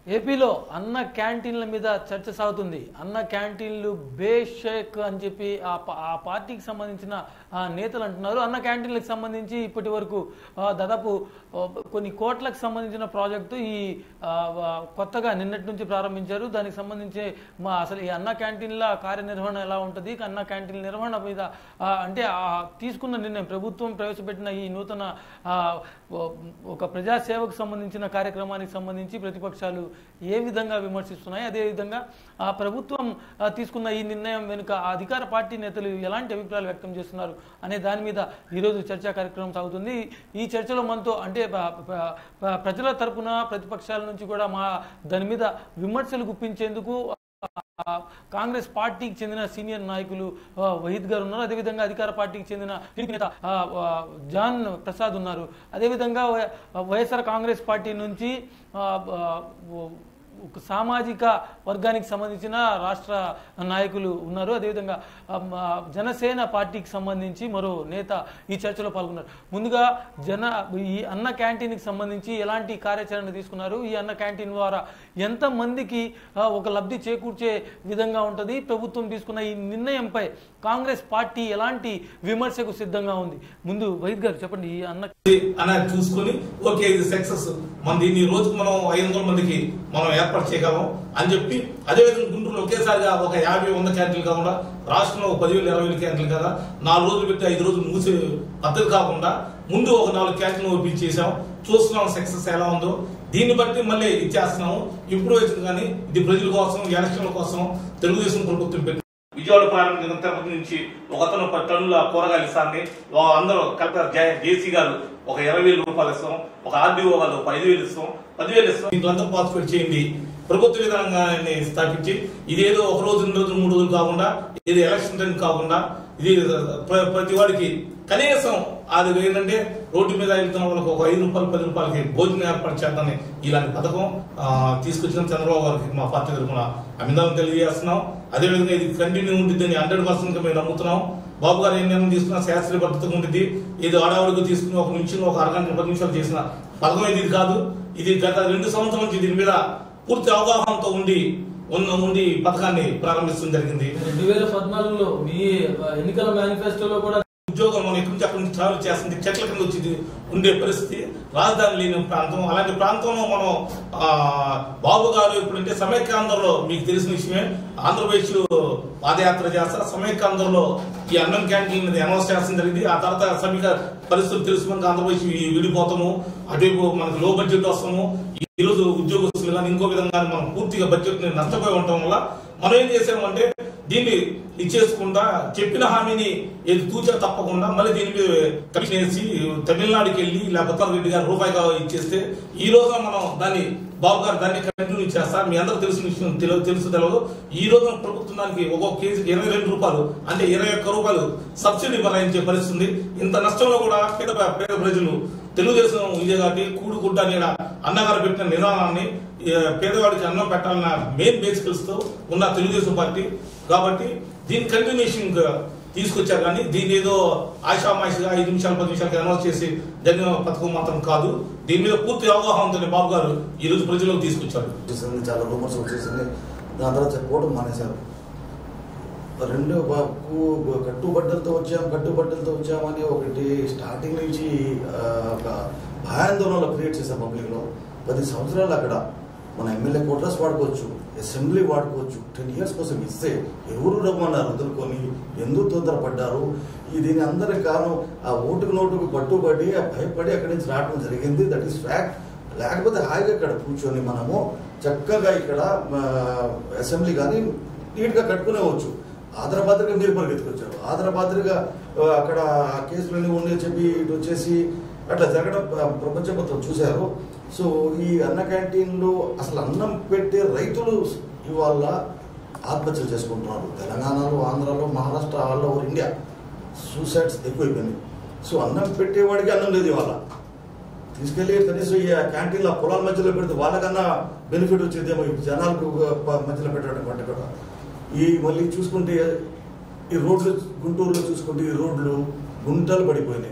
ఏపీలో అన్న క్యాంటీన్ల మీద చర్చ సాగుతుంది అన్న క్యాంటీన్లు బేషేక్ అని చెప్పి ఆ పా- ఆ పార్టీకి సంబంధించిన ఆ, నేతలు అంటున్నారు అన్న క్యాంటీన్లకు సంబంధించి ఇప్పటి వరకు ఆ, దాదాపు ఆ, కొన్ని కోట్లకు సంబంధించిన ప్రాజెక్టు ఈ ఆ, ఆ, కొత్తగా నిన్నటి నుంచి ప్రారంభించారు దానికి సంబంధించి మా అసలు ఈ అన్న క్యాంటీన్ల కార్యనిర్వహణ ఎలా ఉంటుంది అన్న క్యాంటీన్ల నిర్వహణ మీద ఆ, అంటే ఆ తీసుకున్న నిర్ణయం ప్రభుత్వం ప్రవేశపెట్టిన ఈ నూతన ఆ, ఓ- ఒక ప్రజాసేవకు సంబంధించిన కార్యక్రమానికి సంబంధించి ప్రతిపక్షాలు ఏ విధంగా విమర్శిస్తున్నాయి అదేవిధంగా ఆ ప్రభుత్వం ఆ, తీసుకున్న ఈ నిర్ణయం వెనుక ఆ అధికార పార్టీ నేతలు ఎలాంటి అభిప్రాయాలు వ్యక్తం చేస్తున్నారు అనే దాని మీద ఈరోజు చర్చా కార్యక్రమం సాగుతుంది ఈ చర్చలో మనతో అంటే ప- ప- ప- ప్రజల తరపున ప్రతిపక్షాల నుంచి కూడా మా దాని మీద విమర్శలు గుప్పించేందుకు ఆ, కాంగ్రెస్ పార్టీకి చెందిన సీనియర్ నాయకులు ఆ, వహీద్ గారు ఉన్నారు అదేవిధంగా అధికార పార్టీకి చెందిన టీడీపీ నేత ఆ, ఆ, జాన్ ప్రసాద్ ఉన్నారు అదేవిధంగా వై- వైఎస్ఆర్ కాంగ్రెస్ పార్టీ నుంచి ఆ, ఆ, ఓ- ఒక సామాజిక వర్గానికి సంబంధించిన రాష్ట్ర నాయకులు ఉన్నారు అదేవిధంగా ఆ, మా జనసేన పార్టీకి సంబంధించి మరో నేత ఈ చర్చలో పాల్గొన్నారు ముందుగా జన ఈ అన్న క్యాంటీన్కి సంబంధించి ఎలాంటి కార్యాచరణ తీసుకున్నారు ఈ అన్న క్యాంటీన్ ద్వారా ఎంత మందికి ఆ, ఒక లబ్ధి చేకూర్చే విధంగా ఉంటుంది ప్రభుత్వం తీసుకున్న ఈ నిర్ణయంపై కాంగ్రెస్ పార్టీ ఎలాంటి విమర్శకు సిద్ధంగా ఉంది ముందు వైద్ గారు చెప్పండి ఈ అన్న అనేది చూసుకొని ఓకే ఇది సక్సెస్ మన దీన్ని రోజుకు మనం ఐదు వందల మందికి మనం ఏర్పాటు చేయగలం అని చెప్పి అదేవిధంగా గుంటూరులో ఒకేసారిగా ఒక యాభై వంద క్యాంటీన్లు కాకుండా రాష్ట్రంలో ఒక పదివేలు ఇరవై వేలు క్యాంటీన్లు కదా నాలుగు రోజులు పెట్టి ఐదు రోజులు మూసే పద్ధతి కాకుండా ముందు ఒక నాలుగు క్యాంటీన్లు ఓపెన్ చేసాం చూస్తున్నాం సక్సెస్ ఎలా ఉందో దీన్ని బట్టి మళ్ళీ ఇచ్చేస్తున్నాము ఇప్పుడు వచ్చింది కానీ ఇది ప్రజల కోసం ఎలక్షన్ల కోసం తెలుగుదేశం ప్రభుత్వం పెట్టి విజయవాడ ప్రారంభించిన తిరుపతి నుంచి ఒక అతను పది టన్నుల కూరగాయలు ఇస్తాన్ని అందరూ కలెక్టర్ జే- జేసీ గారు ఒక ఇరవై వేల రూపాయలు ఇస్తాం ఒక ఆర్డీఓ వాళ్ళు ఒక ఐదు వేలు ఇస్తాం పదివేలు ఇస్తాం దీంట్లో పార్టిసిపేట్ చేయండి ప్రభుత్వ విధానాన్ని స్థాపించి ఇదేదో ఒక రోజు రెండు రోజులు మూడు రోజులు కాకుండా ఇది ఎలక్షన్ టైం కాకుండా ఇది ప్ర- ప్రతి వాడికి కనీసం అది ఏంటంటే రోడ్డు మీద వెళ్తున్న వాళ్ళకి ఒక ఐదు రూపాయలు పది రూపాయలకి భోజనం ఏర్పాటు చేద్దామని ఇలాంటి పథకం ఆ, తీసుకొచ్చిన చంద్రబాబు గారికి మా పార్టీ తరఫున అభినందన తెలియజేస్తున్నాం అదేవిధంగా ఇది కంటిన్యూ ఉంటుంది హండ్రెడ్ పర్సెంట్ మేము నమ్ముతున్నాం బాబు గారు ఏం నిర్ణయం తీసుకున్నా శాస్త్రీయ పద్ధతిగా ఉంటుంది ఇది ఆడవాడికి తీసుకుని ఒక నుంచి ఒక అరగంట పది నిమిషాలు చేసిన పథకం ఇది ఇది కాదు ఇది గత రెండు సంవత్సరాల నుంచి దీని మీద పూర్తి అవగాహనతో ఉండి ఉన్న ఉండి ఈ పథకాన్ని ప్రారంభించడం జరిగింది రెండు వేల పద్నాలుగులో మీ ఎన్నికల మేనిఫెస్టోలో కూడా ఉద్యోగం మనం ఎక్కడి నుంచి అక్కడి నుంచి ట్రావెల్ చేస్తుంది చెట్ల కింద వచ్చి ఉండే పరిస్థితి రాజధాని లేని ప్రాంతం అలాంటి ప్రాంతంలో మనం ఆ, బాబు గారు ఇప్పుడంటే సమైక్యాంధ్రలో మీకు తెలిసిన విషయమే ఆంధ్రప్రదేశ్ పాదయాత్ర చేస్తారు సమైక్యాంధ్రలో ఈ అన్నం క్యాంటీన్ మీద అనౌన్స్ చేస్తాం జరిగింది ఆ తర్వాత సమీక పరిస్థితులు తెలుసు మనకు ఆంధ్రప్రదేశ్ వి- విడిపోతాము అటువైపు మనకు లో బడ్జెట్ వస్తాము ఈ రోజు ఉద్యోగస్తులు కానీ ఇంకో విధంగా కానీ మనం పూర్తిగా బడ్జెట్ ని నష్టపోయి ఉండటం వల్ల మనం ఏం చేసామంటే దీన్ని ఇచ్చేసుకుండా చెప్పిన హామీని ఏది తూచా తప్పకుండా మళ్ళీ దీని మీద కమిషన్ వేసి తమిళనాడుకి వెళ్ళి లేకపోతే రెడ్డి గారు రూపాయి కావాలి ఇచ్చేస్తే ఈ రోజు మనం దాన్ని బాబు గారు దాన్ని కంటిన్యూ చేస్తా మీ అందరూ తెలిసిన విషయం తెలు- తెలుసు తెలియదు ఈ రోజు ప్రభుత్వం దానికి ఒక్కొక్క కేజీ ఇరవై రెండు రూపాయలు అంటే ఇరవై ఒక్క రూపాయలు సబ్సిడీ భరాయించే పరిస్థితి ఉంది ఇంత నష్టంలో కూడా పేద పేద ప్రజలు తెలుగుదేశం విజయ్ గారి కూడు గుడ్డ నీడ అన్నగారు పెట్టిన నిదానాన్ని ఏ, పేదవాడికి అన్నం పెట్టాలన్న మెయిన్ బేసికల్స్ తో ఉన్న తెలుగుదేశం పార్టీ కాబట్టి దీని కంటిన్యూషన్ తీసుకొచ్చారు కానీ దీని ఏదో ఆశామాషిగా ఐదు నిమిషాలు పది నిమిషాలకి అనౌన్స్ చేసి జరిగిన పథకం మాత్రం కాదు దీని మీద పూర్తి అవగాహనతో బాబు గారు ఈ రోజు ప్రజలకు తీసుకొచ్చారు వచ్చేసింది చాలా రూమర్స్ వచ్చేసింది దాని తర్వాత చెప్పుకోవడం మానేశారు రెండు బ- కు- కట్టుబట్టలతో వచ్చాం కట్టుబట్టలతో వచ్చామని ఒకటి స్టార్టింగ్ నుంచి ఆ, ఒక భయాందోళనలు క్రియేట్ చేశాం పబ్లిక్లో పది సంవత్సరాలు అక్కడ మన ఎమ్మెల్యే కోటర్స్ వాడుకోవచ్చు అసెంబ్లీ వాడుకోవచ్చు టెన్ ఇయర్స్ కోసం ఇస్తే ఎవరు రమ్మన్నారు వదులుకొని ఎందుకు తొందరపడ్డారు ఈ దీని అందరి కారణం ఆ ఓటుకు నోటుకు పట్టుబడి ఆ భయపడి అక్కడి నుంచి రావడం జరిగింది దట్ ఈస్ ఫ్యాక్ట్ లేకపోతే హాయిగా ఇక్కడ కూర్చొని మనము చక్కగా ఇక్కడ ఆ, అసెంబ్లీ కానీ నీట్గా కట్టుకునేవచ్చు ఆదరపాత్రగా మీరు పరిగెత్తుకొచ్చారు ఆదరపాత్రగా ఆ, అక్కడ ఆ కేసులన్నీ ఉండే చెప్పి ఇటు వచ్చేసి అట్లా జరగడం ప్ర- ప్రపంచం మొత్తం చూశారు సో ఈ అన్న క్యాంటీన్లు అసలు అన్నం పెట్టే రైతులు ఇవాళ ఆత్మహత్యలు చేసుకుంటున్నారు తెలంగాణలో ఆంధ్రాలో Maharashtra all over India suicides ఎక్కువైపోయినాయి సో అన్నం పెట్టేవాడికి అన్నం లేదు ఇవాళ తీసుకెళ్లి కనీసం ఈ క్యాంటీన్ల పొలాల మధ్యలో పెడితే వాళ్ళకన్నా బెనిఫిట్ వచ్చేదేమో ఈ జనాలకు ప- మధ్యలో పెట్టడం కంటే కూడా ఈ మళ్ళీ చూసుకుంటే ఈ రోడ్లు గుంటూరులో చూసుకుంటే ఈ రోడ్లు గుంటలు పడిపోయినాయి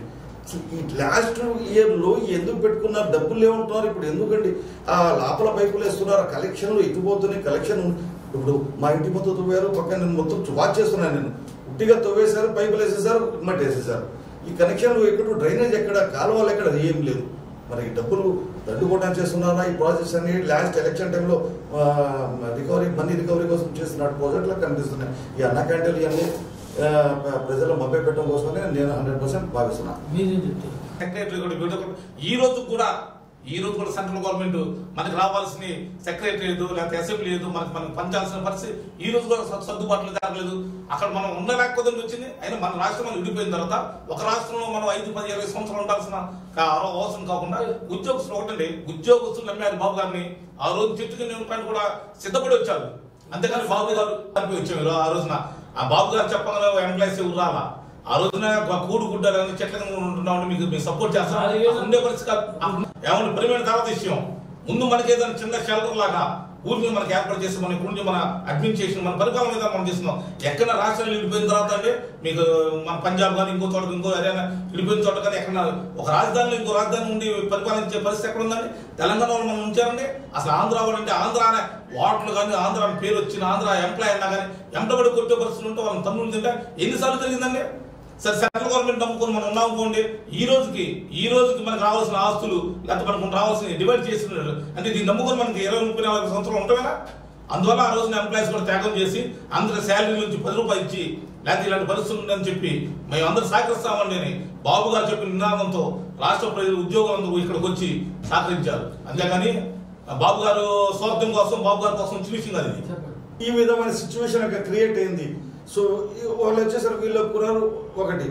అసలు ఈ లాస్ట్ ఇయర్ లో ఎందుకు పెట్టుకున్నారు డబ్బులు ఏమంటున్నారు ఇప్పుడు ఎందుకండి ఆ లోపల పైపులు వేస్తున్నారు ఆ కలెక్షన్లు ఎత్తిపోతున్నాయి కలెక్షన్ ఇప్పుడు మా ఇంటి మొత్తం తవ్వారు పక్కన నేను మొత్తం వాచ్ చేస్తున్నాను నేను ఉట్టిగా తవ్వేశారు పైపులు వేసేసారు మట్టి వేసేసారు ఈ కనెక్షన్లు ఎక్కడ డ్రైనేజ్ ఎక్కడ కాలువలు ఎక్కడ ఏం లేదు మరి ఈ డబ్బులు దండుకోవడానికి చేస్తున్నారా ఈ ప్రాజెక్ట్స్ అన్ని లాస్ట్ ఎలక్షన్ టైంలో రికవరీ మనీ రికవరీ కోసం చేస్తున్న ప్రాజెక్టులు కనిపిస్తున్నాయి ఈ అన్న క్యాంటీన్లు ఇవన్నీ ఆ, ప్రజలు మభ్య పెట్టడం కోసమనే నేను హండ్రెడ్ పర్సెంట్ భావిస్తున్నాను మీరేం చెప్తారు సెక్రటరీ కూడా వీళ్ళతో కూడా ఈ రోజు కూడా ఈ రోజు కూడా సెంట్రల్ గవర్నమెంట్ మనకి రావాల్సిన సెక్రటరీ లేదు లేకపోతే అసెంబ్లీ లేదు మనకి మనకి పంచాల్సిన పరిస్థితి ఈ రోజు కూడా స- సర్దుబాట్లు జరగలేదు అక్కడ మనం ఉండలేకపోతే వచ్చింది అయినా మన రాష్ట్రం మనం విడిపోయిన తర్వాత ఒక రాష్ట్రంలో మనం ఐదు పది ఇరవై సంవత్సరాలు ఉండాల్సిన కా- అవసరం కాకుండా ఉద్యోగస్తులు ఒకటండి ఉద్యోగస్తులు నమ్మారు బాబు గారిని ఆ రోజు చెట్టు కింద ఉండడానికి కూడా సిద్ధపడి వచ్చారు అంతేకాని బాబు గారు చనిపోయి వచ్చారు ఆ రోజున ఆ బాబు గారు చెప్పగల ఎంప్లాయీస్ ఎవరు రాలా ఆ రోజున ఒక కూడు గుడ్డలు చెట్ల కింద ఉంటున్నామని మీకు మీకు సపోర్ట్ చేస్తాం అది ఏదో- ఉండే పరిస్థితి కాదు. ఏమన్నా ప్రియమైన తర్వాత విషయం ముందు మనకి ఏదైనా చిన్న షెల్టర్ లాగా ఊరిని మనకి ఏర్పాటు చేసి మన ఇప్పుడు నుంచి మన అడ్మినిస్ట్రేషన్ మన పరిపాలన మీద మనం చేస్తున్నాం ఎక్కడ రాష్ట్రాలు విడిపోయిన తర్వాత అంటే మీకు మన పంజాబ్ కానీ ఇంకో చోట ఇంకో హర్యానా విడిపోయిన చోట కానీ ఎక్కడ ఒక రాజధానిలో ఇంకో రాజధాని ఉండి పరిపాలించే పరిస్థితి ఎక్కడ ఉందండి తెలంగాణలో మనం ఉంచారండి అసలు ఆంధ్ర వాళ్ళు అంటే ఆంధ్ర అనే వాటర్లు కానీ ఆంధ్ర అని పేరు వచ్చిన ఆంధ్ర ఎంప్లాయ్ అన్నా కానీ ఎంటబడి కొట్టే పరిస్థితులు ఉంటే వాళ్ళని తమ్ముళ్ళు తింటే ఎన్నిసార్లు జరిగిందండి సరే సెంట్రల్ గవర్నమెంట్ నమ్ముకొని మనం ఉన్నాం అనుకోండి ఈ రోజుకి ఈ రోజుకి మనకు రావాల్సిన ఆస్తులు లేకపోతే మనకు రావాల్సిన డివైడ్ చేసిన అంటే దీన్ని నమ్ముకొని మనకి ఇరవై ముప్పై నాలుగు సంవత్సరాలు ఉంటామేనా అందువల్ల ఆ రోజున ఎంప్లాయీస్ కూడా త్యాగం చేసి అందరి శాలరీ నుంచి పది రూపాయలు ఇచ్చి లేకపోతే ఇలాంటి పరిస్థితులు ఉందని చెప్పి మేము అందరూ సహకరిస్తామండి అని బాబు గారు చెప్పిన నినాదంతో రాష్ట్ర ప్రజలు ఉద్యోగులందరూ ఇక్కడికి వచ్చి సహకరించారు అంతేగాని బాబు గారు స్వార్థం కోసం బాబు గారి కోసం వచ్చిన విషయం కాదు ఇది చెప్పండి ఈ విధమైన సిచ్యువేషన్ అక్కడ క్రియేట్ అయింది సో ఈ వాళ్ళు వచ్చేసరికి వీళ్ళు ఒప్పుకున్నారు ఒకటి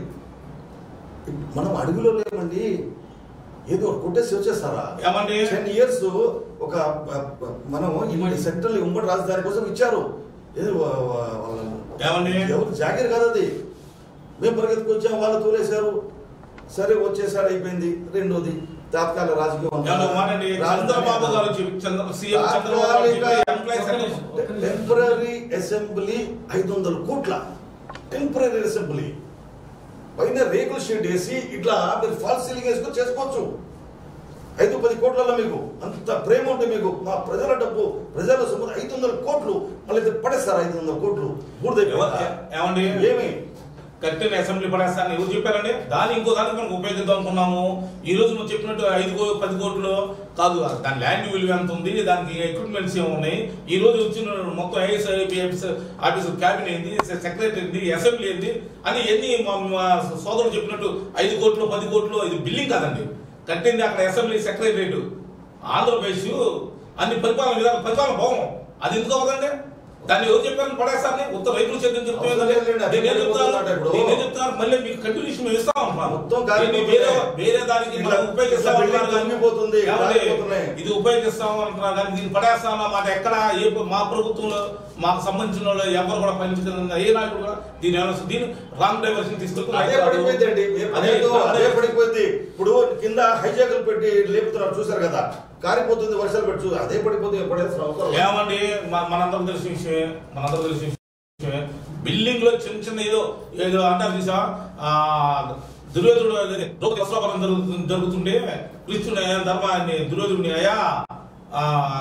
మనం అడుగులో లేమండి ఏదో ఒకటి కొట్టేసి వచ్చేస్తారా ఏమండి? టెన్ ఇయర్స్ ఒక ప- ప- మనం ఇమ్మడి సెంట్రల్ ఉమ్మడి రాజధాని కోసం ఇచ్చారు ఏదో వా- వా- వాళ్ళ- ఏమండి? ఎవరు జాగిర్ కాదు అది మేము పరిగెత్తుకు వచ్చాం వాళ్ళు తోలేశారు సరే వచ్చేసారు అయిపోయింది రెండోది తాత్కాల రాజకీయం ఏమన్నా మాట్లాడండి చంద్రబాబు గారు చెప్పి చంద్ర సీఎం చంద్రబాబు గారు చెప్పి ఎంప్లాయీస్ ఒక్క నిమిషం, ఒక్క నిమిషం. టెంపరీ అసెంబ్లీ ఐదు వందల కోట్ల టెంపరీ అసెంబ్లీ పైన రేకుల షీట్ వేసి ఇట్లా మీరు ఫాల్స్ సీలింగ్ వేసుకొని చేసుకోవచ్చు ఐదు పది కోట్లలో మీకు అంత ప్రేమ ఉంటే మీకు మా ప్రజల డబ్బు ప్రజల సొమ్ము ఐదు వందల కోట్లు మళ్ళీ ఇది పడేస్తారు ఐదు వందల కోట్లు ఎవరు- ఏమండి? ఏమి కట్టిన అసెంబ్లీ పడేస్తాను ఎవరు చెప్పారండి దాన్ని ఇంకో దానికి మనం ఉపయోగిద్దాం అనుకున్నాము ఈ రోజు నువ్వు చెప్పినట్టు ఐదు కో- పది కోట్లు కాదు దాని ల్యాండ్ విలువ ఎంత ఉంది దానికి ఎక్విప్మెంట్స్ ఏమి ఉన్నాయి ఈ రోజు వచ్చిన మొత్తం ఐఎస్ ఐపీఎఫ్స్ ఆఫీస్ క్యాబినెట్ ఏంది సెక్రటరీ ఏంది అసెంబ్లీ ఏంది అని ఎన్ని మా మా సోదరులు చెప్పినట్టు ఐదు కోట్లు పది కోట్లు ఇది బిల్లింగ్ కాదండి కట్టింది అక్కడ అసెంబ్లీ సెక్రటరేట్ ఆంధ్రప్రదేశ్ అన్ని పరిపాలన విధానం పరిపాలన బాగున్నాం అది ఎందుకు అవ్వదండి దాన్ని ఎవరు చెప్పారు పడేస్తారని ఉత్తర రైతులు చేద్దాం చెప్తాం అవసరం ఏంటంటే లేదండి. అదే నేను చెప్తాను పోతుందంట ఇప్పుడు. నేను చెప్తాను మళ్ళీ మీకు కంటిన్యూషన్ మేము ఇస్తాం అంటున్నాను. మొత్తం గాలి దీన్ని పోతుంది. వేరే వేరే దానికి ఇట్లా- మనం ఉపయోగిస్తాం ఇట్లా అంటున్నారు బిల్డింగ్ కానీ తొంగిపోతుంది, ఏమండి? గాలి పోతున్నాయి. ఇది ఉపయోగిస్తాం అంటున్నారు కానీ దీన్ని పడేస్తాం మాట ఎక్కడ ఏ మా ప్రభుత్వంలో మాకు సంబంధించిన వాళ్ళు ఎవరు కూడా పనిచేయలేదు ఏ నాయకుడు కూడా దీని ఏమైనా- దీన్ని రాంగ్ డైవర్షన్ తీసుకెళ్తున్నారు అదే పడిపోయింది అండి మీరు అదే పడేదో wrong అదే diversion. పడిపోయింది ఇప్పుడు కింద హైజాకులు పెట్టి లేపుతున్నారు చూసారు కదా కారిపోతుంది వర్షాలు పెట్టి చూ- అదే పడిపోతుంది ఎప్పుడైనా అవసరం లేదు. ఏమండి మ- మనందరం తెలిసిన విషయమే మనందరం తెలిసిన విషయమే బిల్డింగ్ లో చిన్న చిన్న ఏదో ఏదో అంటారు చూసా ఆ దుర్యోధుడు అదే ద్రౌపది వస్త్రాపరం జరుగుతు- జరుగుతుండే కృష్ణుడు ధర్మాన్ని దుర్యోధుడిని అయ్యా ఆ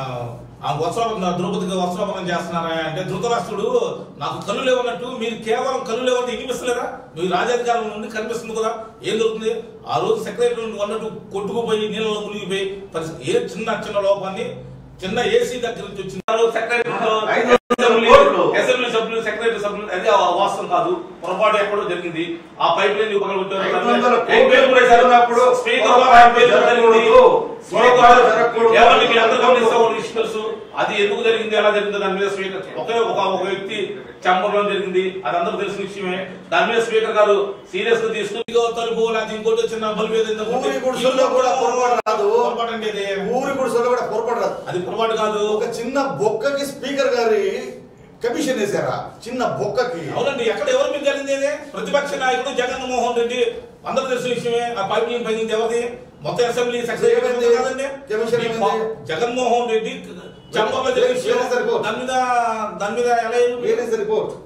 ఆ వస్త్రాపరం ద్రౌపదికి వస్త్రాపరం చేస్తున్నారా అంటే ధృతరాష్ట్రుడు నాకు కళ్ళు లేవన్నట్టు మీరు కేవలం కళ్ళు లేవంటే ఇనిపిస్తలేరా మీరు రాజాధికారం నుండి కనిపిస్తుంది కదా ఏం జరుగుతుంది ఆ రోజు సెక్రటరీ అన్నట్టు కొట్టుకుపోయి నీళ్ళలో మునిగిపోయి పరిస్థితి ఏ చిన్న చిన్న లోపాన్ని చిన్న ఏసీ దగ్గర నుంచి వచ్చిన సెక్రటరీ అసెంబ్లీ సభ్యులు సెక్రటరీ సభ్యులు అది ఆ వాస్తవం కాదు పొరపాటు ఎక్కడో జరిగింది ఆ పైప్ లైన్ ఐదు వందల కోట్లు జరిగినప్పుడు స్పీకర్ పొరపాటు జరగకూడదు. పొరపాటు జరగకూడదు. ఏమండి మీ అందరూ గమనిస్తా ఉన్న విషయం తెలుసు అది ఎందుకు జరిగింది ఎలా జరిగింది దాని మీద స్పీకర్ ఒకే ఒక ఒక వ్యక్తి చంబర్లో జరిగింది అది అందరూ తెలిసిన విషయమే దాని మీద స్పీకర్ గారు సీరియస్ గా తీసుకుని ఇదిగో తలుపు లేకపోతే ఇంకోటి చిన్న బల్బు ఏదో ఇంత ఊరి గుడిసెల్లో కూడా పొరపాటు రాదు పొరపాటు అండి ఇది. ఊరి గుడిసెల్లో కూడా పొరపాటు రాదు అది పొరపాటు కాదు ఒక చిన్న బొక్కకి స్పీకర్ గారి కమిషన్ వేసారా చిన్న బొక్కకి అవునండి ఎక్కడ ఎవరి మీద జరిగింది ఇది? ప్రతిపక్ష నాయకుడు జగన్మోహన్ రెడ్డి అందరూ తెలిసిన విషయమే ఆ పైప్ లైన్ పైన ఎవరిది మొత్తం అసెంబ్లీ సెక్రటరీ ఏమైంది? కాదండి కమిషన్ ఈ ఏమైంది? పా- జగన్మోహన్ రెడ్డి చంపలో జరిగిన విషయం వేరే సరిపోదు. దాని మీద దాని మీద ఎలా ఏమి- ఏనేసి రిపోర్ట్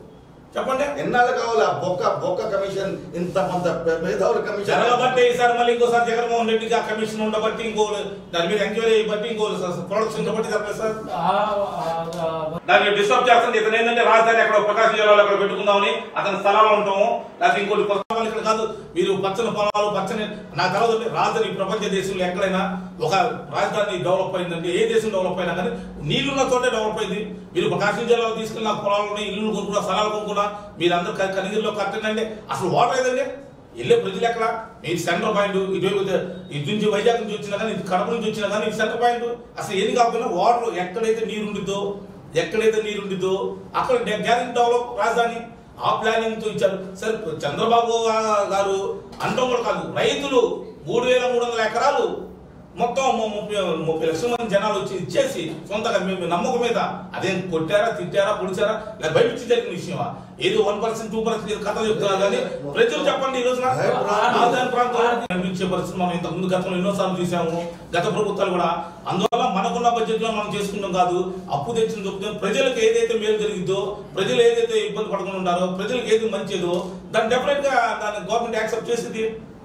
చెప్పండి ఎన్నాళ్ళు కావాలి ఆ బొక్క బొక్క కమిషన్ ఇంత కొంత మేధావుల కమిషన్ జరగబట్టే ఈసారి మళ్ళీ ఇంకోసారి జగన్మోహన్ రెడ్డికి ఆ కమిషన్ ఉండబట్టి ఇంకో దాని మీద ఎంక్వైరీ బట్టి ఇంకో ప్రొడక్షన్ ఉండబట్టి చెప్పలేదు సార్ ఆ- ఆ- దాన్ని డిస్టర్బ్ చేస్తుంది ఇతను ఏంటంటే రాజధాని అక్కడ ప్రకాశం జిల్లాలో అక్కడ పెట్టుకుందామని అతని స్థలాలు ఉంటాము లేకపోతే ఇంకోటి కొత్త పొలాలు ఇక్కడ కాదు మీరు పచ్చని పొలాలు పచ్చని నాకు తెలవదు రాజధాని ఈ ప్రపంచ దేశంలో ఎక్కడైనా ఒక రాజధాని డెవలప్ అయిందంటే ఏ దేశం డెవలప్ అయినా కానీ నీళ్లున్న చోటే డెవలప్ అయింది మీరు ప్రకాశం జిల్లాలో తీసుకెళ్ళిన పొలాలు ఉన్నాయి ఇల్లు కొనుక్కున్నా స్థలాలు కొనుక్కున్నా మీరు అందరూ కనిగిరిలో కట్టండి అసలు వాటర్ ఏదండి వెళ్ళే ప్రజలు ఎక్కడ మీరు సెంటర్ పాయింట్ ఇటువైపు ఇటు నుంచి వైజాగ్ నుంచి వచ్చినా కానీ ఇటు కడప నుంచి వచ్చినా కానీ ఇది సెంటర్ పాయింట్ అసలు ఏది కాకపోయినా వాటర్ ఎక్కడైతే నీరు ఉండిద్దో ఎక్కడైతే నీరు ఉండిద్దో అక్కడ గ్యారెంటీ డెవలప్ రాజధాని ఆ ప్లానింగ్ తో ఇచ్చారు సరే చంద్రబాబు గా- గారు అంటాం కూడా కాదు రైతులు మూడు వేల మూడు వందల ఎకరాలు మొత్తం ము- ముప్పై ముప్పై లక్షల మంది జనాలు వచ్చి ఇచ్చేసి సొంతగా మేము నమ్మకం మీద అదేం కొట్టారా తిట్టారా పొడిచారా లేదా బయట ఇచ్చి జరిగిన విషయమా ఏదో వన్ పర్సెంట్ టూ పర్సెంట్ కథ చెప్తున్నారు కానీ ప్రజలు చెప్పండి ఈ రోజున రాజధాని ప్రాంతం కనిపించే పరిస్థితి మనం ఇంతకు ముందు గతంలో ఎన్నోసార్లు చూసాము గత ప్రభుత్వాలు కూడా అందువల్ల మనకున్న బడ్జెట్ లో మనం చేసుకుంటాం కాదు అప్పు తెచ్చిన చెప్తే ప్రజలకు ఏదైతే మేలు జరిగిద్దో ప్రజలు ఏదైతే ఇబ్బంది పడకుండా ఉన్నారో ప్రజలకు ఏది మంచిదో దాన్ని డెఫినెట్ గా దాన్ని గవర్నమెంట్ యాక్సెప్ట్ చేసింది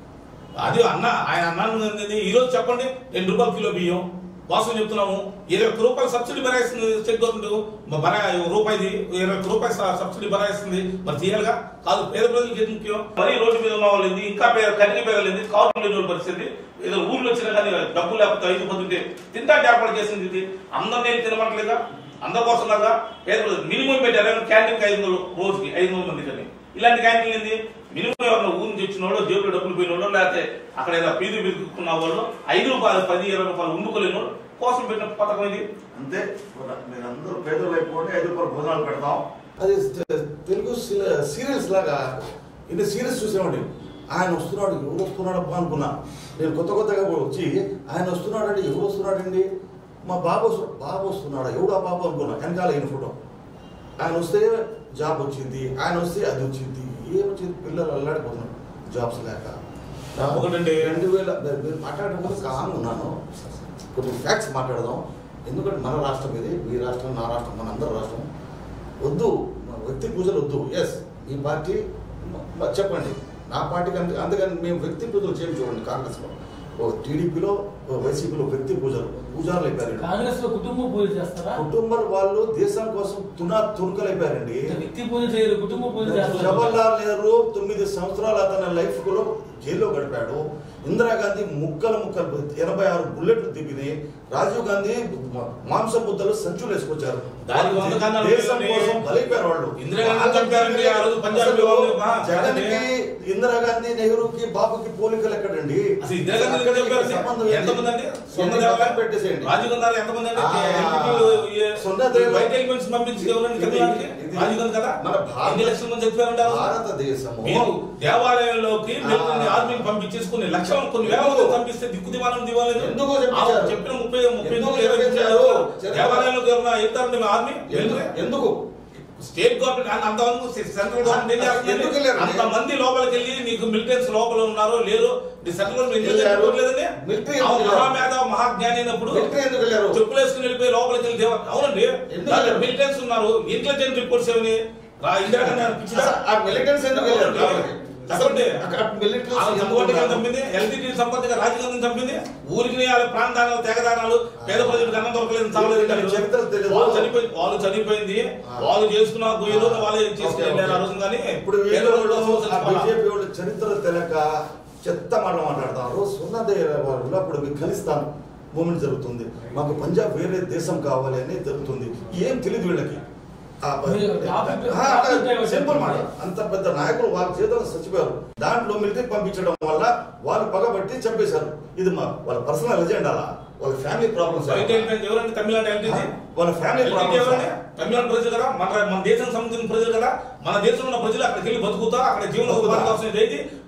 అది అన్న ఆయన అన్నాను అనేది ఈ రోజు చెప్పండి రెండు రూపాయలు కిలో బియ్యం వాస్తవం చెప్తున్నాము ఇరవై ఒక్క రూపాయలు సబ్సిడీ భరాయిస్తుంది స్టేట్ గవర్నమెంట్ బరా రూపాయిది ఇరవై ఒక్క రూపాయలు స- సబ్సిడీ భరాయిస్తుంది మరి తీయాలిగా కాదు పేద ప్రజలకు ఏది ముఖ్యం మరీ రోడ్డు మీద ఉన్న వాళ్ళు ఏంది, ఇంకా పేద కనిక పేదలు ఏంది, కాపులు లేని వాళ్ళ పరిస్థితి ఏదో ఊర్లో వచ్చినా కానీ డబ్బు లేకపోతే ఐదు పొద్దుంటే తింటానికి ఏర్పాటు చేసింది ఇది అందరు నేను తినమంటలేదా అందరి కోసం కదా పేద ప్రజలు మినిమం పెట్టారు క్యాంటీన్కి ఐదు వందలు రోజుకి ఐదు వందల మంది కానీ ఇలాంటి క్యాంటీన్ ఏంది మినిమం ఎవరైనా ఊరు నుంచి వచ్చిన వాళ్ళు జేబులో డబ్బులు పోయిన వాళ్ళు లేకపోతే అక్కడ ఏదో పీదు బిరుకున్న వాళ్ళు ఐదు రూపాయలు పది ఇరవై రూపాయలు ఉండుకోలేని వాళ్ళు కోసం పెట్టిన పథకం ఇది అంతే మీరు అందరూ పేదలు అయిపోండి ఐదు రూపాయలు భోజనాలు పెడతాం అది తె- తెలుగు సీల- సీరియల్స్ లాగా ఇన్ని సీరియల్స్ చూసామండి ఆయన వస్తున్నాడు ఎవరు వస్తున్నాడు అబ్బా అనుకున్నా నేను కొత్త కొత్తగా వచ్చి ఆయన వస్తున్నాడండి ఎవరు వస్తున్నాడండి మా బాబు వస్తు- బాబు వస్తున్నాడా ఎవడా బాబు అనుకున్నా వెనకాల ఈయన ఫోటో ఆయన వస్తే జాబ్ వచ్చింది ఆయన వస్తే అది వచ్చింది ఏం వచ్చింది పిల్లలు అల్లాడిపోతున్నారు జాబ్స్ లేక ఒకటండి. రెండు వేల మీరు మాట్లాడడం కామ్ ఉన్నాను కొన్ని ఫ్యాక్ట్స్ మాట్లాడదాం ఎందుకంటే మన రాష్ట్రం ఇది మీ రాష్ట్రం నా రాష్ట్రం మన అందరి రాష్ట్రం వద్దు మన వ్యక్తి పూజలు వద్దు ఎస్ ఈ పార్టీ మ- మ- చెప్పండి నా పార్టీకి అంతే అందుకని మేము వ్యక్తి పూజలు చేయం చూడండి కాంగ్రెస్లో ఓ టీడీపీలో ఓ వైసీపీలో వ్యక్తి పూజలు పూజారులు అయిపోయారు కాంగ్రెస్ లో కుటుంబ పూజ చేస్తారా కుటుంబం వాళ్ళు దేశం కోసం తునా తుణుకలు అయిపోయారండి వ్యక్తి పూజ చేయరు కుటుంబ పూజ చేస్తారు జవహర్లాల్ నెహ్రూ తొమ్మిది సంవత్సరాలు అతని లైఫ్ లో జైల్లో గడిపాడు ఇందిరాగాంధీ ముక్కలు ముక్కలు ఎనభై ఆరు బుల్లెట్లు దిగినాయి రాజీవ్ గాంధీ మ- మాంస బుద్ధలు సంచులు వేసుకొచ్చారు దానికి వంద కారణాలు దేశం ఉన్నాయండి. కోసం బలైపోయారు వాళ్ళు ఇందిరాగాంధీ చంపారండి, ఆ రోజు పంజాబ్ అసలు వాళ్ళు, ఆ, జగన్కి ఇందిరాగాంధీ నెహ్రూకి బాబుకి పోలికలు ఎక్కడండి అసలు ఇందిరాగాంధీ ఎక్కడ చెప్పారు? సంబంధం ఏంటి? ఎంతమంది అండి? సొంత ఎన్ని దేవాలయం పక్కన పెట్టేసేయండి రాజీవ్ గాంధీ ఎంతమంది అండి? ఆ, ఎంపీలు, ఏ- సొంత దేవాలయం. బయట ఎలిమెంట్స్ పంపించి ఎవరండి ఇది- చదివడానికి? ఇది- రాజీవ్ గాంధీ కదా మన భారత- ఎన్ని లక్షల మంది చచ్చిపోయారండి ఆ రోజు? భారతదేశము మీరు దేవాలయంలోకి మిలిటరీ ఆ. ఆర్మీని పంపించేసి కొన్ని లక్షల కొన్ని వేల మంది పంపిస్తే దిక్కు దివాలని దివాలేదు ఎందుకో చెప్పించారు. చెప్పిన ముప్పై ముప్పై ఎందుకో ముప్పై ఇరవై చెప్పించారు. నిమిషాలు దేవాలయంలోకి ఎవరైనా వెళ్తారండి మీ ఆర్మీ ఎందు- మిలిటరీ? ఎందుకు స్టేట్ గవర్నమెంట్ అంత- అంతమంది సెంట్రల్ గవర్నమెంట్ ఏం చేస్తుంది? ఎందుకు వెళ్ళారండి? అంతమంది లోపలికి వెళ్ళి నీకు మిలిటరీస్ లోపల ఉన్నారో లేరు నీ సెంట్రల్ గవర్నమెంట్ ఎందుకు వెళ్ళారు? వెళ్ళలేదండి? మిలిటరీ అవును, ఎందుకు వెళ్ళారు? మహామేధ మహాజ్ఞాని అయినప్పుడు మిలిటరీ ఎందుకు వెళ్ళారు చెప్పులు వేసుకుని వెళ్ళిపోయి లోపలికి వెళ్ళి దేవ- అవునండి ఎందుకు వెళ్ళారు? మిలిటరీస్ ఉన్నారు ఇంటెలిజెంట్ రిపోర్ట్స్ ఏమని రా ఇందిరాగాంధీ గారు పిచ్చిదా? అసలు ఆ మిలిటెన్స్ ఎందుకు వెళ్ళారు అవునండి. లోపలికి? చెప్పండి. అక్కడ మిలిటరీ వాళ్ళ సంబంధిగా చంపింది ఎల్టీటీ సంబంధిగా రాజీవ్ గాంధీ చంపింది ఊరికి వాళ్ళ ప్రాంతాలు తెగదానాలు పేద ప్రజలకు అన్నం దొరకలేదు చావలేదు వీళ్ళకి చరిత్ర తెలియదు. వాళ్ళు చనిపోయింది వాళ్ళు చనిపోయింది ఆ. వాళ్ళు చేసుకున్న గొయ్యలు వాళ్ళే ఓకే, చేసుకుని ఓకే. వెళ్ళారు ఆ రోజు కానీ ఇప్పుడు పేద వీళ్ళు ప్రజల కోసం ఆ చచ్చిపోవాలా? బీజేపీ వాళ్ళు చరిత్ర తెలక చెత్త మాట మాట్లాడతారు సున్నదే వాళ్ళు అప్పుడు మీకు ఖలిస్తాన్ మూమెంట్ జరుగుతుంది మాకు పంజాబ్ వేరే దేశం కావాలి అని జరుగుతుంది ఏం తెలియదు వీళ్ళకి ఆ బ- మీరు టాపిక్- ఆ, అక్కడ టాపిక్ డైవర్ట్ సింపుల్ మాట చేయండి. అంత పెద్ద నాయకులు వాళ్ళ చేతులు చచ్చిపోయారు దాంట్లో మిలిటరీ పంపించడం వల్ల వాళ్ళు పగబట్టి చంపేశారు ఇది మా వాళ్ళ పర్సనల్ ఎజెండా వాళ్ళ ఫ్యామిలీ ప్రాబ్లమ్స్ బయట వెళ్ళిపోయింది ఎవరండి తమిళనాడు ఎల్టీటీ వాళ్ళ ఫ్యామిలీ ఎల్టీటీ ప్రాబ్లమ్స్ ఎవరండి తమిళనాడు ప్రజలు కదా మన మన దేశం సంబంధించిన ప్రజలు కదా మన దేశంలో ఉన్న ప్రజలు అక్కడికి వెళ్ళి బతుకుతా అక్కడ జీవన ఉపాధి కోసం ఇది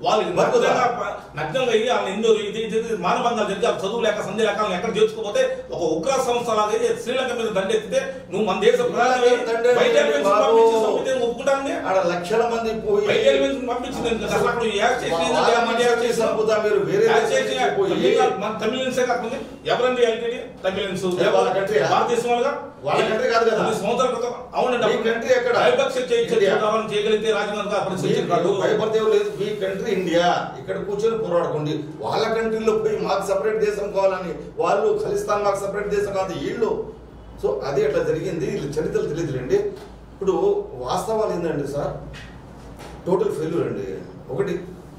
వాళ్ళు బతుకుదా? నగ్నంగా ప- నగ్నంగా అయ్యి వాళ్ళని ఎన్నో ఇది ఇది మానభంగాలు జరిగి వాళ్ళు చదువు లేక సంధ్య లేక వాళ్ళని ఎక్కడ చేర్చుకోపోతే ఒక ఉగ్ర సంస్థ లాగా ఇది శ్రీలంక మీద దండెత్తితే నువ్వు మన దేశ ప్రధాని దండెత్తి బయట ఎలిమెంట్స్ బాబు. పంపించి సంపితే ఒప్పుకుంటాను ఆడ లక్షల మంది పోయి బయట ఎలిమెంట్స్ పంపించింది ఎందుకు? అసలు అక్కడ యాక్ట్ చేసి వాళ్ళ మనిషి సంపుతా మీరు వేరే యాక్ట్ దేశం చేసి నుంచి పోయి తమిళ- మన తమిళన్సే కాకుండా ఎవరండి ఎల్టీడీ తమిళన్స్ ఏ వాళ్ళ country ఆ? భారతదేశం వాళ్ళగా వాళ్ళ country కాదు కదా. కొన్ని సంవత్సరాల క్రితం అవునండి ఈ country ఎక్కడ? ద్వైపాక్షిక చర్చ- చర్చ ఇండియా. కావాలని చేయగలిగితే రాజమండ్రి పరిస్థితి కాదు భయపడదేవు లేదు మీ కంట్రీ ఇండియా ఇక్కడ కూర్చొని పోరాడుకోండి వాళ్ళ కంట్రీలో పోయి మాకు సపరేట్ దేశం కావాలని వాళ్ళు ఖలిస్తాన్ మాకు సపరేట్ దేశం కాదు వీళ్ళు సో అది అట్లా జరిగింది వీళ్ళు చరిత్రలు తెలియదులేండి ఇప్పుడు వాస్తవాలు ఏంటండి సార్ టోటల్ ఫెయిల్యూర్ అండి ఒకటి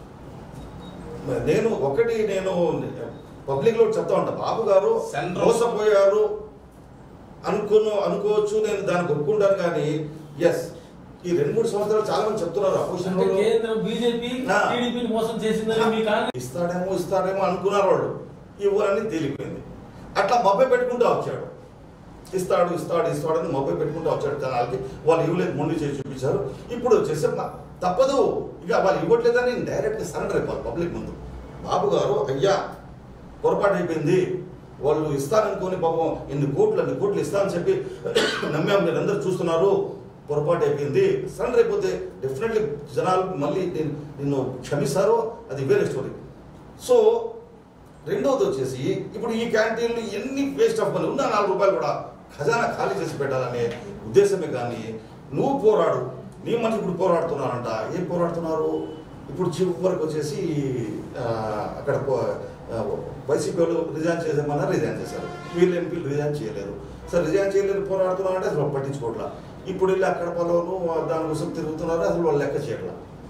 నేను ఒకటి నేను పబ్లిక్ లో చెప్తా ఉంటా బాబు గారు Central- మోసపోయారు అనుకోను అనుకోవచ్చు నేను దానికి ఒప్పుకుంటాను కానీ ఎస్ ఈ రెండు మూడు సంవత్సరాలు చాలా మంది చెప్తున్నారు అపోజిషన్ అంటే కేంద్రం బీజేపీ నా. టీడీపీని మోసం చేసిందని మీ కాంగ్రెస్ ఇస్తాడేమో ఇస్తాడేమో అనుకున్నారు వాళ్ళు ఇవ్వరని తేలిపోయింది అట్లా మభ్య పెట్టుకుంటూ వచ్చాడు ఇస్తాడు ఇస్తాడు ఇస్తాడు అని మభ్య పెట్టుకుంటూ వచ్చాడు జనాలకి వాళ్ళు ఇవ్వలేదు మొండి చేసి చూపించారు ఇప్పుడు వచ్చేసి మ- తప్పదు ఇక వాళ్ళు ఇవ్వట్లేదని డైరెక్ట్ సరెండర్ అయిపోవాలి పబ్లిక్ ముందు బాబు గారు అయ్యా పొరపాటు అయిపోయింది వాళ్ళు ఇస్తారనుకోని పాపం ఇన్ని కోట్లు అన్ని కోట్లు ఇస్తారని చెప్పి నమ్మాం మీరు అందరు చూస్తున్నారు పొరపాటు అయిపోయింది సరెండర్ అయిపోతే డెఫినెట్లీ జనాలు మళ్ళీ నేను నిన్ను క్షమిస్తారు అది వేరే స్టోరీ సో రెండవది వచ్చేసి ఇప్పుడు ఈ క్యాంటీన్లు ఎన్ని వేస్ట్ ఆఫ్ మనీ ఉన్న నాలుగు రూపాయలు కూడా ఖజానా ఖాళీ చేసి పెట్టాలనే ఉద్దేశమే కానీ నువ్వు పోరాడు నీ మనిషి ఇప్పుడు పోరాడుతున్నారంట ఏం పోరాడుతున్నారు ఇప్పుడు చివరికి వచ్చేసి ఆ, అక్కడ పో- ఆ, వైసీపీ వాళ్ళు రిజైన్ చేసామన్నా రిజైన్ చేశారు వీళ్ళు ఎంపీలు రిజైన్ చేయలేదు సరే రిజైన్ చేయలేదు పోరాడుతున్నారంటే అసలు పట్టించుకోవట్లా ఇప్పుడు వెళ్ళి అక్కడ పొలంలో దానికోసం తిరుగుతున్నారు అసలు వాళ్ళు లెక్క చేయట్లా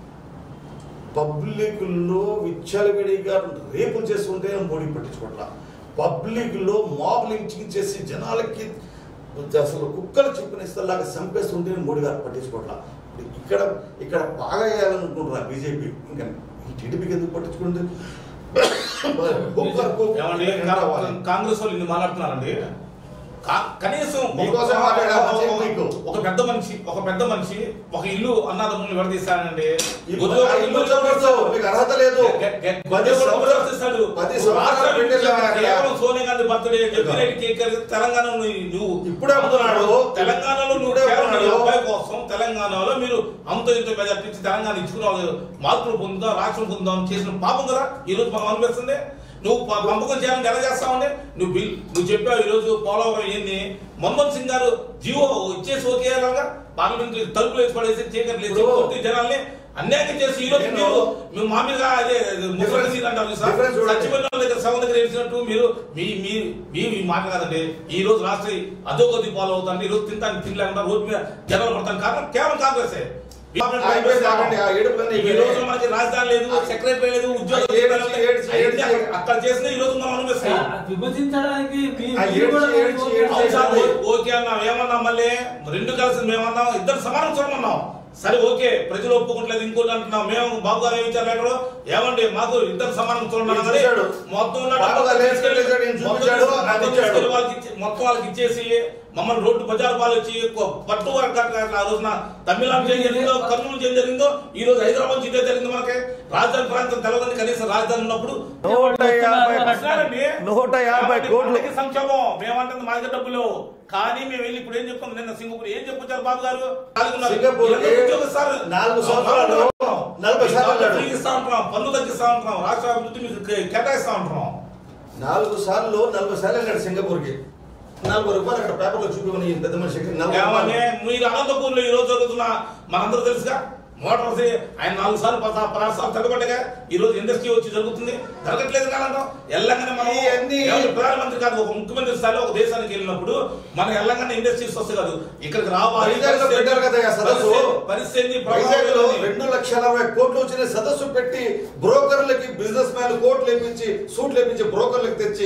పబ్లిక్లో విచ్చలవిడిగా రేపులు చేస్తుంటే మోడీ పట్టించుకోవట్లా పబ్లిక్లో మాబ్ లించింగ్ చేసి జనాలకి అసలు కుక్కలు చెప్పిన ఇస్తలాగా చంపేస్తుంటే మోడీ గారు పట్టించుకోవట్లా ఇక్కడ ఇక్కడ బాగా వేయాలనుకుంటున్నారు బీజేపీ ఇంకా ఈ టీడీపీకి ఎందుకు పట్టించుకుంటే కుక్కర్ కుక్కర్ ఏమండి కావాలి. కాంగ్రెస్ వాళ్ళు ఇన్ని మాట్లాడుతున్నారండి కా- కనీసం ఒక- మీకోసం మాట్లాడా, మంచిది మీకు. ఒక పెద్ద మనిషి ఒక పెద్ద మనిషి ఒక ఇల్లు అన్నదమ్ములు విడదీశానండి ఈ గుర్తుగా ఆ ఇల్లు చెప్పొచ్చు, మీకు అర్హత లేదు గె- గె- పది గె- సంవత్సరాలు విడదీస్తాడు. పది సంవత్సరాలు రాష్ట్రానికి పెట్టేసాం అక్కడ. కేవలం Sonia Gandhi birthday Jaggi Reddy cake cut Telangana నువ్వు ఇప్పుడే అమ్ముతున్నాడు. తెలంగాణలో నువ్వు ఇప్పుడే కేవలం నీ అమ్ముతున్నాడు. అబ్బాయి కోసం తెలంగాణలో మీరు అంత ఇంత మెజార్టీ ఇచ్చి తెలంగాణ ఇచ్చుకున్న వాళ్ళు మార్పులు పొందుదాం రాష్ట్రం పొందుదాం చేసిన పాపం కదా ఈ రోజు మనం అనిపిస్తుంది నువ్వు ప- పంపకం చేయాలని ఎలా చేస్తావండి నువ్వు బిల్ నువ్వు చెప్పావు ఈ రోజు పోలవరం ఏంది మన్మోహన్ సింగ్ గారు జియో ఇచ్చేసి ఓకే అలాగా పార్లమెంట్ తలుపులు వేసి పడేసి చీకట్లు వేసి ఇప్పుడు కొట్టి జనాల్ని అన్యాయం చేసి ఈ రోజు నేను- మీరు మీరు మామూలుగా అదే ముసలి సీన్ అంటారు సార్ difference చూడండి. చచ్చిపోయిన వాళ్ళ దగ్గర సగం దగ్గర వేసినట్టు మీరు మీ మీ మీ మీ మాట కాదండి ఈ రోజు రాష్ట్ర అధోగతి పాలు అవుతాను ఈ రోజు తింటాను తినలేకుండా రోడ్డు మీద జనాలు పడతాను కారణం కేవలం కాంగ్రెస్ అయిపోయింది ఆగండి, ఆ ఏడుపులన్నీ ఈ రోజు మనకి రాజధాని లేదు సెక్రటరీ లేదు ఉద్యోగం ఆ ఏడ్చి, ఏడ్చి, ఏడ్చి. అక్కడ చేసిన ఈ రోజు మనం అనుభవిస్తాం విభజించడానికి మీ- ఆ మీరు ఏడ్చి, కూడా ఏడ్చి, ఓకే ఏడ్చి, అవును సార్, ఏడ్చి. ఓ- ఓకే అన్నాం ఏమన్నాం మళ్ళీ రెండు కలిసి మేమన్నాం ఇద్దరు సమానం చూడమన్నాం సరే ఓకే ప్రజలు ఒప్పుకుంటలేదు ఇంకోటి అంటున్నాం మేము బాబు గారు ఏమి ఇచ్చారు లేకపోతే ఏమండి మాకు ఇద్దరు సమానం చూడమన్నాం కానీ చూశాడు. మొత్తం ఉన్న బాబు గారు డబ్బులు ఏం తీసుకెళ్ళి- చేశాడు? ఈయన మొత్తం చూపించాడు, తీసుకెళ్ళి అది మొత్తం ఇచ్చాడు. తీసుకెళ్ళి వాళ్ళకి ఇచ్చి- మొత్తం వాళ్ళకి ఇచ్చేసి మమ్మల్ని రోడ్డు బజార్ పాలు వచ్చి పట్టు వరకు ఆ రోజున తమిళనాడు ఏం జరిగిందో కర్నూలు ఏం జరిగిందో ఈ రోజు హైదరాబాద్ నుంచి ఇదే జరిగింది మనకి రాజధాని ప్రాంతం తెలవదని కనీసం రాజధాని ఉన్నప్పుడు నూట యాభై అట్లానండి. నూట యాభై కాబట్టి కోట్లు మనకి సంక్షేమం మేమంటుంది మా దగ్గర డబ్బులు కానీ మేము వెళ్ళి ఇప్పుడు ఏం చెప్తాం నిన్న సింగపూర్ ఏం చెప్పొచ్చారు బాబు గారు ఖాళీగా సింగపూర్ ఎంత ఉద్యోగం ఇస్తారు? నాలుగు సంవత్సరాలు నలభై శాతం పన్ను అన్నాడు. తగ్గిస్తా ఉంటున్నాం పన్ను తగ్గిస్తా ఉంటున్నాం రాష్ట్ర అభివృద్ధి మీకు కే- కేటాయిస్తా ఉంటున్నాం నాలుగు సార్లు నలభై సార్లు వెళ్ళాడు సింగపూర్కి నలభై రూపాయలు అక్కడ పేపర్లో చూపించుకుని ఈ పెద్ద మనిషికి నలభై ఏమని రూపాయలు. మీరు అనంతపూర్లో ఈ రోజు జరుగుతున్న మనందరూ తెలుసుగా మోటార్స్ ఆయన నాలుగు సార్లు పద- పదహారు సార్లు తగ్గబట్టగా ఈ రోజు ఇండస్ట్రీ వచ్చి జరుగుతుంది జరగట్లేదు కాదంటాం ఎల్లంగానే మనం ఇవన్నీ- ఎవరు ప్రధానమంత్రి కాదు ఒక ముఖ్యమంత్రి స్థాయిలో ఒక దేశానికి వెళ్ళినప్పుడు మన ఎల్లంగానే ఇండస్ట్రీస్ వస్తాయి కాదు ఇక్కడికి రావాలి వైజాగ్లో పెట్టారు కదా ఈ సదస్సు. పరిస్థితి- పరిస్థితి వైజాగ్ లో ప్రభావం రెండు లక్షల అరవై కోట్లు వచ్చిన సదస్సు పెట్టి బ్రోకర్లకి బిజినెస్ మ్యాన్ కోట్లు వేపించి సూట్లు వేపించి బ్రోకర్లకు తెచ్చి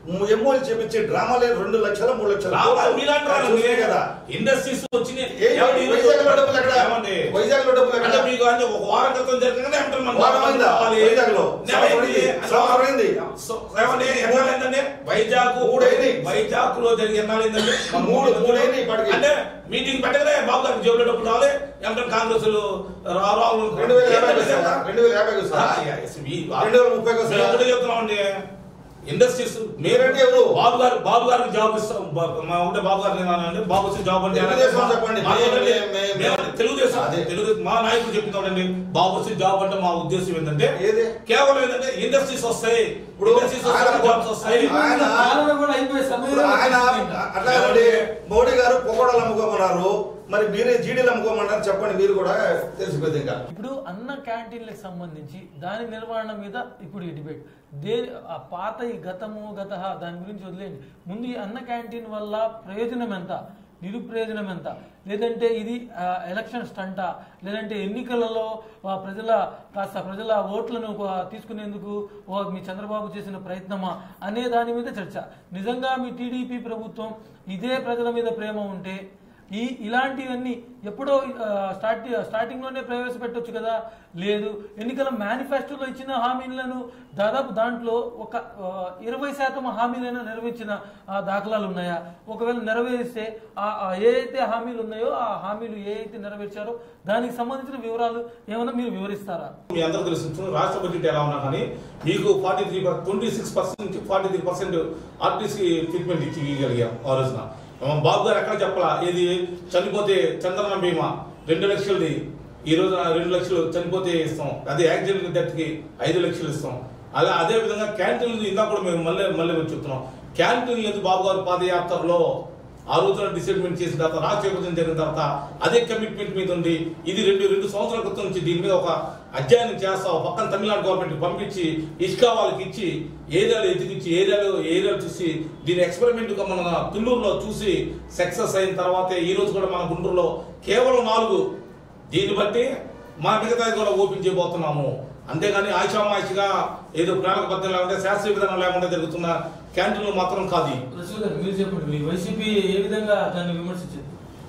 ఎమ్మోలు చేపించే డ్రామాలే రెండు లక్షల మూడు లక్షల రావాలి, కోట్లు. మీలాంటి వాళ్ళు చూసినాయి కదా ఇండస్ట్రీస్ వచ్చినాయి ఏ ఏమండి, ఈ రోజు- వైజాగ్లో డబ్బులు ఎక్కడ? ఏమండి? వైజాగ్లో డబ్బులు ఎక్కడ? అంటే మీకు అంటే ఒక వారం క్రితం జరగగానే ఏమంటారు మన వారం అయిందా? రావాలి. వైజాగ్లో. ఏమైంది? సంవత్సరం అయింది. సంవత్సరం అయింది. సో- ఏమండి? ఎన్నాళ్ళైందండి? వైజాగ్ మూడైంది. వైజాగ్ లో జరిగి ఎన్నాళ్ళైందండి? మన మూడు- మూడు మూడైంది ఇప్పటికి. అంటే మీటింగ్ పెట్టగానే బాబు గారికి జేబులో డబ్బులు రావాలి ఏమంటారు కాంగ్రెస్ రావాలి రెండు వేల యాభైకి వస్తుందా? రెండు వేల యాభైకి వస్తుందా? రెండు వేల ముప్పైకి వస్తుందా? చెప్తున్నామండి ఇండస్ట్రీస్ మీరంటే ఎవరు? బాబు గారు బాబు గారికి జాబ్ ఇస్తాం బా- మా ఉంటే బాబు గారు నేనండి బాబు వచ్చి జాబ్ అంటే తెలుగుదేశం అని చెప్పండి. మా- మే- మా- మే- మేము తెలుగుదేశం అదే. తెలుగుదేశం మా నాయకుడు చెప్తున్నాడండి బాబు వచ్చి జాబ్ అంటే మా ఉద్దేశం ఏంటంటే ఏది? కేవలం ఏంటంటే ఇండస్ట్రీస్ వస్తాయి ఇప్పుడు ఇండస్ట్రీస్ ఆయన వస్తాయి జాబ్స్ వస్తాయి ఆయన- పాలన కూడా అయిపోయే ఇప్పుడు సమయంలో ఆయన అట్లా ఏమండి, మోడీ గారు పొగడలు అమ్ముకోమన్నారు మరి మీరే జీడీలు అమ్ముకోమన్నారు చెప్పండి మీరు కూడా తెలిసిపోయింది ఇంకా ఇప్పుడు అన్న క్యాంటీన్లకు సంబంధించి దాని నిర్వహణ మీద ఇప్పుడు ఈ డిబేట్ దే ఆ పాత ఈ గతము గత దాని గురించి వదిలేయండి ముందు ఈ అన్న క్యాంటీన్ వల్ల ప్రయోజనం ఎంత నిరుప్రయోజనం ఎంత లేదంటే ఇది ఆ, ఎలక్షన్ స్టంటా లేదంటే ఎన్నికలలో ఆ, ప్రజల కాస్త ప్రజల ఓట్లను ఆ, తీసుకునేందుకు ఓ మీ చంద్రబాబు చేసిన ప్రయత్నమా అనే దాని మీద చర్చ నిజంగా మీ టీడీపీ ప్రభుత్వం ఇదే ప్రజల మీద ప్రేమ ఉంటే ఈ ఇలాంటివన్నీ ఎప్పుడో ఆ, స్టార్ట్ స్టార్టింగ్ లోనే ప్రవేశపెట్టొచ్చు కదా లేదు ఎన్నికల మేనిఫెస్టోలో ఇచ్చిన హామీలను దాదాపు దాంట్లో ఒక ఆ, ఇరవై శాతం హామీలైనా నెరవేర్చిన ఆ, దాఖలాలు ఉన్నాయా ఒకవేళ నెరవేరిస్తే ఆ ఆ ఏ అయితే హామీలు ఉన్నాయో ఆ హామీలు ఏ అయితే నెరవేర్చారో దానికి సంబంధించిన వివరాలు ఏమైనా మీరు వివరిస్తారా మీ అందరూ తెలుసు రాష్ట్ర బడ్జెట్ ఎలా ఉన్నా కానీ మీకు forty three twenty six percent forty three percent RTC treatment ఇచ్చగలిగాం ఆ రోజున ఆ బాబు గారు ఎక్కడ చెప్పలా ఇది చనిపోతే చంద్రన బీమా రెండు లక్షలది ఈ రోజు రెండు లక్షలు చనిపోతే ఇస్తాం అదే యాక్సిడెంట్ డెత్కి ఐదు లక్షలు ఇస్తాం అలా అదే విధంగా క్యాంటీన్లు ఇందాక కూడా మేము మళ్ళీ మళ్ళీ వచ్చి చెప్తున్నాం క్యాంటీన్లు ఎందుకు బాబు గారు పాదయాత్రలో ఆ రోజున డిసైడ్మెంట్ చేసిన తర్వాత రాష్ట్ర విభజన జరిగిన తర్వాత అదే కమిట్మెంట్ మీద ఉండి ఇది రెండు రెండు సంవత్సరాల క్రితం నుంచి దీని మీద ఒక అధ్యయనం చేస్తా ఒక పక్కన తమిళనాడు గవర్నమెంట్ పంపించి ఇసుక వాళ్ళకి ఇచ్చి ఏరియాలు ఎదిగించి ఏరియాలు ఏరియాలు చూసి దీని ఎక్స్పెరిమెంట్ గా మన తుళ్ళూరులో చూసి సక్సెస్ అయిన తర్వాతే ఈ రోజు కూడా మన గుంటూరులో కేవలం నాలుగు దీన్ని బట్టి మా మిగతాది కూడా ఓపెన్ చేయబోతున్నాము అంతేగాని ఆశామాషిగా ఏదో ప్రణాళిక బద్దం లేకుంటే శాస్త్రీయ విధానం లేకుండా జరుగుతున్న క్యాంటీన్లు మాత్రం కాదు ఇవి. రసూల్ గారు మీరు చెప్పండి మీ వైసీపీ ఏ విధంగా దాన్ని విమర్శించింది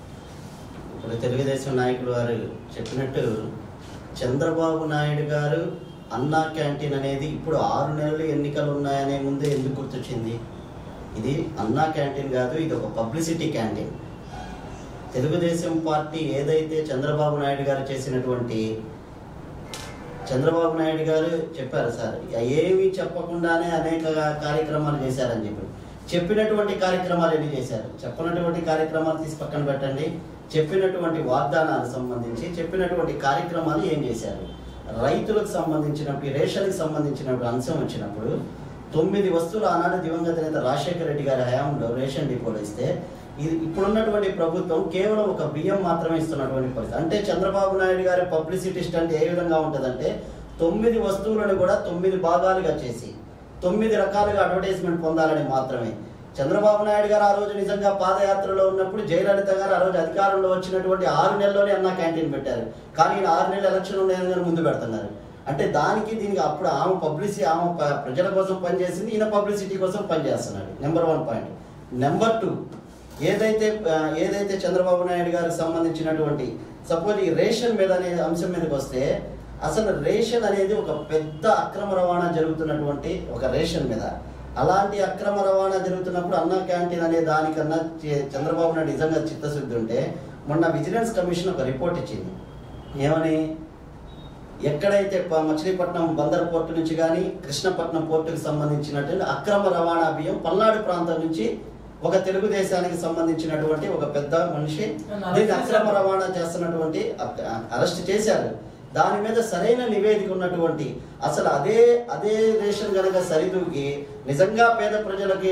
ఇప్పుడు తెలుగుదేశం నాయకులు వారు చెప్పినట్టు చంద్రబాబు నాయుడు గారు అన్నా క్యాంటీన్ అనేది ఇప్పుడు ఆరు నెలలు ఎన్నికలు ఉన్నాయనే ముందే ఎందుకు గుర్తొచ్చింది ఇది అన్నా క్యాంటీన్ కాదు ఇది ఒక పబ్లిసిటీ క్యాంటీన్ తెలుగుదేశం పార్టీ ఏదైతే చంద్రబాబు నాయుడు గారు చేసినటువంటి చంద్రబాబు నాయుడు గారు చెప్పారు సార్ ఏమీ చెప్పకుండానే అనేక కార్యక్రమాలు చేశారని చెప్పి చెప్పినటువంటి కార్యక్రమాలు ఎన్ని చేశారు చెప్పినటువంటి కార్యక్రమాలు తీసి పక్కన పెట్టండి చెప్పినటువంటి వాగ్దానాలకు సంబంధించి చెప్పినటువంటి కార్యక్రమాలు ఏం చేశారు రైతులకు సంబంధించినప్పుడు రేషన్కి సంబంధించినప్పుడు అంశం వచ్చినప్పుడు తొమ్మిది వస్తువులు ఆనాడు దివంగత నేత రాజశేఖర రెడ్డి గారి హయాంలో రేషన్ డిపోలో ఇస్తే ఇది ఇప్పుడున్నటువంటి ప్రభుత్వం కేవలం ఒక బియ్యం మాత్రమే ఇస్తున్నటువంటి పరిస్థితి అంటే చంద్రబాబు నాయుడు గారి పబ్లిసిటీ స్టంట్ ఏ విధంగా ఉంటుందంటే తొమ్మిది వస్తువులను కూడా తొమ్మిది భాగాలుగా చేసి తొమ్మిది రకాలుగా అడ్వర్టైజ్మెంట్ పొందాలని మాత్రమే చంద్రబాబు నాయుడు గారు ఆ రోజు నిజంగా పాదయాత్రలో ఉన్నప్పుడు జయలలిత గారు ఆ రోజు అధికారంలో వచ్చినటువంటి ఆరు నెలల్లోనే అన్న క్యాంటీన్ పెట్టారు కానీ ఈయన ఆరు నెలలు ఎలక్షన్ ఉన్నాయని కానీ ముందు పెడుతున్నారు అంటే దానికి దీనికి అప్పుడు ఆమె పబ్లిసిటీ ఆమె ప- ప్రజల కోసం పనిచేసింది ఈయన పబ్లిసిటీ కోసం పనిచేస్తున్నాడు number one point number two ఏదైతే ఆ, ఏదైతే చంద్రబాబు నాయుడు గారికి సంబంధించినటువంటి సపోజ్ ఈ రేషన్ మీద అనే అంశం మీదకి వస్తే అసలు రేషన్ అనేది ఒక పెద్ద అక్రమ రవాణా జరుగుతున్నటువంటి ఒక రేషన్ మీద అలాంటి అక్రమ రవాణా జరుగుతున్నప్పుడు అన్న క్యాంటీన్ అనే దానికన్నా చే- చంద్రబాబు నాయుడు నిజంగా చిత్తశుద్ధి ఉంటే మొన్న విజిలెన్స్ కమిషన్ ఒక రిపోర్ట్ ఇచ్చింది ఏమని ఎక్కడైతే ప- మచిలీపట్నం బందర్ పోర్టు నుంచి కానీ కృష్ణపట్నం పోర్టుకు సంబంధించినటువంటి అక్రమ రవాణా బియ్యం పల్నాడు ప్రాంతం నుంచి ఒక తెలుగుదేశానికి సంబంధించినటువంటి ఒక పెద్ద మనిషి దీన్ని అక్రమ రవాణా చేస్తున్నటువంటి అక్- అరెస్ట్ చేశారు దాని మీద సరైన నివేదిక ఉన్నటువంటి అసలు అదే అదే రేషన్ గనక సరిదూకి నిజంగా పేద ప్రజలకి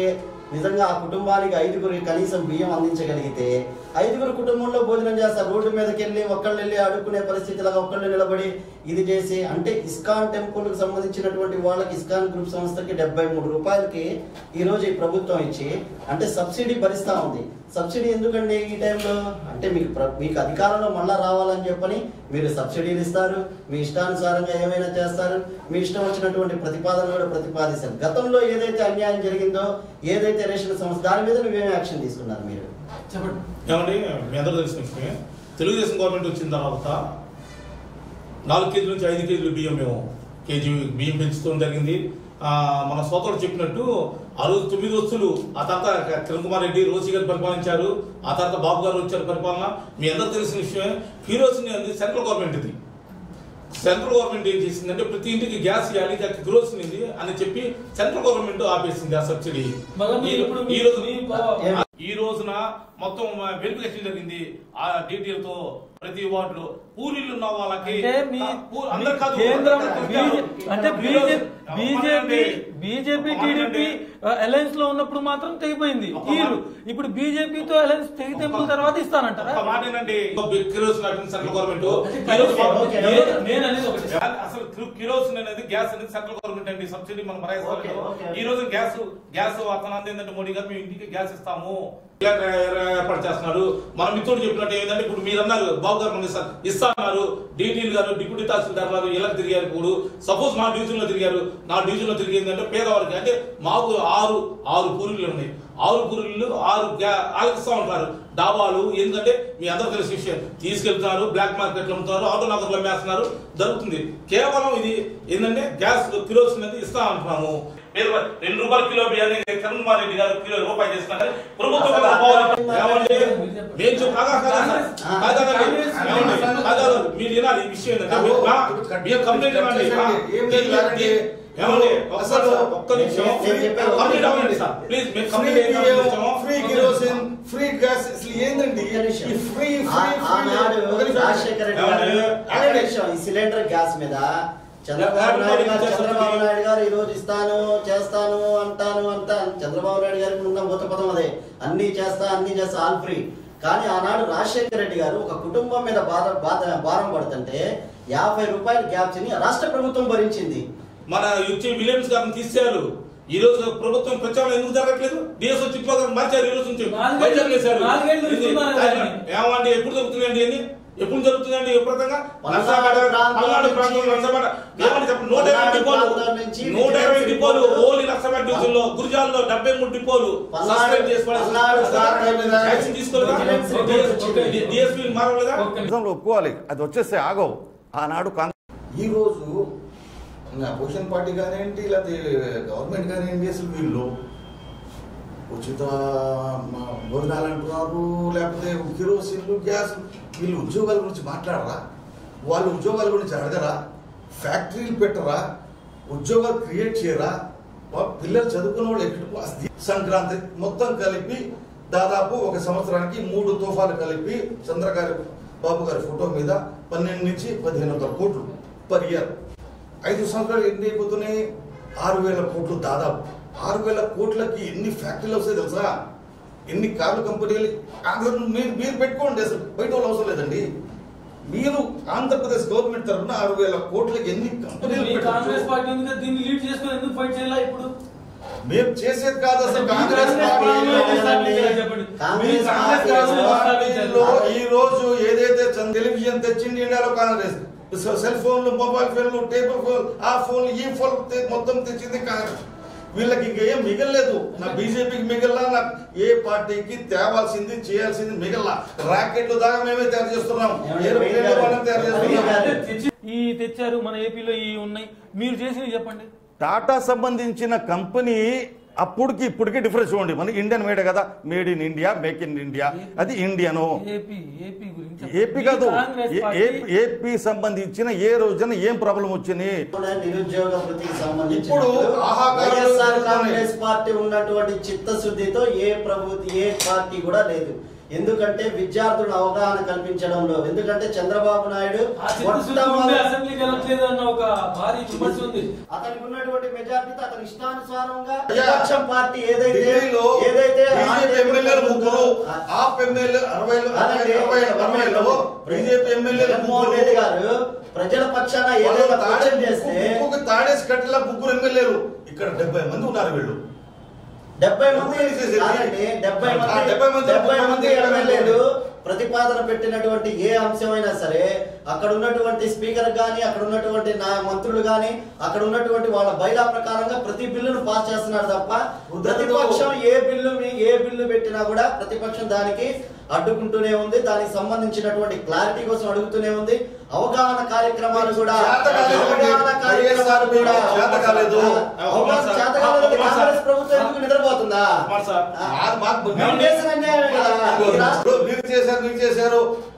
నిజంగా ఆ కుటుంబానికి ఐదుగురు కనీసం బియ్యం అందించగలిగితే ఐదుగురు కుటుంబంలో భోజనం చేస్తారు రోడ్డు మీదకి వెళ్ళి ఒక్కళ్ళు వెళ్ళి అడుక్కునే పరిస్థితిలాగా ఒక్కళ్ళు నిలబడి ఇది చేసి అంటే ఇస్కాన్ టెంపుల్కి సంబంధించినటువంటి వాళ్ళకి ఇస్కాన్ గ్రూప్ సంస్థకి డెబ్బై మూడు రూపాయలకి ఈ రోజు ఈ ప్రభుత్వం ఇచ్చి అంటే సబ్సిడీ భరిస్తా ఉంది సబ్సిడీ ఎందుకండి ఈ టైంలో అంటే మీకు ప్ర- మీకు అధికారంలో మళ్ళా రావాలని చెప్పని మీరు సబ్సిడీలు ఇస్తారు మీ ఇష్టానుసారంగా ఏమైనా చేస్తారు మీ ఇష్టం వచ్చినటువంటి ప్రతిపాదన కూడా ప్రతిపాదిస్తారు గతంలో ఏదైతే అన్యాయం జరిగిందో ఏదైతే రేషన్ సంస్థ దాని మీద నువ్వేం యాక్షన్ తీసుకున్నారు మీరు చెప్పండి ఏమండి మీ అందరూ తెలిసిన విషయమే తెలుగుదేశం గవర్నమెంట్ వచ్చిన తర్వాత నాలుగు కేజీల నుంచి ఐదు కేజీలు బియ్యం మేము కేజీ బియ్యం పెంచుకోవడం జరిగింది ఆ, మన సోదరుడు చెప్పినట్టు ఆ రోజు తొమ్మిది వస్తువులు ఆ తర్వాత కిరణ్ కుమార్ రెడ్డి రోసి గారు పరిపాలించారు ఆ తర్వాత బాబు గారు వచ్చారు పరిపాలన మీ అందరూ తెలిసిన విషయమే ఫిరోసిని అనేది సెంట్రల్ గవర్నమెంట్ ఇది సెంట్రల్ గవర్నమెంట్ ఏం చేసిందంటే ప్రతి ఇంటికి గ్యాస్ ఇవ్వాలి కిరోసిన్ ఇది అని చెప్పి సెంట్రల్ గవర్నమెంట్ ఆపేసింది ఆ సబ్సిడీ మగ మీరు ఈ- ఇప్పుడు ఈ మీ- రోజు మీ ప- ఈ రోజున మొత్తం వెరిఫికేషన్ జరిగింది ఆ డీటెయిల్ తో ప్రతి వార్డులో పూరీలు ఉన్న వాళ్ళకి అంటే మీ ఆ, పూ- అందరు కాదు కేంద్రం అందరు బీజే- కాదు. అంటే ఈరోజు- బీజేపీ బీజేపీ ఒక మాట టీడీపీ అండి. అలయన్స్ లో ఉన్నప్పుడు మాత్రం తెగిపోయింది ఒక వీళ్ళు మాట. ఇప్పుడు బీజేపీతో అలయన్స్ తెగి తెంపుల తర్వాత ఇస్తానంటారా ఒక మాట ఏంటండి కిరోసిన్ అటువంటి సెంట్రల్ గవర్నమెంట్ ఓకే, ఈ రోజు ఓకే, ఓకే. నేను- నేను అనేది ఒకటి అసలు కిరో- కిరోసిన్ అనేది గ్యాస్ అనేది సెంట్రల్ గవర్నమెంట్ అండి సబ్సిడీ మనం ఓకే, భరాయిస్తాం ఓకే. ఈ రోజు గ్యాస్ గ్యాస్ అతను అంది ఏంటంటే మోడీ గారు మేము ఇంటికి గ్యాస్ ఇస్తాము ఇలా ఏ- ఏర్పాటు చేస్తున్నారు మన మిత్రుడు చెప్పినట్టు ఏంటంటే ఇప్పుడు మీరు అన్నారు బాబు గారు మన ఇస్తా- ఇస్తా అన్నారు డీటీలు గారు డిప్యూటీ తహసీల్దార్ గారు ఇలా తిరిగారు ఇప్పుడు సపోజ్ నా డివిజన్ లో తిరిగారు నా డివిజన్ లో తిరిగి ఏంటంటే పేదవారికి అంటే మాకు ఆరు ఆరు పూరీలు ఉన్నాయి ఆరు పూరీలు ఆరు గ్యా- ఆలకిస్తా ఉంటారు డాబాలు ఎందుకంటే మీ అందరూ తెలిసిన విషయం తీసుకెళ్తున్నారు బ్లాక్ మార్కెట్ లో అమ్ముతున్నారు ఆటో నగర్లో అమ్మేస్తున్నారు జరుగుతుంది కేవలం ఇది ఏంటంటే గ్యాస్ కిరోసిన్ అనేది ఇస్తా అంటున్నాము మీరు రెండు రూపాయల కిలో బియ్యాన్ని కిరణ్ కుమార్ రెడ్డి గారు కిలో రూపాయి చేస్తున్నారు ప్రభుత్వం అసలు మీద పోవాలి. ఆ- ఏమండి? మేము చెప్పు- కాదా, కాదా, సార్? ఆ. కాదా, కాదా? కాంగ్రెస్ ఏమండి? కాదా, మీరు వినాలి ఈ విషయం ఏంటంటే మీరు నా- మీరు కంప్లైంట్ ఇవ్వండి ఆ, ఏం లేదు, లాగండి. ఏమండి ఒక్క అసలు ఒక్క నిమిషం నేను చెప్పాను. కంప్లీట్ అవ్వండి సార్ ప్లీజ్ మీరు ఫ్రీ కంప్లీట్ బియ్యం, అయ్యింది ఫ్రీ కిరోసిన్ ఫ్రీ గ్యాస్ అసలు ఏందండి ఒక్క నిమిషం. ఈ ఫ్రీ ఆ- ఫ్రీ ఫ్రీ ఆనాడు ఒక నిమిషం. రాజశేఖర రెడ్డి గారు ఏమండి? ఒక్క నిమిషం, ఈ సిలిండర్ గ్యాస్ మీద చంద్రబాబు నాయుడు గారు చంద్రబాబు నాయుడు గారు ఈ రోజు ఇస్తాను చేస్తాను అంటాను అంటా చంద్రబాబు నాయుడు గారికి ఉన్న మూత పదం అదే అన్ని చేస్తా అన్ని చేస్తా ఆల్ ఫ్రీ కానీ ఆనాడు రాజశేఖర రెడ్డి గారు ఒక కుటుంబం మీద బాధ బాధ భారం పడుతుంటే యాభై రూపాయల గ్యాప్ ని రాష్ట్ర ప్రభుత్వం భరించింది మన యుక్తి విలియమ్స్ గారిని తీసేయారు ఈ రోజు ప్రభుత్వం ప్రచారం ఎందుకు జరగట్లేదు డిఎస్ఓ చిట్పాగా మార్చారు ఈ రోజు నుంచి నాలుగేళ్ళు- బయటకు వేశారు. నాలుగేళ్ళు ఇది- ఇస్తున్నారు కదండి. ఏమండి ఎప్పుడు జరుగుతుందండి అని ఎప్పుడు జరుగుతుందండి ఎప్పుడంగా పల్నాడు నర్సాపేట ప్రాంతం పల్నాడు నుంచి- ప్రాంతం నర్సాపేట ఏమని చెప్పండి నూట ఇరవై పల్నాడు డిపోలు ప్రాంతం నుంచి నూట ఇరవై విజిలెన్స్ డిపోలు రిపోర్టు- ఓన్లీ నర్సాపేట డివిజన్ లో గురిజాల్లో డెబ్బై మూడు డిపోలు పల్నాడు- సస్పెండ్ చేసి పడేసి- పల్నాడు ప్రాంతం మీద యాక్షన్ తీసుకోలేదా విజిలెన్స్ రిపోర్టు వచ్చింది. డిఎస్పీ మారలేదా నిజంలో ఒప్పుకోవాలి అది వచ్చేస్తే ఆగవు ఆనాడు కాంగ్రెస్ ఈ రోజు అపోజిషన్ పార్టీ కానివ్వండి లేకపోతే గవర్నమెంట్ కానివ్వండి అసలు వీళ్ళు ఉచిత మ- భోజనాలు అంటున్నారు లేకపోతే కిరోసిన్లు గ్యాస్ వీళ్ళు ఉద్యోగాల గురించి మాట్లాడరా వాళ్ళు ఉద్యోగాల గురించి అడగరా ఫ్యాక్టరీలు పెట్టరా ఉద్యోగాలు క్రియేట్ చేయరా వా- పిల్లలు చదువుకున్న వాళ్ళు ఎక్కడ సంక్రాంతి మొత్తం కలిపి దాదాపు ఒక సంవత్సరానికి మూడు తోఫాలు కలిపి చంద్రగారి బాబు గారి ఫోటో మీద పన్నెండు నుంచి పదిహేను వందల కోట్లు పర్ ఇయర్ ఐదు సంవత్సరాలు ఎన్ని అయిపోతున్నాయి ఆరు వేల కోట్లు దాదాపు ఆరు వేల కోట్లకి ఎన్ని ఫ్యాక్టరీలు వస్తాయి తెలుసా ఎన్ని కార్ల కంపెనీలు ఆంధ్ర మీరు మీరు పెట్టుకోండి అసలు బయట వాళ్ళు అవసరం లేదండి మీరు ఆంధ్రప్రదేశ్ గవర్నమెంట్ తరఫున ఆరు వేల కోట్లకి ఎన్ని కంపెనీలు మీ కాంగ్రెస్ పెట్టచ్చు? పార్టీ ఉంది కదా, దీన్ని లీడ్ చేసుకొని ఎందుకు ఫైట్ చేయాలా ఇప్పుడు మేము చేసేది కాదు అసలు అంటే కాంగ్రెస్ కాంగ్రెస్ పార్టీలో పార్టీ స్థాపించారు చెప్పండి. కాంగ్రెస్ మీ కాంగ్రెస్ పార్టీ పార్టీలో ఈ రోజు ఏదైతే చంద్ర- టెలివిజన్ తెచ్చింది ఇండియాలో కాంగ్రెస్ సె- సెల్ ఫోన్లు మొబైల్ ఫోన్లు టేబుల్ ఫోన్ ఆ ఫోన్ ఈ ఫోన్ తె- మొత్తం తెచ్చింది కాంగ్రెస్ వీళ్ళకి ఇంకా ఏం మిగలలేదు నా బీజేపీకి మిగల్లా నాకు ఏ పార్టీకి తేవాల్సింది చేయాల్సింది మిగల్లా రాకెట్లు దాకా మేమే తయారు చేస్తున్నాం ఏమండి, ఏరోప్లేన్లు వేడి మనం తయారు గారు, చేస్తున్నాం వేడి అంటే తెచ్చి- ఈ తెచ్చారు మన ఏపీలో ఈ ఉన్నాయి మీరు చేసినవి చెప్పండి టాటా సంబంధించిన కంపెనీ అప్పటికి ఇప్పటికి డిఫరెన్స్ చూడండి మన ఇండియన్ మేడ్ కదా made in India make in India అది ఇండియను ఏపీ ఏపీ గురించి ఏపీ చెప్పండి. కాదు మీ కాంగ్రెస్ ఏ- పార్టీ ఏ- ఏపీ సంబంధించిన ఏ రోజున ఏం ప్రాబ్లం వచ్చింది కూడా నిరుద్యోగ వృత్తికి సంబంధించి ఇప్పుడు ఆహాకారులు వైఎస్ఆర్ ఉన్నాయి. కాంగ్రెస్ పార్టీ ఉన్నటువంటి చిత్తశుద్ధితో ఏ ప్రభుత్వ ఏ పార్టీ కూడా లేదు ఎందుకంటే విద్యార్థులను అవగాహన కల్పించడంలో ఎందుకంటే చంద్రబాబు నాయుడు ఆ చిత్తశుద్ధి ఉండే మొట్టమొదటి- అసెంబ్లీకి వెళ్ళట్లేదు అన్న ఒక భారీ విమర్శ ఉంది అతనికి ఉన్నటువంటి మెజార్టీతో అతని ఇష్టానుసారంగా అయ్యా, ప్రతిపక్షం పార్టీ ఏదైతే ఢిల్లీలో ఏదైతే బీజేపీ ఎమ్మెల్యేలు ముగ్గురు ఆప్ ఎమ్మెల్యే అరవై అలాగే అరవై అరవైలో బీజేపీ ఎమ్మెల్యేలు జగన్మోహన్ ముగ్గురు రెడ్డి గారు ప్రజల పక్షాన ఏదైతే క్వశ్చన్ చేస్తే ముగ్గురు తాడేసి కట్టిన ముగ్గురు ఎమ్మెల్యేలు ఇక్కడ డెబ్బై మంది ఉన్నారు వీళ్ళు డెబ్బై మంది డెబ్బై మంది కాదండి, డెబ్బై ఆ, మంది డెబ్బై మంది, డెబ్బై ముప్పై మంది మంది ఎమ్మెల్యేలు ప్రతిపాదన పెట్టినటువంటి ఏ అంశమైనా సరే అక్కడ ఉన్నటువంటి స్పీకర్ గాని అక్కడ ఉన్నటువంటి నా మంత్రులు గాని అక్కడ ఉన్నటువంటి వాళ్ళ బైలా ప్రకారంగా ప్రతి బిల్లును పాస్ చేస్తున్నారు తప్ప ప్రతిపక్షం ఏ బిల్లు మీ- ఏ బిల్లు పెట్టినా కూడా ప్రతిపక్షం దానికి అడ్డుకుంటూనే ఉంది దానికి సంబంధించినటువంటి క్లారిటీ కోసం అడుగుతూనే ఉంది అవగాహన కార్యక్రమాలు కూడా చేత కాలేదు. అవగాహన కార్యక్రమాలు కూడా చేత కాలేదు. అవగాహన చేత కాలేదంటే కాంగ్రెస్ ప్రభుత్వం ఎందుకు నిద్రపోతుందా కుమార్ సార్ మా- మాకు మేము చేసిన అన్యాయమే కదా ఈ రాష్ట్ర- ఇప్పుడు మీరు చేశారు మీరు చేశారు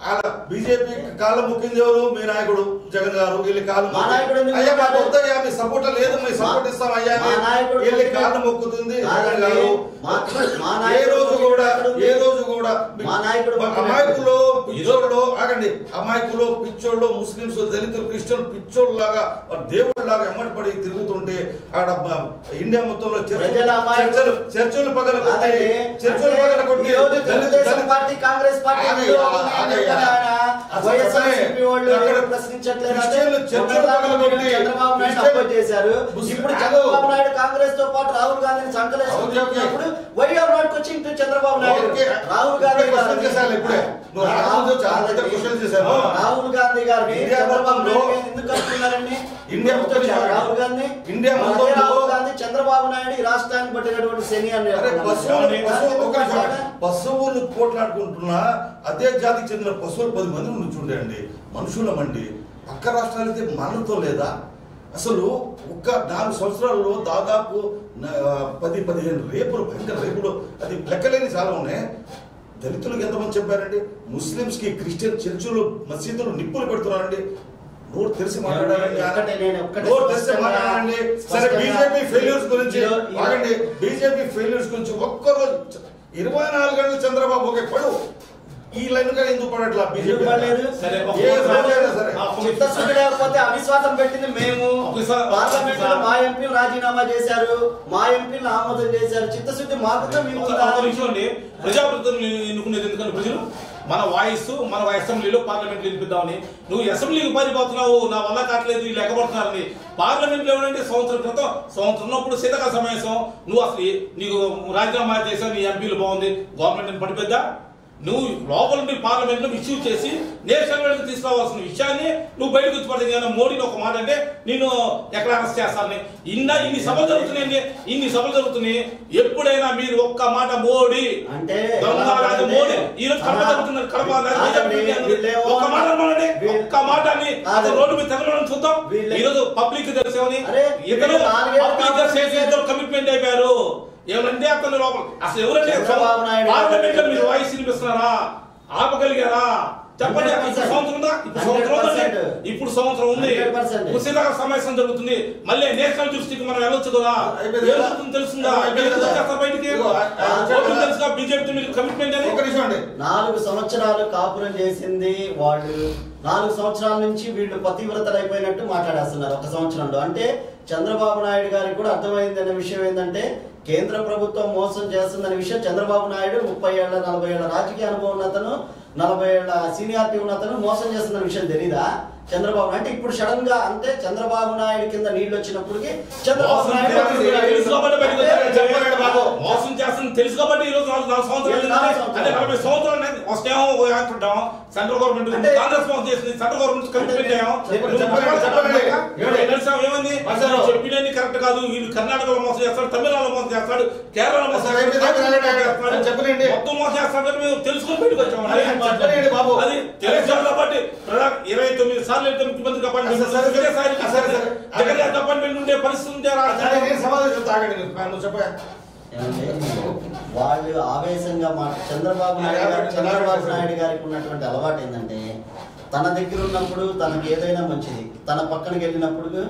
బీజేపీ కాళ్ళ ముక్కింది ఎవరు మీ నాయకుడు జగన్ గారు వీళ్ళు కాళ్ళు మా నాయకుడు ఎందుకు అయ్యా మాకు మొక్కాలి? వద్దయ్యా మీ సపోర్ట్ లేదు మీ సపోర్ట్ మా- ఇస్తాం అయ్యా మా నాయకుడు వీళ్ళు మొక్కిన- కాళ్ళు మొక్కుతుంది జగన్ కాదండి. గారు మా- మా ఏ నాయకుడు రోజు కూడా మొక్కినప్పుడు ఏ రోజు కూడా మా నాయకుడు మా మొక్కినప్పుడు- అమాయకులు పిచ్చోళ్ళు ఆగండి అమాయకులు పిచ్చోళ్ళు ముస్లింస్ దళితులు క్రిస్టియన్ పిచ్చోళ్ళు లాగా దేవుళ్ళ లాగా ఎమ్మటి పడి తిరుగుతుంటే ఆడ మ- ఇండియా మొత్తంలో చర్చలు ప్రజల అమాయకులు- చర్చలు చర్చలు పగల కొట్టి కాదండి. చర్చలు అంటే పగల కొట్టి ఈ రోజు దళిత- తెలుగుదేశం దళిత- పార్టీ కాంగ్రెస్ పార్టీ ఆగయ్య, విరోధం ఉంది అని ఆగయ్య. చెప్పారు ఆయన. అసలు వైఎస్ఆర్సీపీ వాళ్ళు అక్కడ ఎవరు ప్రశ్నించట్లేదు అంటే క్రిస్టియన్లు చర్చలు ఒకరిదాకా పగలగొట్టి చంద్రబాబు నాయుడు క్రిస్టియన్- అపోజ్ చేశారు ముస్లిం- ఇప్పుడు ఆగు. చంద్రబాబు నాయుడు కాంగ్రెస్ తో పాటు రాహుల్ గాంధీని ఓకే, ఓకే. సంకలేసినప్పుడు why are not coaching to Chandrababu Naidu okay. Rahul Gandhi ఇప్పుడే క్వశ్చన్ చేశాను ఇప్పుడే. నువ్వు రాకముందు చాలా పెద్ద క్వశ్చన్ చేశాను. రాహుల్ గాంధీ గారిని ఇండియా చంద్రబాబు మొత్తంలో నాయుడు గారిని ఎందుకు కలుపుతున్నారండి ఇండియా ఎందుకు వచ్చారు మొత్తంలో రాహుల్ గాంధీ ఇండియా అదే మొత్తంలో- రాహుల్ గాంధీ చంద్రబాబు నాయుడు ఈ రాష్ట్రానికి పట్టినటువంటి శని అని అరే చెప్తున్నారు. పశువులు దాన్ని పశువు ఎందుకు ఒక నిమిషం. మాట్లాడా? పశువులు పోట్లాడుకుంటున్నా అదే జాతికి చెందిన పశువులు పది మంది ఉండి చూడండి మనుషులమండి పక్క రాష్ట్రాలైతే మనతో లేదా అసలు ఒక్క నాలుగు సంవత్సరాల్లో దాదాపు నా- పది పదిహేను రేపులు భయంకర రేపులు అది లెక్కలేని చాలా ఉన్నాయి దళితులకు ఎంతమంది చెప్పారండి ముస్లింస్ కి క్రిస్టియన్ చర్చిలు మసీదులు నిప్పులు పెడుతున్నారండి నోరు తెలిసి మాట్లాడారండి ఒక్కటే నేను ఒక్కటే నోరు తెలిసి స్పష్టంగా- మాట్లాడారండి సరే స్పష్టంగా బీజేపీ ఫెయిల్యూర్స్ గురించి ఈరో- ఈరో- ఆగండి బీజేపీ ఫెయిల్యూర్స్ గురించి ఒక్కరోజు చ- ఇరవై నాలుగు గంటలు చంద్రబాబు ఒక పడు ఈ లైన్ గా ఎందుకు పడట్లా బీజేపీ ఎందుకు పడలేదు? సరే, ఒక ఏ నిమిషం. రోజైనా సరే ఆ, ఒక చిత్తశుద్ధి లేకపోతే అవిశ్వాసం పెట్టింది మేము ఒకసారి- పార్లమెంట్ లో ఒకసారి- మా ఎంపీలు రాజీనామా చేశారు మా ఎంపీలు ఆమోదం చేశారు చిత్తశుద్ధి మాకు మీకు ఒక ఉందా? ఒక నిమిషం అండి ప్రజాప్రతినిధులు ఎన్నుకునేది ఎందుకని ప్రజలు మన వాయిస్ మన అసెంబ్లీలో పార్లమెంట్ వినిపిద్దామని నువ్వు అసెంబ్లీకి పారిపోతున్నావు నా వల్ల కావట్లేదు వీళ్ళు ఎగబడుతున్నారని పార్లమెంట్ లో ఎవరంటే సంవత్సరం క్రితం సంవత్సరం ఉన్నప్పుడు శీతకాల సమావేశం నువ్వు అసలు ఏ- నీకు రాజీనామా చేసావు నీ ఎంపీలు బాగుంది గవర్నమెంట్ పడిపోద్దా నువ్వు లోపల నుండి పార్లమెంట్ లో ఇష్యూ చేసి నేషనల్ లెవెల్కి తీసుకురావాల్సిన విషయాన్ని నువ్వు బయటకు వచ్చి పడుతుంది కానీ మోడీని ఒక మాట అంటే నేను ఎక్కడ అరెస్ట్ చేస్తానని ఇన్న ఇన్ని సభలు జరుగుతున్నాయండి ఇన్ని సభలు జరుగుతున్నాయి ఎప్పుడైనా మీరు ఒక్క మాట మోడీ అంటే దొంగ ఎలా రాజు అంటే- మోడీ ఈ రోజు కడప ఆహా. జరుగుతున్నారు కడప రాజు కాదండి, బీజేపీ అన్నారు. వీళ్ళేమో- ఒక్క మాట అన్నామండి వీళ్ళు- ఒక్క మాట అని అసలు కాదండి. రోడ్డు మీద తెగడం చూద్దాం వీళ్ళే- ఈ రోజు పబ్లిక్ తెలిసేవని అరే, ఇతను వీళ్ళు నాలుగేళ్ల పబ్లిక్ కాంగ్రెస్ చేసి ఇద్దరు కమిట్మెంట్ అయిపోయారు ఏమంటే అతను లోపల అసలు ఎవరంటే చంద్రబాబు నాయుడు పార్లమెంట్ లో గారు- మీరు వాయిస్ వినిపిస్తున్నారా ఆపగలిగారా చెప్పండి ఇప్పుడు 100%. సంవత్సరం ఉందా ఇప్పుడు సంవత్సరం ఉందండి 100%. ఇప్పుడు సంవత్సరం ఉంది 100%. కుశీలక సమావేశం జరుగుతుంది మళ్ళీ నేషనల్ దృష్టికి మనం వెళ్ళొచ్చు కదా అయిపోయింది ఏం కదా? జరుగుతుందో తెలుస్తుందా అయిపోయింది కదా? చేస్తారు బయటికి ఇదిగో, ఆ- ఆ- ఓట్లు తెలుసుగా బీజేపీ మీరు కమిట్మెంట్ అని ఒక నిమిషం అండి నాలుగు సంవత్సరాలు కాపురం చేసింది వాళ్ళు నాలుగు సంవత్సరాల నుంచి వీళ్ళు పతివ్రతలు అయిపోయినట్టు మాట్లాడేస్తున్నారు ఒక సంవత్సరంలో అంటే చంద్రబాబు నాయుడు గారికి కూడా అర్థమైంది అనే విషయం ఏంటంటే కేంద్ర ప్రభుత్వం మోసం చేస్తుందనే విషయం చంద్రబాబు నాయుడు ముప్పై ఏళ్ల నలభై ఏళ్ల రాజకీయ అనుభవం ఉన్న అతను నలభై ఏళ్ల సీనియారిటీ ఉన్న అతను మోసం చేస్తున్న విషయం తెలీదా చంద్రబాబు అంటే ఇప్పుడు సడన్ గా అంటే చంద్రబాబు నాయుడు కింద నీళ్లు వచ్చినప్పటికి చంద్రబాబు మోసం నాయుడు చేస్తుంది తెలుసు కాబట్టి బయటకు వచ్చారు. చెప్పండి బాబు. మోసం చేస్తుంది తెలుసు కాబట్టి ఈ రోజు నాలుగు నాలుగు సంవత్సరాలు ఏ నాలుగు అయింది. సంవత్సరాలు? అంటే నలభై సంవత్సరాలు అనేది వస్తేమో ఓ అంటుంటాం సెంట్రల్ గవర్నమెంట్ అంటే- కాంగ్రెస్ మోసం చేసింది సెంట్రల్ గవర్నమెంట్ కమిట్మెంట్ అయ్యాం చెప్పండి, చెప్పండి, చెప్పండి. ఏమండి, నడిచాం, ఏమంది మాస్టారు. చెప్పినన్ని కరెక్ట్ కాదు వీళ్ళు కర్ణాటకలో మోసం చేస్తాడు తమిళనాడులో మోసం చేస్తాడు కేరళలో మోసం సార్, అయిపోయింది, అయిపోయింది, అయిపోయింది, అయిపోయింది. చేస్తాడు చెప్పనండి. మొత్తం మోసం చేస్తాడని మేము తెలుసుకొని బయటకు అరే, చెప్పనండి బాబు. వచ్చామండి అది తెలుసు కాబట్టి ప్రధాన ఇరవై తొమ్మిది సార్లు అయితే ముఖ్యమంత్రి అపాయింట్మెంట్ సరే, సరే, సరే. ఒకేసారి సరే, సరే. జగన్ గారి అపాయింట్మెంట్ ఉండే పరిస్థితి ఉంటే సరే, రాష్ట్రంలో నేను సమాధానం చెప్తా ఆగండి మీరు. నువ్వు చెప్పా ఏమంటే వాళ్ళు ఆవేశంగా మాట చంద్రబాబు నాయుడు గారు చంద్రబాబు నాయుడు గారికి ఉన్నటువంటి అలవాటు ఏంటంటే తన దగ్గర ఉన్నప్పుడు తనకి ఏదైనా మంచిది తన పక్కనకి వెళ్ళినప్పుడు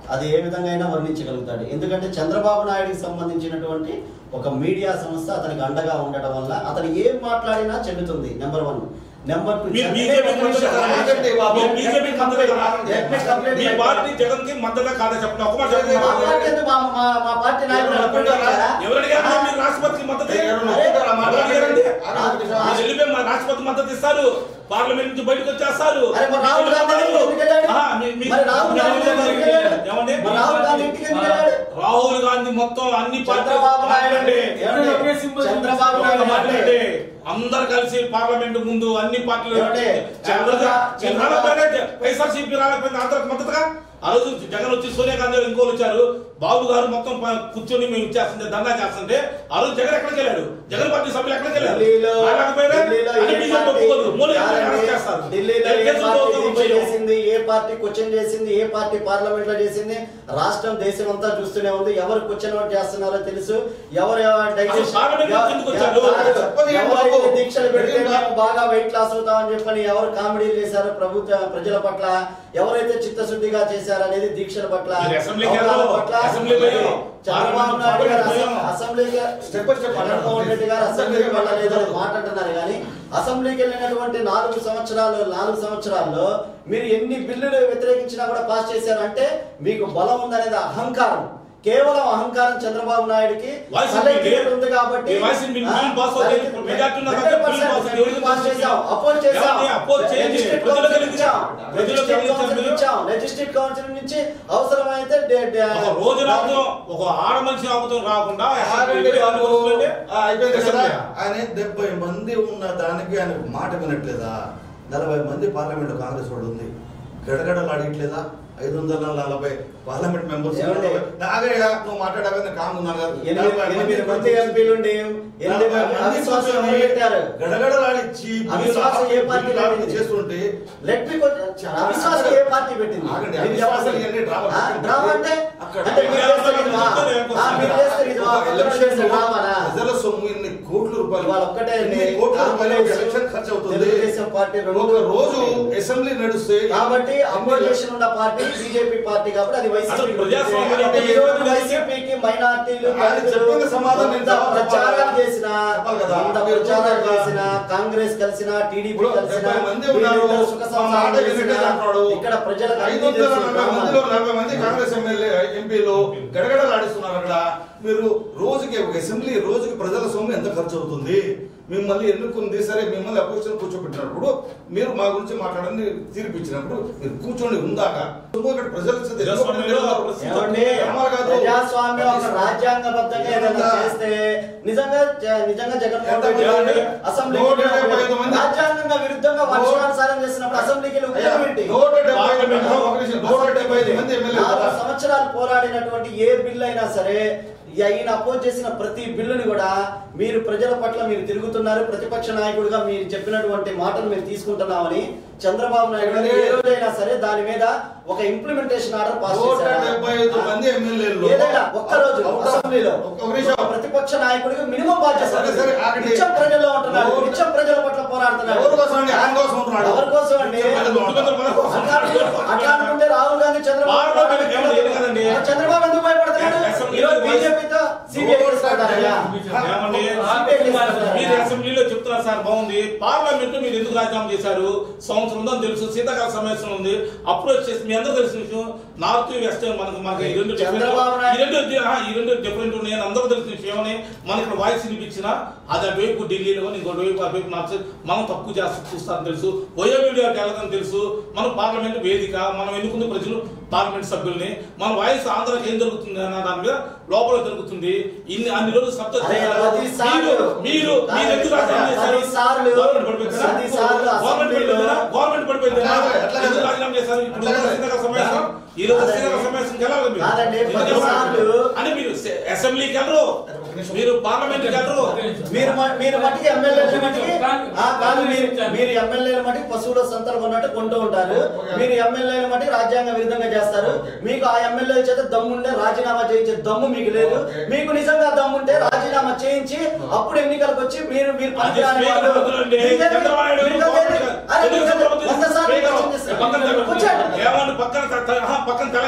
అది ఏ విధంగా అయినా వర్ణించగలుగుతాడు ఎందుకంటే చంద్రబాబు నాయుడుకి సంబంధించినటువంటి ఒక మీడియా సంస్థ అతనికి అండగా ఉండటం వల్ల అతను ఏం మాట్లాడినా చెల్లుతుంది నెంబర్ వన్ నెంబర్ టూ మీరు బీజేపీ మద్దతు కదా? ఆగండి బాబు. మీరు బీజేపీ మద్దతు కదా? Let me complete మీ my పార్టీ point. జగన్ కి మద్దతు కాదా చెప్పండి ఒక మాట మా చెప్పండి పార్టీ ఎందుకు? మా- మా- మా పార్టీ నాయకులు అనుకుంటారా? ఎవరు అడిగారు మీరు రాష్ట్రపతికి మద్దతు ఎవరు ఒప్పుకుంటారా? ఎవరు అడిగారండి? ఆగండి. మీరు వెళ్ళిపోయి మా రాష్ట్రపతి మద్దతు ఇస్తారు పార్లమెంట్ నుంచి బయటకు వచ్చేస్తారు అరే మరి రాహుల్ గాంధీ ఇంటికి ఎందుకు వెళ్ళాడు? ఆహా, మీ- మీ- మరి రాహుల్ గాంధీ ఇంటికి ఎందుకు వెళ్ళాడు? ఏమండి? మరి రాహుల్ గాంధీ ఇంటికి ఎందుకు వెళ్ళాడు? రాహుల్ గాంధీ మొత్తం అన్ని చంద్రబాబు నాయుడు అండి. ఏమండి? ఒకే సింబల్ చంద్రబాబు నాయుడు అంటే మాట్లాడండి అందరు కలిసి పార్లమెంట్ ముందు అన్ని పార్టీలు ఏమండి? చంద్రబాబు- వైఎస్ఆర్సీపీ రాలేకపోయింది అందరికి మద్దతుగా ఆ రోజు జగన్ వచ్చి సోనియా గాంధీ గారు ఇంకోలు వచ్చారు బాబు గారు మొత్తం ప- కూర్చొని మేము ఇచ్చేస్తుంటే దందా చేస్తుంటే ఆ రోజు జగన్ ఎక్కడికి వెళ్ళాడు జగన్ పార్టీ సభ్యులు ఎక్కడికి వెళ్ళారు ఢిల్లీలో రాలేకపోయారా? ఢిల్లీలో అని ఏ బీజేపీ పార్టీ ఒప్పుకోదు. మోడీ గారిని కాదండి. అరెస్ట్ చేస్తారు. ఢిల్లీలో ఏ కేసులు పార్టీ పోతాం దీక్ష భయం. చేసింది ఏ పార్టీ క్వశ్చన్ చేసింది ఏ పార్టీ పార్లమెంట్ లో చేసింది రాష్ట్రం దేశం అంతా చూస్తూనే ఉంది ఎవరు క్వశ్చన్ అవుట్ చేస్తున్నారో తెలుసు ఎవరు అసలు పార్లమెంట్ లోకి ఎందుకు వచ్చారు? చెప్పండి ఏం ఎవరైతే బాబు? దీక్షలు పెడితే ఏం మేము బాగా వెయిట్ లాస్ అవుతామని చెప్పని ఎవరు కామెడీలు చేశారో ప్రభుత్వ ప్రజల పట్ల ఎవరైతే చిత్తశుద్ధిగా చేశారనేది దీక్షల పట్ల మీరు అసెంబ్లీకి అవగాహన వెళ్ళరు. పట్ల అసెంబ్లీకి వెళ్ళరు. చంద్రబాబు నాయుడు గారు పార్లమెంట్ అసెం- అసెంబ్లీకి step by step Jaganmohan Reddy garu అసెంబ్లీకి వెళ్ళలేదని మాట అంటున్నారు కానీ అసెంబ్లీకి వెళ్ళినటువంటి నాలుగు సంవత్సరాలు నాలుగు సంవత్సరాల్లో మీరు ఎన్ని బిల్లులు వ్యతిరేకించినా కూడా పాస్ చేశారంటే మీకు బలం ఉందనేది అహంకారం కేవలం అహంకారం చంద్రబాబు నాయుడుకి వాయిస్ కలెక్టరేట్ వినిపించే? ఉంది కాబట్టి ఈ వాయిస్ వినిపించే? బిల్లు పాస్ అవుతాయి. ఇప్పుడు మెజారిటీ ఉన్న కాబట్టి బిల్లు పాస్ అవుతాయి. బిల్లు పాస్ చేశాం అపోజ్ చేశాం ఏమండి? అపోజ్ చేయండి. లెజిస్లేటివ్ ప్రజలకు కౌన్సిల్ ఇచ్చాం ప్రజలకు లెజిస్లేటివ్ ఇచ్చాం కౌన్సిల్ బిల్లు. ఇచ్చాం లెజిస్లేటివ్ కౌన్సిల్ నుంచి అవసరమైతే డే- డే- ఒక రోజు రాబోతం ఒక ఆడ మనిషి ఆపుతం రాకుండా ఆగండి బాబు. వస్తుంటే ఆ, అయిపోయింది కదా అసెంబ్లీ. ఆయన డెబ్బై మంది ఉన్న దానికి ఆయన మాట వినట్లేదా నలభై మంది పార్లమెంట్ కాంగ్రెస్ వాడు ఉంది గడగడలు అడగట్లేదా ఐదు వందల నలభై పార్లమెంట్ మెంబర్స్ ఏమండి? నాగయ్య నువ్వు మాట్లాడగా నేను కామ్ ఉన్నాను కదా ఎనిమిది నలభై ఎనిమిది మంది ఎంపీలు ఉండి ఎనిమిది నలభై మంది మంది అవిశ్వాసం కూర్చొని ఎవరు పెట్టారు గడగడలాడిచ్చి అవిశ్వాసం ఏ పార్టీ బిల్లు పెట్టింది? చేస్తుంటే ఎలక్ట్రిక్ అవిశ్వాసం ఏ పార్టీ పెట్టింది ఆగండి, మీరు అవిశ్వాసం చెప్పండి. ఇవన్నీ డ్రామా. ఆ, డ్రామా అంటే అక్కడ అంటే మీరు చేస్తారు ఇదివా? ఆ, మీరు చేస్తారు ఇదివా? ఒక ఎలక్షన్ చేస్తారు డ్రామానా? ప్రజల సొమ్ము ఇన్ని కోట్ల రూపాయలు ఇవాళ ఒక్కటే అండి. ఇన్ని కోట్ల రూపాయలు ఒక కాంగ్రెస్, ఎలక్షన్ ఖర్చు అవుతుంది తెలుగుదేశం పార్టీ రెండు ఒక రోజు అసెంబ్లీ నడిస్తే కాబట్టి అపోజిషన్ ఉన్న పార్టీ బీజేపీ పార్టీ కాబట్టి అది వైసీపీ అసలు ప్రజాస్వామ్యం అంటే ఈ రోజు వైసీపీకి మైనార్టీలు ఆయన చెప్పిన సమాధానం నేను ఎంత జవాబు ప్రచారాలు చెప్పాలి. చేసిన చెప్పాలి కదా. ఎంత మీరు ప్రచారాలు చూడండి. చేసిన కాంగ్రెస్ కలిసిన టీడీపీ ఇప్పుడు కలిసిన డెబ్బై మంది ఉన్నారు వీళ్ళిద్దరు సుఖ మా మాట సంసారాలు వినట్లేదు చేసిన అంటున్నాడు. ఇక్కడ ప్రజలకు ఐదు అన్ని వందల తెలుసు నలభై మందిలో నలభై మంది కాంగ్రెస్ ఎమ్మెల్యే ఎంపీలు గడగడలాడిస్తున్నారు అక్కడ మీరు రోజుకి ఒక అసెంబ్లీ రోజుకి ప్రజల సొమ్ము ఎంత ఖర్చు అవుతుంది మిమ్మల్ని ఎన్నుకుంది సరే మిమ్మల్ని అపోజిషన్ కూర్చోబెట్టినప్పుడు మీరు మా గురించి మాట్లాడని తీర్పిచ్చినప్పుడు మీరు కూర్చోండి ఉందాక సొమ్ము ఇక్కడ ప్రజలకు ఇస్తే ప్రజాస్వామ్యంలో ఏమండి డ్రామాలు కాదు. ప్రజాస్వామ్యం ఒక రాజ్యాంగబద్ధంగా ఏదైనా ఏమన్నా? చేస్తే నిజంగా జ- నిజంగా జగన్మోహన్ ఎంత రెడ్డి మంది? గారు అసెంబ్లీకి నూట డెబ్బై ఐదు వెళ్ళినప్పుడు మంది. రాజ్యాంగంగా విరుద్ధంగా వర్షానుసారం చేసినప్పుడు అసెంబ్లీకి వెళ్ళి అయ్యా, ఉపయోగం ఏంటి? నూట డెబ్బై ఐదు మంది, ఒక నిమిషం, నూట డెబ్బై ఐదు మంది ఎమ్మెల్యేలు నాలుగు కదా. సంవత్సరాలు పోరాడినటువంటి ఏ బిల్లు అయినా సరే ఈ ఈయన అపోజ్ చేసిన ప్రతి బిల్లుని కూడా మీరు ప్రజల పట్ల మీరు తిరుగుతున్నారు ప్రతిపక్ష నాయకుడిగా మీరు చెప్పినటువంటి మాటలు మీరు తీసుకుంటున్నామని చంద్రబాబు నాయుడు గారు ఏ రోజైనా సరే దాని మీద ఒక ఇంప్లిమెంటేషన్ ఆర్డర్ పాస్ నూట చేశారా? డెబ్బై ఐదు మంది ఎమ్మెల్యేలు ఏదైనా ఒక్క రోజు అవుట్ ఆఫ్- అసెంబ్లీలో ఒక నిమిషం. ఒక ప్రతిపక్ష నాయకుడికి మినిమం బాధ్యత సరే, సరే, ఆగండి. నిత్యం ప్రజల్లో ఉంటున్నాడు నూట- నిత్యం ప్రజల పట్ల పోరాడుతున్నాడు ఎవరి కోసం అండి? ఆయన కోసం ఉంటున్నాడు. ఎవరి కోసం అండి ప్రజల కోసం. మన కోసం. అట్లా అనుకుంటే- అట్లా అనుకుంటే రాహుల్ గాంధీ చంద్రబాబు పార్లమెంట్ ఏమో లేదు కదండి. చంద్రబాబు ఎందుకు భయపడుతున్నాడు అసెంబ్లీ ఈరోజు వైస్- బీజేపీతో సిబిఐ తీసుకుంటారయ్యా ఏమండి? సిబిఐ తీసుకుంటారయ్యా. మీరు అసెంబ్లీలో చెప్తున్నారు సార్ బాగుంది పార్లమెంట్ మీరు ఎందుకు రాజీనామా చేశారు సంవత్సరం ఉందని తెలుసు శీతాకాల సమావేశం ఉంది అప్రోచ్ చేసి మీ అందరూ తెలిసిన విషయం నార్త్ వెస్ట్ మనకు మనకి ఈ రెండు different- చంద్రబాబు నాయుడు- ఈ రెండు ఆ, ఈ రెండు డిఫరెంట్ ఉన్నాయి అని అందరూ తెలిసిన విషయం మనకి ఇక్కడ వాయిస్ వినిపించిన అది అటువైపు ఢిల్లీలో ఇంకోటి వైపు అటువైపు నచ్చ మనం తక్కువ చేస్తా చూస్తారని తెలుసు ఓయో మీడియాకి వెళ్ళదని తెలుసు మన పార్లమెంట్ వేదిక మనం ఎన్నుకుంది ప్రజలు పార్లమెంట్ సభ్యుల్ని మన వాయిస్ ఆంధ్రాకి ఏం జరుగుతుంది అన్న దాని మీద లోపల జరుగుతుంది ఇన్ని అన్ని రోజులు సప్త అరే, పది సార్లు. మీరు మీరు ఎందుకు రాజీనామా చేశారు పది సార్లు. గవర్నమెంట్ పడిపోయిందా? పది సార్లు గవర్నమెంట్ అసెంబ్లీలో. పడిపోయిందా? గవర్నమెంట్ పడిపోయిందా? అట్లా కాదు, అట్లా కాదు. ఎందుకు రాజీనామా చేశారు ఇప్పుడు అట్లా కాదు. శీతాకాల సమావేశం ఈ రోజు కాదండి. శీతాకాల సమావేశంకి వెళ్ళాలి మీరు. కాదండి, ఎందుకు పది వెళ్ళాలి? సార్లు. అని మీరు సె- అసెంబ్లీకి వెళ్ళరు మీరు పార్లమెంట్కి వెళ్ళరు మీరు మ- మీరు మట్టికి ఎమ్మెల్యేలు మట్టికి ఆ, కాదు మీరు మీరు ఎమ్మెల్యేలు మట్టికి పశువుల సంతలు కొన్నట్టు కొంటూ ఉంటారు మీరు ఎమ్మెల్యేలు మట్టికి రాజ్యాంగ విరుద్ధంగా చేస్తారు మీకు ఆ ఎమ్మెల్యే చేత దమ్ముండే రాజీనామా చేయించే దమ్ము మీకు లేదు మీకు నిజంగా దమ్ముంటే రాజీనామా చేయించి అప్పుడు ఎన్నికలకు వచ్చి మీరు మీరు అది పనికిరాని స్పీకర్ వాళ్ళు. వద్దులండి. మీకేంటి? చంద్రబాబు నాయుడు మీరు కదేంటి? అరే, తెలుగు మీరు ప్రభుత్వం వంద సార్లు స్పీకర్ క్వశ్చన్ చేస్తారు. పక్కన తెలంగాణ కూర్చోండి. ఏమండి పక్కన తె- తె- ఆహా, పక్కన తెలంగాణ ఉందండి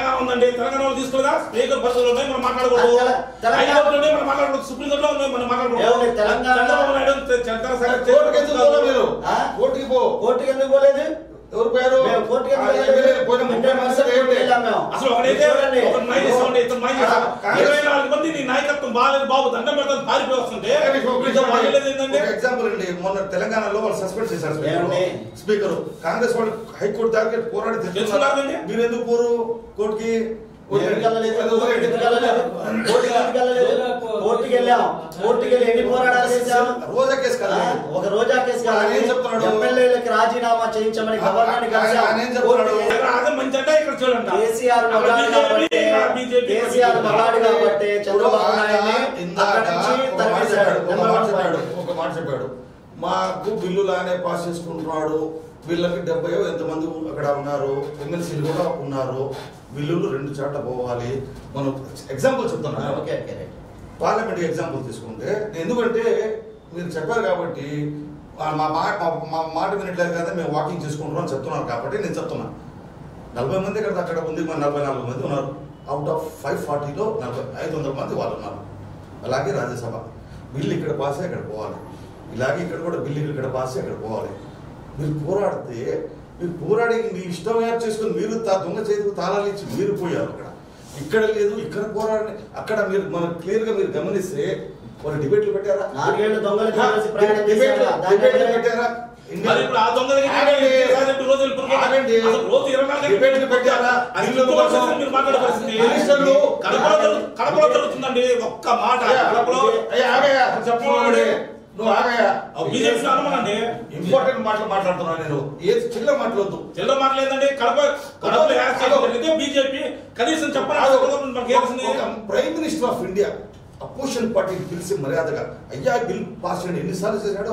తెలంగాణ వాళ్ళు తీసుకోలేదా స్పీకర్ పరిస్థితులు ఉన్నాయి మనం మాట్లాడకూడదు తెల- తెలంగాణ- హైకోర్టులో ఉన్నాయి మనం మాట్లాడకూడదు సుప్రీం కోర్టులో ఉన్నాయి మనం మాట్లాడకూడదు ఏమండి, తెలంగాణ- చంద్రబాబు నాయుడు చంద్ర కోర్టుకి ఎందుకు పోలా మీరు ఆ? కోర్టుకి పో కోర్టుకి ఎందుకు పోలేదు ఎవరు పోయారు మేము కోర్టుకి ఎందుకు ఆ, వెళ్ళలేదు? ఎమ్మెల్యేలు పోయిన అంటే ముప్పై మంది మనసులో ఏమిటి? వెళ్ళాం మేము. అసలు ఒకడైతే చూడండి. ఒక నాయన చేస్తామంటే ఇతను నాయన చేస్తాం. కాంగ్రెస్- ఇరవై నాలుగు మంది నీ నాయకత్వం బాగాలేదు బాబు దండం పెడతాను పారిపోయి వస్తుంటే కానీ ఒక ఇంకా బాగలేదు నిమిషం ఏంటంటే ఒక ఎగ్జాంపుల్ అండి మొన్న తెలంగాణలో వాళ్ళు సస్పెండ్ చేశారు ఏమండి? స్పీకర్ కాంగ్రెస్ వాళ్ళు హైకోర్టు దాకా పోరాడి తెచ్చుకున్నారు తెచ్చుకున్నారండి? మీరు ఎందుకు పోరు కోర్టుకి మేము ఎందుకు వెళ్ళలేదు? కోర్టుకి ఎందుకు వెళ్ళలేదు? కోర్టుకి ఎందుకు వెళ్ళలేదు? కోర్టుకి వెళ్ళాం కోర్టుకి వెళ్ళి ఎన్ని పోరాటాలు చేశాం రోజా కేసు ఆ, కదా ఒక రోజా కేసు కాదు ఆయన ఏం చెప్తున్నాడు? ఎమ్మెల్యేలకు రాజీనామా చేయించమని గవర్నర్ ఆయన- ఆయన ఏం చెప్తున్నాడు? ఇక్కడ అదే మంచి అంటే ఇక్కడ చూడండి కేసీఆర్ మగాడు కాబట్టి కేసీఆర్ మగాడు కాబట్టి చంద్రబాబు నాయుడిని ఇందాక అక్కడి నుంచి ఒక మాట తరిమేశాడు. చెప్పాడు, ఒక నెంబర్ మాట వన్ చెప్పాడు పాయింట్. ఒక మాట చెప్పాడు మాకు బిల్లులానే పాస్ చేసుకుంటున్నాడు వీళ్ళకి డెబ్బై ఎంతమంది అక్కడ ఉన్నారు ఎమ్మెల్సీలు కూడా ఉన్నారు బిల్లులు రెండు చోట్ల పోవాలి మనం ఎగ్జాంపుల్ చెప్తున్నాను okay okay right. Parliament example తీసుకుంటే ఎందుకంటే మీరు చెప్పారు కాబట్టి ఆ మా మాట మా- మా మాట వినట్లేదు కదా మేము వాకింగ్ చేసుకుంటున్నాం అని చెప్తున్నారు కాబట్టి నేను చెప్తున్నా నలభై మంది ఇక్కడ అక్కడ ఉంది మన నలభై నాలుగు మంది ఉన్నారు అవుట్ ఆఫ్ ఫైవ్ ఫార్టీలో నలభై ఐదు వందల మంది వాళ్ళు ఉన్నారు అలాగే రాజ్యసభ బిల్లు ఇక్కడ పాస్ అయ్యి అక్కడ పోవాలి ఇలాగే ఇక్కడ కూడా బిల్లు ఇక్కడ పాస్ అయ్యి అక్కడ పోవాలి మీరు పోరాడితే మీరు పోరాడి మీ ఇష్టం యాడ్ చేసుకుని మీరు తా దొంగ చేతికి తాళాలు ఇచ్చి మీరు పోయారు అక్కడ ఇక్కడ లేదు ఇక్కడ పోరాడి అక్కడ మీరు మనం క్లియర్ గా మీరు గమనిస్తే వాళ్ళు డిబేట్లు పెట్టారా నాలుగేళ్లు దొంగలు చేసి ప్రయాణం డిబేట్లు చేశారా? దాన్ని డిబేట్లు ఎవరు- పెట్టారా మరి ఇప్పుడు ఆ దొంగ దగ్గరికి ఆగండి. సాయంత్రం రోజు వెళ్ళిపోతే ఆగండి. అసలు రోజు ఇరవై నాలుగు గంటలు డిబేట్లు పెట్టారా? అది బిల్లుల చుట్టూ కోసం వచ్చేసి మీరు మాట్లాడే పరిస్థితి మినిస్టర్లు కడపలో జరుగు- కడపలో జరుగుతుందండి ఒక్క మాట అయ్యా, కడపలో అయ్యా, ఆగయ్యా, చెప్పండి నువ్వు ఆగయ్యా బీజేపీ అనుమానం అండి ఇంపార్టెంట్ మాటలు మాట్లాడుతున్నాను నేను ఏది చిల్లర మాట్లాడద్దు చిల్లర మాట్లాడలేదండి కడప కడపలో యాక్ట్ చేయగలిగితే బీజేపీ కనీసం చెప్పాలి మనకి ఏమిస్తుంది? ఒక prime minister of India opposition పార్టీని పిలిచి మర్యాదగా అయ్యా ఈ బిల్ పాస్ చేయండి ఎన్నిసార్లు చేశాడో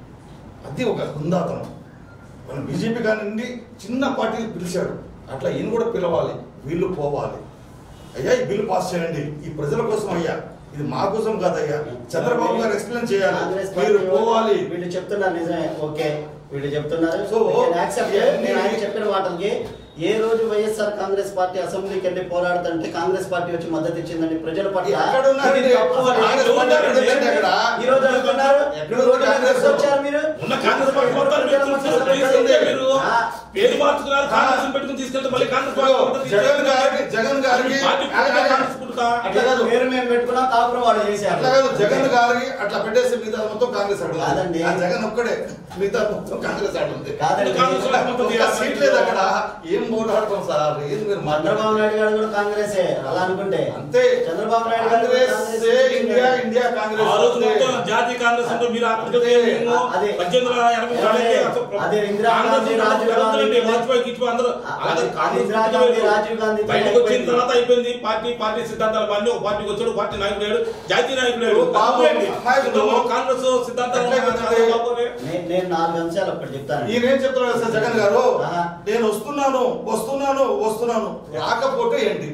అది ఒక హుందాతనం మన బీజేపీ కానివ్వండి చిన్న పార్టీని పిలిచాడు అట్లా ఈయన కూడా పిలవాలి వీళ్ళు పోవాలి అయ్యా ఈ బిల్లు పాస్ చేయండి ఈ ప్రజల కోసం అయ్యా ఇది మా కోసం కాదయ్యా చంద్రబాబు గారు ఎక్స్ప్లెయిన్ చేయాలి కాంగ్రెస్ మీరు పార్టీ పోవాలి వీళ్ళు చెప్తున్నారు నిజమే ఓకే వీళ్ళు చెప్తున్నారు So, యాక్సెప్ట్ నేను ఆయన చెప్పిన మాటలకి ఏ రోజు వైఎస్ఆర్ కాంగ్రెస్ పార్టీ అసెంబ్లీకి వెళ్ళి పోరాడుతుంటే కాంగ్రెస్ పార్టీ వచ్చి మద్దతు ఇచ్చిందండి ప్రజల పట్ల ఎక్కడ ఉన్నారండి? ఇది తప్పు అని. కాంగ్రెస్ పార్టీ ఎక్కడ ఉందండి అక్కడ? ఈ రోజు అనుకున్నారు ఎక్కడ ఈ రోజు ఉంది కాంగ్రెస్? ఎక్కడికి వచ్చారు మీరు ఉన్న కాంగ్రెస్ పార్టీ మొత్తాన్ని మీరు చూస్తున్నారు. తీసుకెళ్తే మీరు ఆ. పేరు మార్చుకున్నారు కాంగ్రెస్ పెట్టుకుని తీసుకెళ్తే మళ్ళీ కాంగ్రెస్ పార్టీ మొత్తం జగన్ గారికి జగన్ గారికి పార్టీ పుట్టుక, కాంగ్రెస్ పుట్టుక. అట్లా కాదు పేరు మేము పెట్టుకున్నాం కాపురం వాళ్ళు అట్లా చేశారు కాదు జగన్ గారికి అట్లా పెట్టేసి మిగతా మొత్తం కాంగ్రెస్ ఆడు కాదండి. ఆ జగన్ ఒక్కడే మిగతా మొత్తం కాంగ్రెస్ ఆడు ఉంది కాదండి కాంగ్రెస్ వాళ్ళు మొత్తం ఒక్క సీట్ లేదు అక్కడ ఏం పోరాడతాం సార్ ఏం మీరు చంద్రబాబు మాట్లాడతాం నాయుడు గారు కూడా కాంగ్రెసే అలా అనుకుంటే అంతే చంద్రబాబు నాయుడు గారు కూడా కాంగ్రెస్ కాంగ్రెస్ ఇండియా ఇండియా ఆ కాంగ్రెస్ రోజు అంతే. మొత్తం జాతీయ కాంగ్రెస్ అంటే మీరు అప్పటికే మేము అదే. పద్దెనిమిది వందల ఎనభై నాలుగుకే అసలు అదే ఇందిరా కాంగ్రెస్ గాంధీ, రాజీవ్ ప్రభుత్వం గాంధీ. వాజ్పేయి గిజ్పేయి అందరూ అలాగే అది కాంగ్రెస్ ఇందిరా గాంధీ, పుట్టుక రాజీవ్ గాంధీ బయటకు వచ్చిన అయిపోయింది. తర్వాత అయిపోయింది పార్టీ పార్టీ సిద్ధాంతాలు అన్ని ఒక పార్టీకి వచ్చాడు పార్టీ నాయకుడు అయ్యాడు జాతీయ నాయకుడు అయ్యాడు. ఇప్పుడు బాబు తప్పేంటి? అమాయకుడు. ఇందులో కాంగ్రెస్ సిద్ధాంతాలు ఎట్లా కుదిరింది? బాబోనే. నే- నేను నాలుగు అంశాలు ఒకటి చెప్తాను ఈయనేం చెప్తున్నాడు సార్ జగన్ గారు ఆహా. నేను వస్తున్నాను వస్తున్నాను వస్తున్నాను రాకపోతే ఏంటి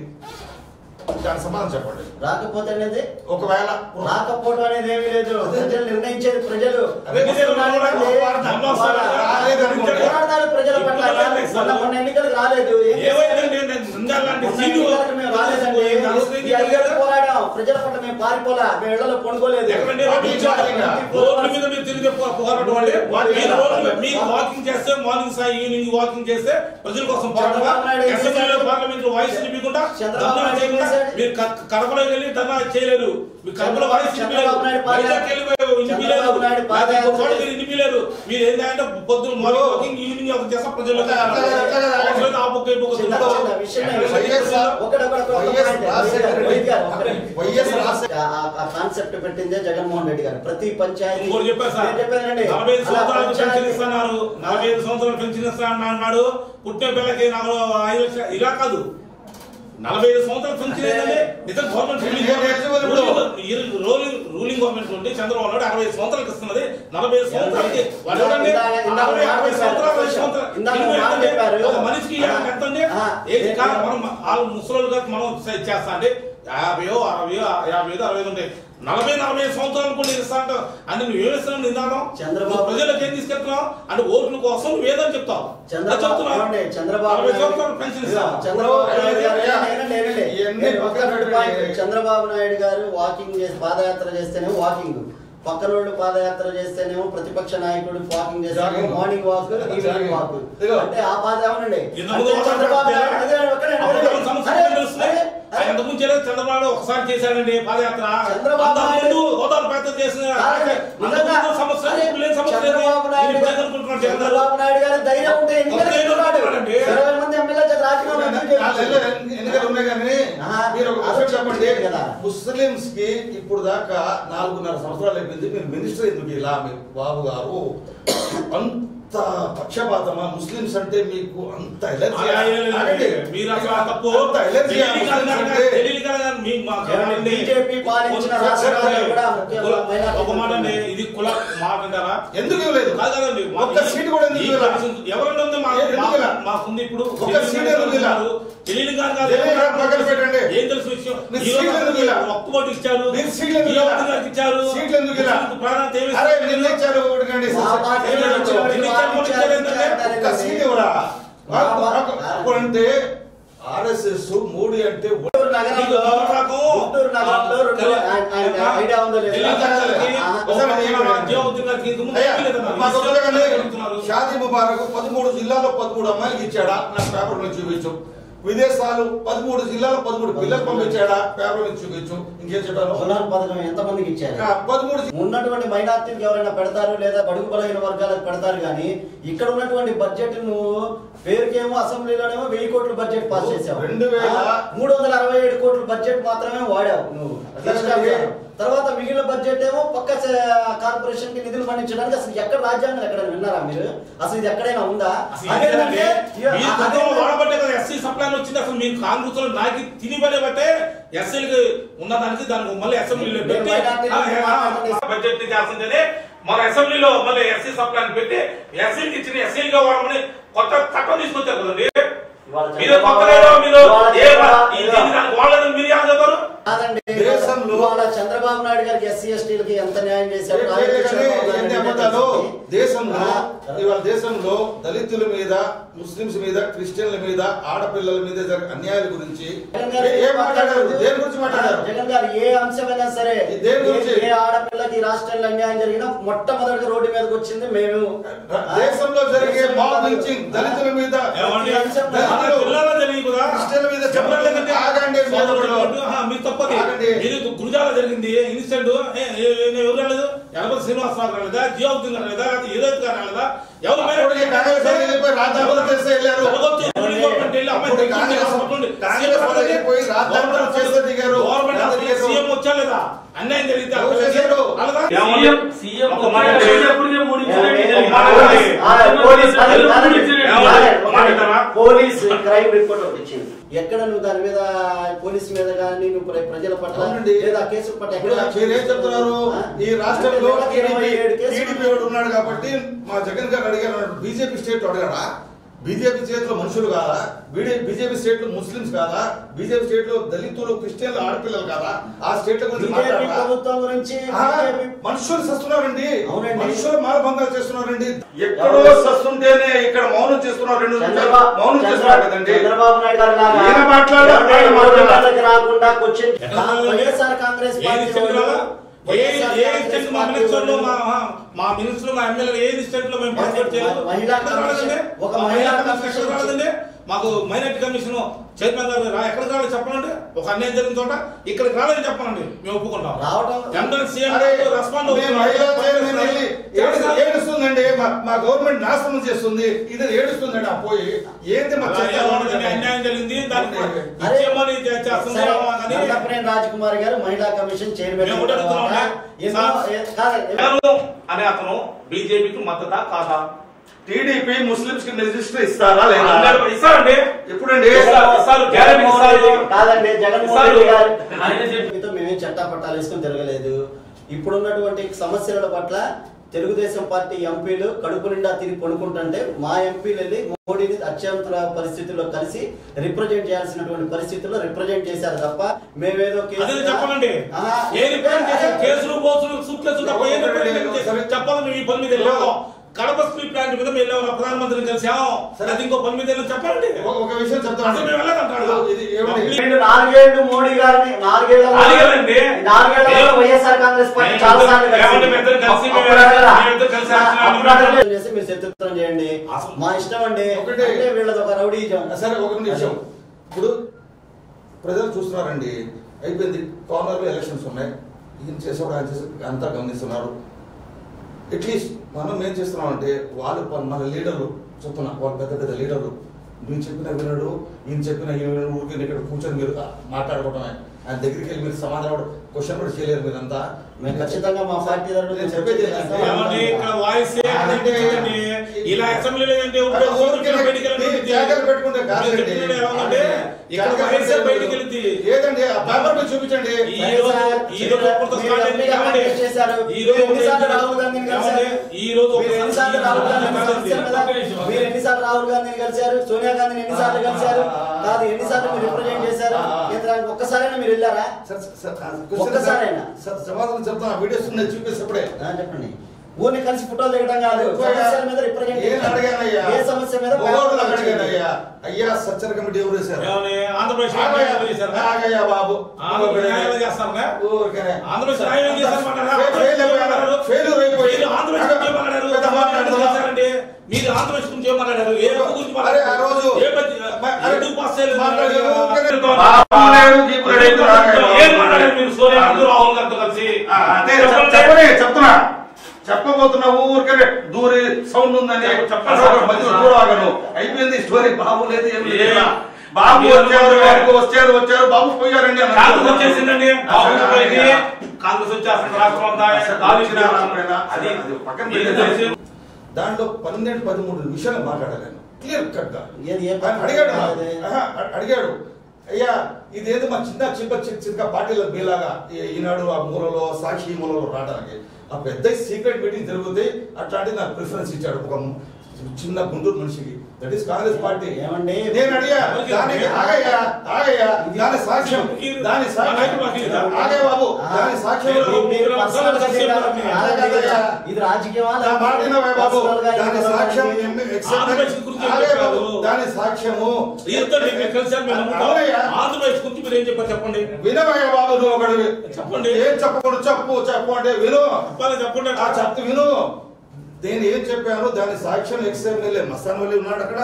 దానికి సమాధానం చెప్పండి రాకపోతే అనేది ఒకవేళ రాకపోవడం అనేది ఏమీ లేదు ప్రజలు నిర్ణయించేది ప్రజలు అదే వస్తున్నాడు అంటే మొన్న వస్తాడు. రాలేదనుకోండి. పోరాడతారు ప్రజల పట్ల మొన్న మొన్న ఎన్నికలకు రాలేదు ఏం చేశారు? ఏమైందండి నేను నిందాలంటే మొన్న సీటు ఎన్నికలకు మేము రాలేదండి ఈ ఐదేళ్ళు పోరాడాం ప్రజల పట్ల మేము పారిపోలా మేము ఇళ్లలో పడుకోలేదు ఎక్కడండి? రోడ్ల మీద మీరు తిరిగి పో- పోరాటం అంటే మీరు రోడ్ల మీద- మీరు వాకింగ్ చేస్తే మార్నింగ్ సాయి ఈవినింగ్ వాకింగ్ చేస్తే ప్రజల కోసం పోరాటమా? చంద్రబాబు నాయుడు ఏం అసెంబ్లీలో చేశాడు? పార్లమెంట్ లో వాయిస్ వినిపించకుండా చంద్రబాబు ధర్నా నాయుడు ఏం చేయకుండా చేశాడు? మీరు క- కడపలో వెళ్ళి ధర్నా చేయలేరు మీరు కడపలో వాయిస్ చంద్రబాబు నాయుడు పాదయాత్ర- వైజాగ్ వెళ్ళి వినిపించలేరు చంద్రబాబు నాయుడు పాదయాత్ర ఇంకో చోట మీరు వినిపించలేరు మీరు ఏంటంటే పొద్దున్న మార్నింగ్ వాకింగ్ ఈవినింగ్ ఒక చేస్తా ప్రజల్లో అట్లా కాదు, అట్లా కాదు. అవసరం ఆ బుక్ ఈ బుక్ చిన్న తిరుగుతాం. చిన్న విషయం వైఎస్ఆర్ ఒకటి ఒకటి ఒకటి వైఎస్ ఒకటి రాజశేఖర రెడ్డి. వైఎస్ గారు, ఒకటి. వైఎస్ రాజశేఖర ఆ- ఆ కాన్సెప్ట్ పెట్టిందే జగన్మోహన్ రెడ్డి గారు ప్రతి పంచాయతీ ఇంకోటి చెప్పారు సార్ నేను చెప్పానండి నలభై ఐదు అలా సంవత్సరాలు పెన్షన్ పంచాయతీ- ఇస్తున్నారు నలభై ఐదు సంవత్సరాలు పెన్షన్ ఇస్తా అన్నాడు పుట్టిన పిల్లకి నాకు ఐదు లక్షలు ఇలా కాదు నలభై ఐదు సంవత్సరాలు పెన్షన్ ఏంటంటే నిజం గవర్నమెంట్ రూలింగ్ నేను ఎలిజిబుల్ ఇప్పుడు. రూలింగ్ రూలింగ్ రూలింగ్ గవర్నమెంట్ నుండి చంద్రబాబు నాయుడు అరవై ఐదు సంవత్సరాలకు ఇస్తున్నది నలభై ఐదు సంవత్సరాలకి వాడు ఎవరండి? ఇందాక- ఇందాక అరవై మాట అరవై చెప్పారు. సంవత్సరాలు ఐదు సంవత్సరాలు ఇందాక మినిమం మాట ఎంతండి? చెప్పారు. ఒక మనిషికి ఇవ్వడానికి ఎంత అండి ఆ, ఏజ్ ఏ- కా- మనం వాళ్ళు ముసలోళ్ళుగా మనం చేస్తా అంటే యాభైయో అరవయో యాభై ఐదు అరవై ఐదు ఉంటాయి నలభై నలభై ఐదు సంవత్సరాలు కూడా ఇస్తా అంటావు అంటే నువ్వు ఏమిస్తున్నావు నిదానం చంద్రబాబు- నువ్వు ప్రజలకు ఏం తీసుకెళ్తున్నావు అంటే ఓట్ల కోసం నువ్వు ఏదని చెప్తావు చంద్రబాబు చెప్తున్నావు. ఏమండి? చంద్రబాబు నలభై నాయుడు- సంవత్సరాలు పెన్షన్ ఇస్తావా? చంద్రబాబు నాయుడు గారు అయ్యా, ఏనండి, ఏనండి. ఇవన్నీ నేను ఒక్క పక్కన రెండు పెట్టండి. పాయింట్లు. చంద్రబాబు నాయుడు గారు వాకింగ్ చేసి పాదయాత్ర చేస్తేనే వాకింగ్ పక్కన వాళ్ళు పాదయాత్ర చేస్తేనేమో ప్రతిపక్ష నాయకుడు వాకింగ్ చేస్తేనేమో Jogging. Morning walk evening Jogging. Walk ఇదిగో. అంటే ఆ పాద ఏమనండి ఇంతకు అంటే ముందు చంద్రబాబు ఒకసారి నాయుడు- అదే, ఒక్కడే, అప్పుడు ఒక్కడే. కొన్ని సమస్యలు అరే, తెలుస్తున్నాయి. అరే, ఆయన అరే. ఇంతకు ముందు చేయలేదు, చంద్రబాబు ఒకసారి చేశాడండి పాదయాత్ర చంద్రబాబు అంతకు నాయుడు- ముందు గోదావరి ప్రయత్నం చేసిన కాదండి, అంతకు నిజంగా ముందు సమస్య అరే, ఇప్పుడు లేని సమస్య ఏంటి? చంద్రబాబు నాయుడు ఇప్పుడు గారు- ఎదుర్కొంటున్నాడు జగన్ గారు. చంద్రబాబు నాయుడు గారు ధైర్యం ఉంటే ఎన్నికలు ఒక్క ఎన్నుకున్నాడు. ఎన్నుకున్నాడండి. ఇరవై మంది ఎమ్మెల్యే చేత రాజీనామా ఎందుకు చేయించారు? ఎన్నికలు ఉన్నాయి కానీ ఆహా, మీరు ఒక విషయం చెప్పండి కదా. ముస్లింస్ కి ఇప్పుడు దాకా నాలుగున్నర సంవత్సరాలు అయిపోయింది మీరు మినిస్టర్ ఎందుకు ఇలా మీ బాబు గారు అంత పక్షపాతమా ముస్లింస్ అంటే మీకు అంత ఎలర్జీ అలా ఏం లేదండి. మీరు అసలు ఆ తప్పు అంత ఎలర్జీ తెలియని కాదు కానీ తెలియని కాదు కానీ మీ- మా ఏమండి, కాదండి. బీజేపీ పాలించిన ఒక- రాష్ట్రాల్లో కూడా ముఖ్యంగా కుల- మైనారిటీ ఒక మాట అండి ఇది కుల మాట అంటారా ఎందుకు ఇవ్వలేదు కాదు కదండి మా- ఒక్క సీటు కూడా ఎందుకు ఈ ఇవ్వలేదు? కమిషన్ ఎవరంటే ఉంది మా- ఎందుకు మా- ఇలా? మాకుంది ఇప్పుడు ఒక్క తెలియని సీటు కాదు ఎందుకు ఇలా? ఉన్నారు. తెలియని కాదు కాదు తెలియని కాదు పక్కన పెట్టండి. ఏం తెలుసు విషయం మీరు ఈ రోజు సీట్లు ఎందుకు ఇలా? ఒక్క ఓటు ఇచ్చారు మీరు సీట్లు ఎందుకు ఈ ఇలా? ఒక్క గారికి ఇచ్చారు సీట్లు ఎందుకు ఇలా? ముస్లింలకు ప్రాధాన్యత ఏమి అరే ఇస్తారు? నిన్న ఇచ్చారు ఒకటికండి మా పార్టీ ఏం లేదు. నుంచి ఎన్ని ఇచ్చారు? మొన్న ఇచ్చారు ఏంటంటే? ఒక్క సీట్ ఇవ్వరా మా పా- అప్పుడంటే ఆర్ఎస్ఎస్ మోడీ అంటే గుంటూరు నగరంలో గుంటూరు నగరంలో రెండు ఆయన- ఆయన ఐడియా ఉందో లేదో అయ్యా, మా సొంత కానీ షాదీ ముబారక్ పదమూడు జిల్లాలో పదమూడు అమ్మాయిలకి ఇచ్చాడా నా పేపర్ నుంచి చూపించు విదేశాలు పదమూడు జిల్లాలో పదమూడు పిల్లలు పంపించాడా పేపర్ నుంచి చూపించు ఇంకేం చెప్పాను రుణాల పథకం ఎంతమందికి ఇచ్చారు ఆ, పదమూడు జి- ఉన్నటువంటి మైనార్టీలకు ఎవరైనా పెడతారు లేదా బడుగు బలహీన వర్గాలకు పెడతారు కానీ ఇక్కడ ఉన్నటువంటి బడ్జెట్ నువ్వు పేరుకేమో అసెంబ్లీలోనేమో వెయ్యి కోట్ల బడ్జెట్ పాస్ చేసావు రెండు వేల- ఆ, మూడు వందల అరవై ఏడు కోట్ల బడ్జెట్ మాత్రమే వాడావు నువ్వు అట్లాగే. తర్వాత మిగిలిన బడ్జెట్ ఏమో పక్క కార్పొరేషన్ కి నిధులు పండించడానికి అసలు ఎక్కడ రాజ్యాంగం ఎక్కడ విన్నారా మీరు అసలు ఇది ఎక్కడైనా ఉందా అదేంటంటే అదే- వాడబట్టే కదా ఎస్సీ సప్లైన్ వచ్చింది అసలు మీరు కాంగ్రెస్ లో నాకి తినిబడే బట్టే ఎస్సీలకి ఉన్నదానికి దానికి మళ్ళీ అసెంబ్లీలో మీరు పెట్టి మైనారిటీలు ఆ, ఆ, మాట్లాడండి. బడ్జెట్ ని చేస్తుంటేనే మన అసెంబ్లీలో మళ్ళీ ఎస్సీ సప్లైన్ పెట్టి ఎస్సీలకి ఇచ్చిన ఎస్సీలుగా వాడమని కొత్త చట్టం తీసుకొచ్చారు కదండి ఇవాళ మీరు చంద్రబాబు కొత్తగా మీరు ఇవాళ ఏ చంద్రబాబు- ఈ దీన్ని దానికి వాళ్ళదని మీరు ఏం చెప్తారు కాదండి దేశంలో- ఇవాళ చంద్రబాబు నాయుడు గారికి ఎస్సీ ఎస్టీలకి ఎంత న్యాయం చేశారు ఏ- ఏ- కానీ ఎన్ని అబద్ధాలు దేశంలో ఆ, ఇవాళ దేశంలో దళితుల మీద ముస్లింస్ మీద క్రిస్టియన్ల మీద ఆడపిల్లల మీద జరిగే అన్యాయాల గురించి జగన్ గారు ఏ- ఏం మాట్లాడారు దేని గురించి మాట్లాడారు జగన్ గారు ఏ అంశమైనా సరే ఈ దేని గురించి? ఏ- ఏ ఆడపిల్లకి ఈ రాష్ట్రంలో అన్యాయం జరిగినా మొట్టమొదటిగా రోడ్డు మీదకి వచ్చింది మేము దేశంలో జరిగే మాబ్ లించింగ్ దళితుల మీద ఏమండి? అంశం- మన జిల్లాలో జరిగింది కదా క్రిస్టియన్ల మీద చెప్పలేదు కదండి. ఆగండి మీరు సోదరుడు, కూడా. ఆహా, మీరు తప్పది ఆగండి. మీరు గురుజాల జరిగింది ఇన్సిడెంట్ ఎవరు రాలేదు ఎలపతి శ్రీనివాసరావు రాలేదా జియోగ్దింగ్ రాలేదా లేకపోతే ఏదో గారు రాలేదా ఎవరు మేడం? అప్పటికే కాంగ్రెస్ వాళ్ళు వెళ్ళిపోయి రాజ్యాంగం చేస్తే వెళ్ళారు. జరగొచ్చు. రూలింగ్ గవర్నమెంట్ వెళ్ళి అమ్మాయి అప్పుడు దగ్గరికి కాంగ్రెస్ పట్టుకోండి. కాంగ్రెస్ వాళ్ళు సీఎం వెళ్ళిపోయి రాజ్యాంగం గవర్నమెంట్ చేస్తే దిగారు. గవర్నమెంట్ ఎంత అసలు దిగారు? సీఎం వచ్చా లేదా అన్యాయం జరిగితే ఎవరు అక్కడ చేశారు? అలాగా? సీఎం సీఎం ఒక మాట అండి. ఎప్పటికే మూడు ఇన్సిడెంట్లు ఏ- జరిగాయి. మాట అండి. ఆ, పోలీస్ అది అది కాదండి. మూడు ఇన్సిడెంట్లు. ఏమండి? కాదండి. మాట వింటారా? పోలీస్ క్రైమ్ రిపోర్ట్ ఒకటి ఇచ్చింది ఎక్కడ నువ్వు దాని మీద పోలీస్ మీద కానీ నువ్వు ప్ర- ప్రజల పట్ల అవునండి. లేదా కేసుల పట్ల ఇప్పుడు ఎక్కడ మీరేం చెప్తున్నారు ఆ? ఈ రాష్ట్రంలో అంటే ఇరవై ఏడు కేసులు టీడీపీ వాడు ఉన్నాడు కాబట్టి మా జగన్ గారు అడిగారు బీజేపీ స్టేట్ అడగారా బీజేపీ స్టేట్ లో మనుషులు కాదా బీజేపీ స్టేట్ లో ముస్లింస్ కాదా బీజేపీ స్టేట్ లో దళితులు క్రిస్టియన్లు ఆడపిల్లలు కాదా ఆ స్టేట్ గురించి బీజేపీ మాట్లాడరా? ప్రభుత్వం గురించి ఆ, బీజేపీ మనుషులు సస్తున్నారండి అవునండి. మనుషులు మానభంగాలు చేస్తున్నారండి ఎక్కడో ఎవరు? సస్తుంటేనే ఇక్కడ మౌనం చేస్తున్నారు రెండు నిమిషాలు చంద్రబాబు మౌనం చేస్తున్నారు కదండి చంద్రబాబు నాయుడు గారు లాగా ఈయన మాట్లాడు, ఎవరైనా ఆయన మాట్లాడు. ఓట్లకి రాకుండా క్వశ్చన్ ఎక్కడ రాలేదు? వైఎస్ఆర్ కాంగ్రెస్ ఏ పార్టీ ఇన్సిడెంట్ వాళ్ళు- రాలా? ఏ వైఎస్ఆర్ ఏ కాంగ్రెస్ ఇన్సిడెంట్ మా పార్టీ మినిస్టర్ లో వాళ్ళు- మా మా- మా మినిస్టర్ మా ఎమ్మెల్యే ఏ ఇన్సిడెంట్ లో మేము పార్టిసిపేట్ చేయలేదు మహిళా ఎక్కడ రాలేదండి? కమిషన్- ఒక మా మహిళా మహిళా కమిషన్ కమిషన్ ఎక్కడ రాలేదండి మాకు మైనార్టీ కమిషన్ చైర్మన్ గారు రా ఎక్కడ రాలేదు చెప్పనండి ఒక అన్యాయం జరిగిన చోట ఇక్కడికి రాలేదని చెప్పనండి మేము ఒప్పుకుంటాం రావటం ఎంటర్ సీఎం అరే, రెస్పాండ్ మేము మహిళా చైర్మన్ వెళ్ళి ఏడు- ఏడుస్తుందండి మా- మా గవర్నమెంట్ నాశనం చేస్తుంది ఇది ఏడుస్తుందండి ఆ పోయి ఏంది మా చెత్త అన్యాయం జరిగింది దానికి అరే, ఇచ్చేమని చేస్తుంది సరే, కానీ నందప్రేమ్ రాజ్ కుమార్ గారు మహిళా కమిషన్ చైర్మన్ మేము ఒకటి అడుగుతున్నాం తర్వాత అండి. ఎన్నో- సార్. ఏ- కాదండి. జగను అనే అతను బీజేపీకి మద్దతా కాదా టీడీపీ ముస్లింస్ కి రిజిస్టర్ ఇస్తారా లేదా అందరూ ఇస్తారండి ఎప్పుడండి ఇస్తారు, ఇస్తారు, గ్యారెంటీ జగన్మోహన్ ఇస్తారు. రెడ్డి- కాదండి జగన్మోహన్ ఇస్తారు. రెడ్డి గారు ఆయన చెప్పి- మీతో మేమేం చట్టా పట్టాలు వేసుకొని తిరగలేదు ఇప్పుడున్నటువంటి సమస్యల పట్ల తెలుగుదేశం పార్టీ ఎంపీలు కడుపు నిండా తిరిగి పడుకుంటుంటే మా ఎంపీలు వెళ్ళి మోడీని అత్యంతర పరిస్థితుల్లో కలిసి రిప్రజెంట్ చేయాల్సినటువంటి పరిస్థితుల్లో రిప్రజెంట్ చేశారు తప్ప మేమేదో కేసు- అదే చెప్పండి ఆహా. ఏ రిప్రజెంట్ చేశారు కేసులు బోసులు సూట్ కేసులు తప్ప ఏ రిప్రజెంట్ చేశారు చెప్పాలి మేము ఈ పని మీద వెళ్ళాము కడప స్ట్రీట్ ప్లాంట్ మీద మేము వెళ్ళాము ప్రధానమంత్రిని కలిసాము అది ఇంకో పని మీద వెళ్ళాం చెప్పండి ఒక ఒక విషయం అసలు చెప్తాను మేము వెళ్ళాలంటాడు ఇది ఏమిటి? రెండు నాలుగేళ్లు మోడీ గారిని నాలుగేళ్ల నాలుగేళ్ళండి. నాలుగేళ్లలో వైఎస్ఆర్ కాంగ్రెస్ పార్టీ మేము చాలా ఇద్దరు- సార్లు కలిసి- ఏమండి, మేము ఇద్దరు కలిసి మేము అప్పుడు అడగరా? మేము ఇద్దరు కలిసి యాక్షన్ అప్పుడు అడగరా? చేసి మీరు శత్రుత్వం చేయండి అసలు- మా ఇష్టం అండి ఒకటే- అంటే వీళ్ళది ఒక రౌడీజం సరే ఒక నిమిషం ఇప్పుడు ప్రజలు చూస్తున్నారండి అయిపోయింది కార్నర్లో ఎలక్షన్స్ ఉన్నాయి ఈయన చేసేవాడు ఆయన చేసే అంతా గమనిస్తున్నారు అట్లీస్ట్ మనం ఏం చేస్తున్నామంటే వాళ్ళు ప- మన లీడర్లు చెప్తున్నా వాళ్ళు పెద్ద పెద్ద లీడర్లు నేను చెప్పిన వినడు ఈయన చెప్పిన ఈయన వినడు ఊరికి ఇక్కడ కూర్చొని మీరు మాట్లాడుకోవడమే ఆయన దగ్గరికి వెళ్ళి మీరు సమాధానం క్వశ్చన్ కూడా చేయలేరు మీరంతా మేము ఖచ్చితంగా మా పార్టీ తరఫున నేను చెప్పేది ఏంటంటే, ఏమండి ఇక్కడ వాయిస్ అంటే ఇలా అసెంబ్లీలో ఏంటి అరే ఊరికే నీ జాగ్రత్త పెట్టుకుంటే కాదండి. ఇక్కడ వాయిస్ బయటికి వెళ్తుంది ఏదండి ఆ పేపర్ మీద చూపించండి ఈ రోజు ఈ రోజు ఒక్కరితో స్టార్ట్ అయింది ఏమండి? ఈ రోజు ఒకటి ఎన్నిసార్లు రాహుల్ గాంధీని కలిశారు ఏమండి? ఈ రోజు మీరు ఎన్నిసార్లు రాహుల్ గాంధీని కలిశారు కదా? మీరు ఎన్నిసార్లు రాహుల్ గాంధీని కలిశారు సోనియా గాంధీని ఎన్నిసార్లు కలిశారు కాదు ఎన్నిసార్లు మీరు రిప్రజెంట్ చేశారు కేంద్రానికి ఒక్కసారైనా మీరు వెళ్ళారా సార్, సార్, ఆ ఒక్కసారైనా? సార్, సమాధానం చెప్తాను వీడియోస్ ఉన్నాయి చూపిస్తప్పుడే ఆ, చెప్పండి ఊరిని కలిసి ఫోటోలు దిగడం కాదు సమస్యల మీద రిప్రజెంట్ ఏం అడిగానయ్యా ఏ సమస్య మీద మొగోడు పేపర్లో అడిగానయ్యా అయ్యా సచ్చర్ కమిటీ ఎవరు వేశారు ఏమని? ఆంధ్రప్రదేశ్ లో ఆగయ్యా, న్యాయం చేశారా? ఆగయ్యా బాబు ఆంధ్రప్రదేశ్ న్యాయం చేస్తారా? ఊరికనే. ఆంధ్రప్రదేశ్ న్యాయం ఏం చేశారన్నమాటరా? ఫెయిల్ అయిపోయారు. ఫెయిల్యూర్ అయిపోయి. మీరు ఆంధ్రప్రదేశ్ గురించి ఏం మాట్లాడారు? పెద్ద మాట్లాడుతున్నా. చేశారండి? మీరు ఆంధ్రప్రదేశ్ గురించి ఏం మాట్లాడారు ఏ హక్కు గురించి అరే, ఆ మాట్లాడారు? రోజు ఏ పద్ధతి- అరే, ఎందుకు పాస్ చేయలేదు? మాట్లాడారు. ఊరికనే. బాబు లేడు, జీపు లేడు, ఇప్పుడు రాగాడు. ఏం మాట్లాడారు మీరు సోనియా గాంధీ, రాహుల్ గాంధీతో కలిసి ఆ, అదే చెప్- చెప్పని చెప్తున్నా చెప్పబోతున్నా ఊరికే దూరి సౌండ్ ఉందని చెప్పండి. అదొక మధ్యలో దూరవాగను అయిపోయింది స్టోరీ బాబు లేదు ఏం లేదు ఏ? బాబు ఏ? వచ్చారు బాబు వచ్చారు వచ్చారు బాబు పోయారండి అన్నారు. కాంగ్రెస్ వచ్చేసిందండి బాబు పోయింది అసలు కాంగ్రెస్ వచ్చి అసలు రాష్ట్రం అంతా వచ్చిన గాలి రాకపోయినా, అది అది పక్కన మీరు పెట్టేసి చేసి- దాంట్లో పన్నెండు పదమూడు విషయాలు మాట్లాడాను నేను క్లియర్ కట్ గా ఏది ఏ ఆయన అడిగాడు నాకు. అదే. ఆహా, అ- అడిగాడు అయ్యా ఇదేదో మా చిన్న చిన్న చిన్న చిన్న పార్టీల మీలాగా ఈ- ఈనాడు ఆ మూలలో సాక్షి మూలలో రావడానికి ఆ పెద్ద సీక్రెట్ మీటింగ్ జరుగుతుంది అట్లాంటి నాకు ప్రిఫరెన్స్ ఇచ్చాడు ఒక చిన్న గుంటూరు మనిషికి దట్ ఈస్ కాంగ్రెస్ పార్టీ ఏమండి? నేను అడిగా దానికి ఆగయ్యా ఆగయ్యా దాని సాక్ష్యం దాని సాక్ష్యం ఆగే బాబు దాని సాక్ష్యం మీరు- మీరు personal గా చేయాలి. అదే కదయ్యా. ఇది రాజకీయమా నా మాట వినవే బాబు Personal గా దాని ఇది సాక్ష్యం రాజకీయం. ఎమ్మె- ఎక్సెప్ట్ ఆంధ్రప్రదేశ్ గురించి ఏం ఆగే బాబు, చెప్పారు? దాని సాక్ష్యము ఈయనతో మీకు కలిసారు మేము నమ్ముతాం. అవునయ్యా. ఆంధ్రప్రదేశ్ గురించి మీరు ఏం చెప్పారు చెప్పండి వినవయ్య బాబు నువ్వు ఒకడివి చెప్పండి. ఏం చెప్పకూడదు చెప్పు చెప్పు అంటే విను చెప్పాలి చెప్పండి ఆ చెప్తూ విను నేను ఏం చెప్పాను దాని సాక్ష్యం ఎక్స్ఎమ్మెల్యే మస్తాన్ వల్లి ఉన్నాడు అక్కడ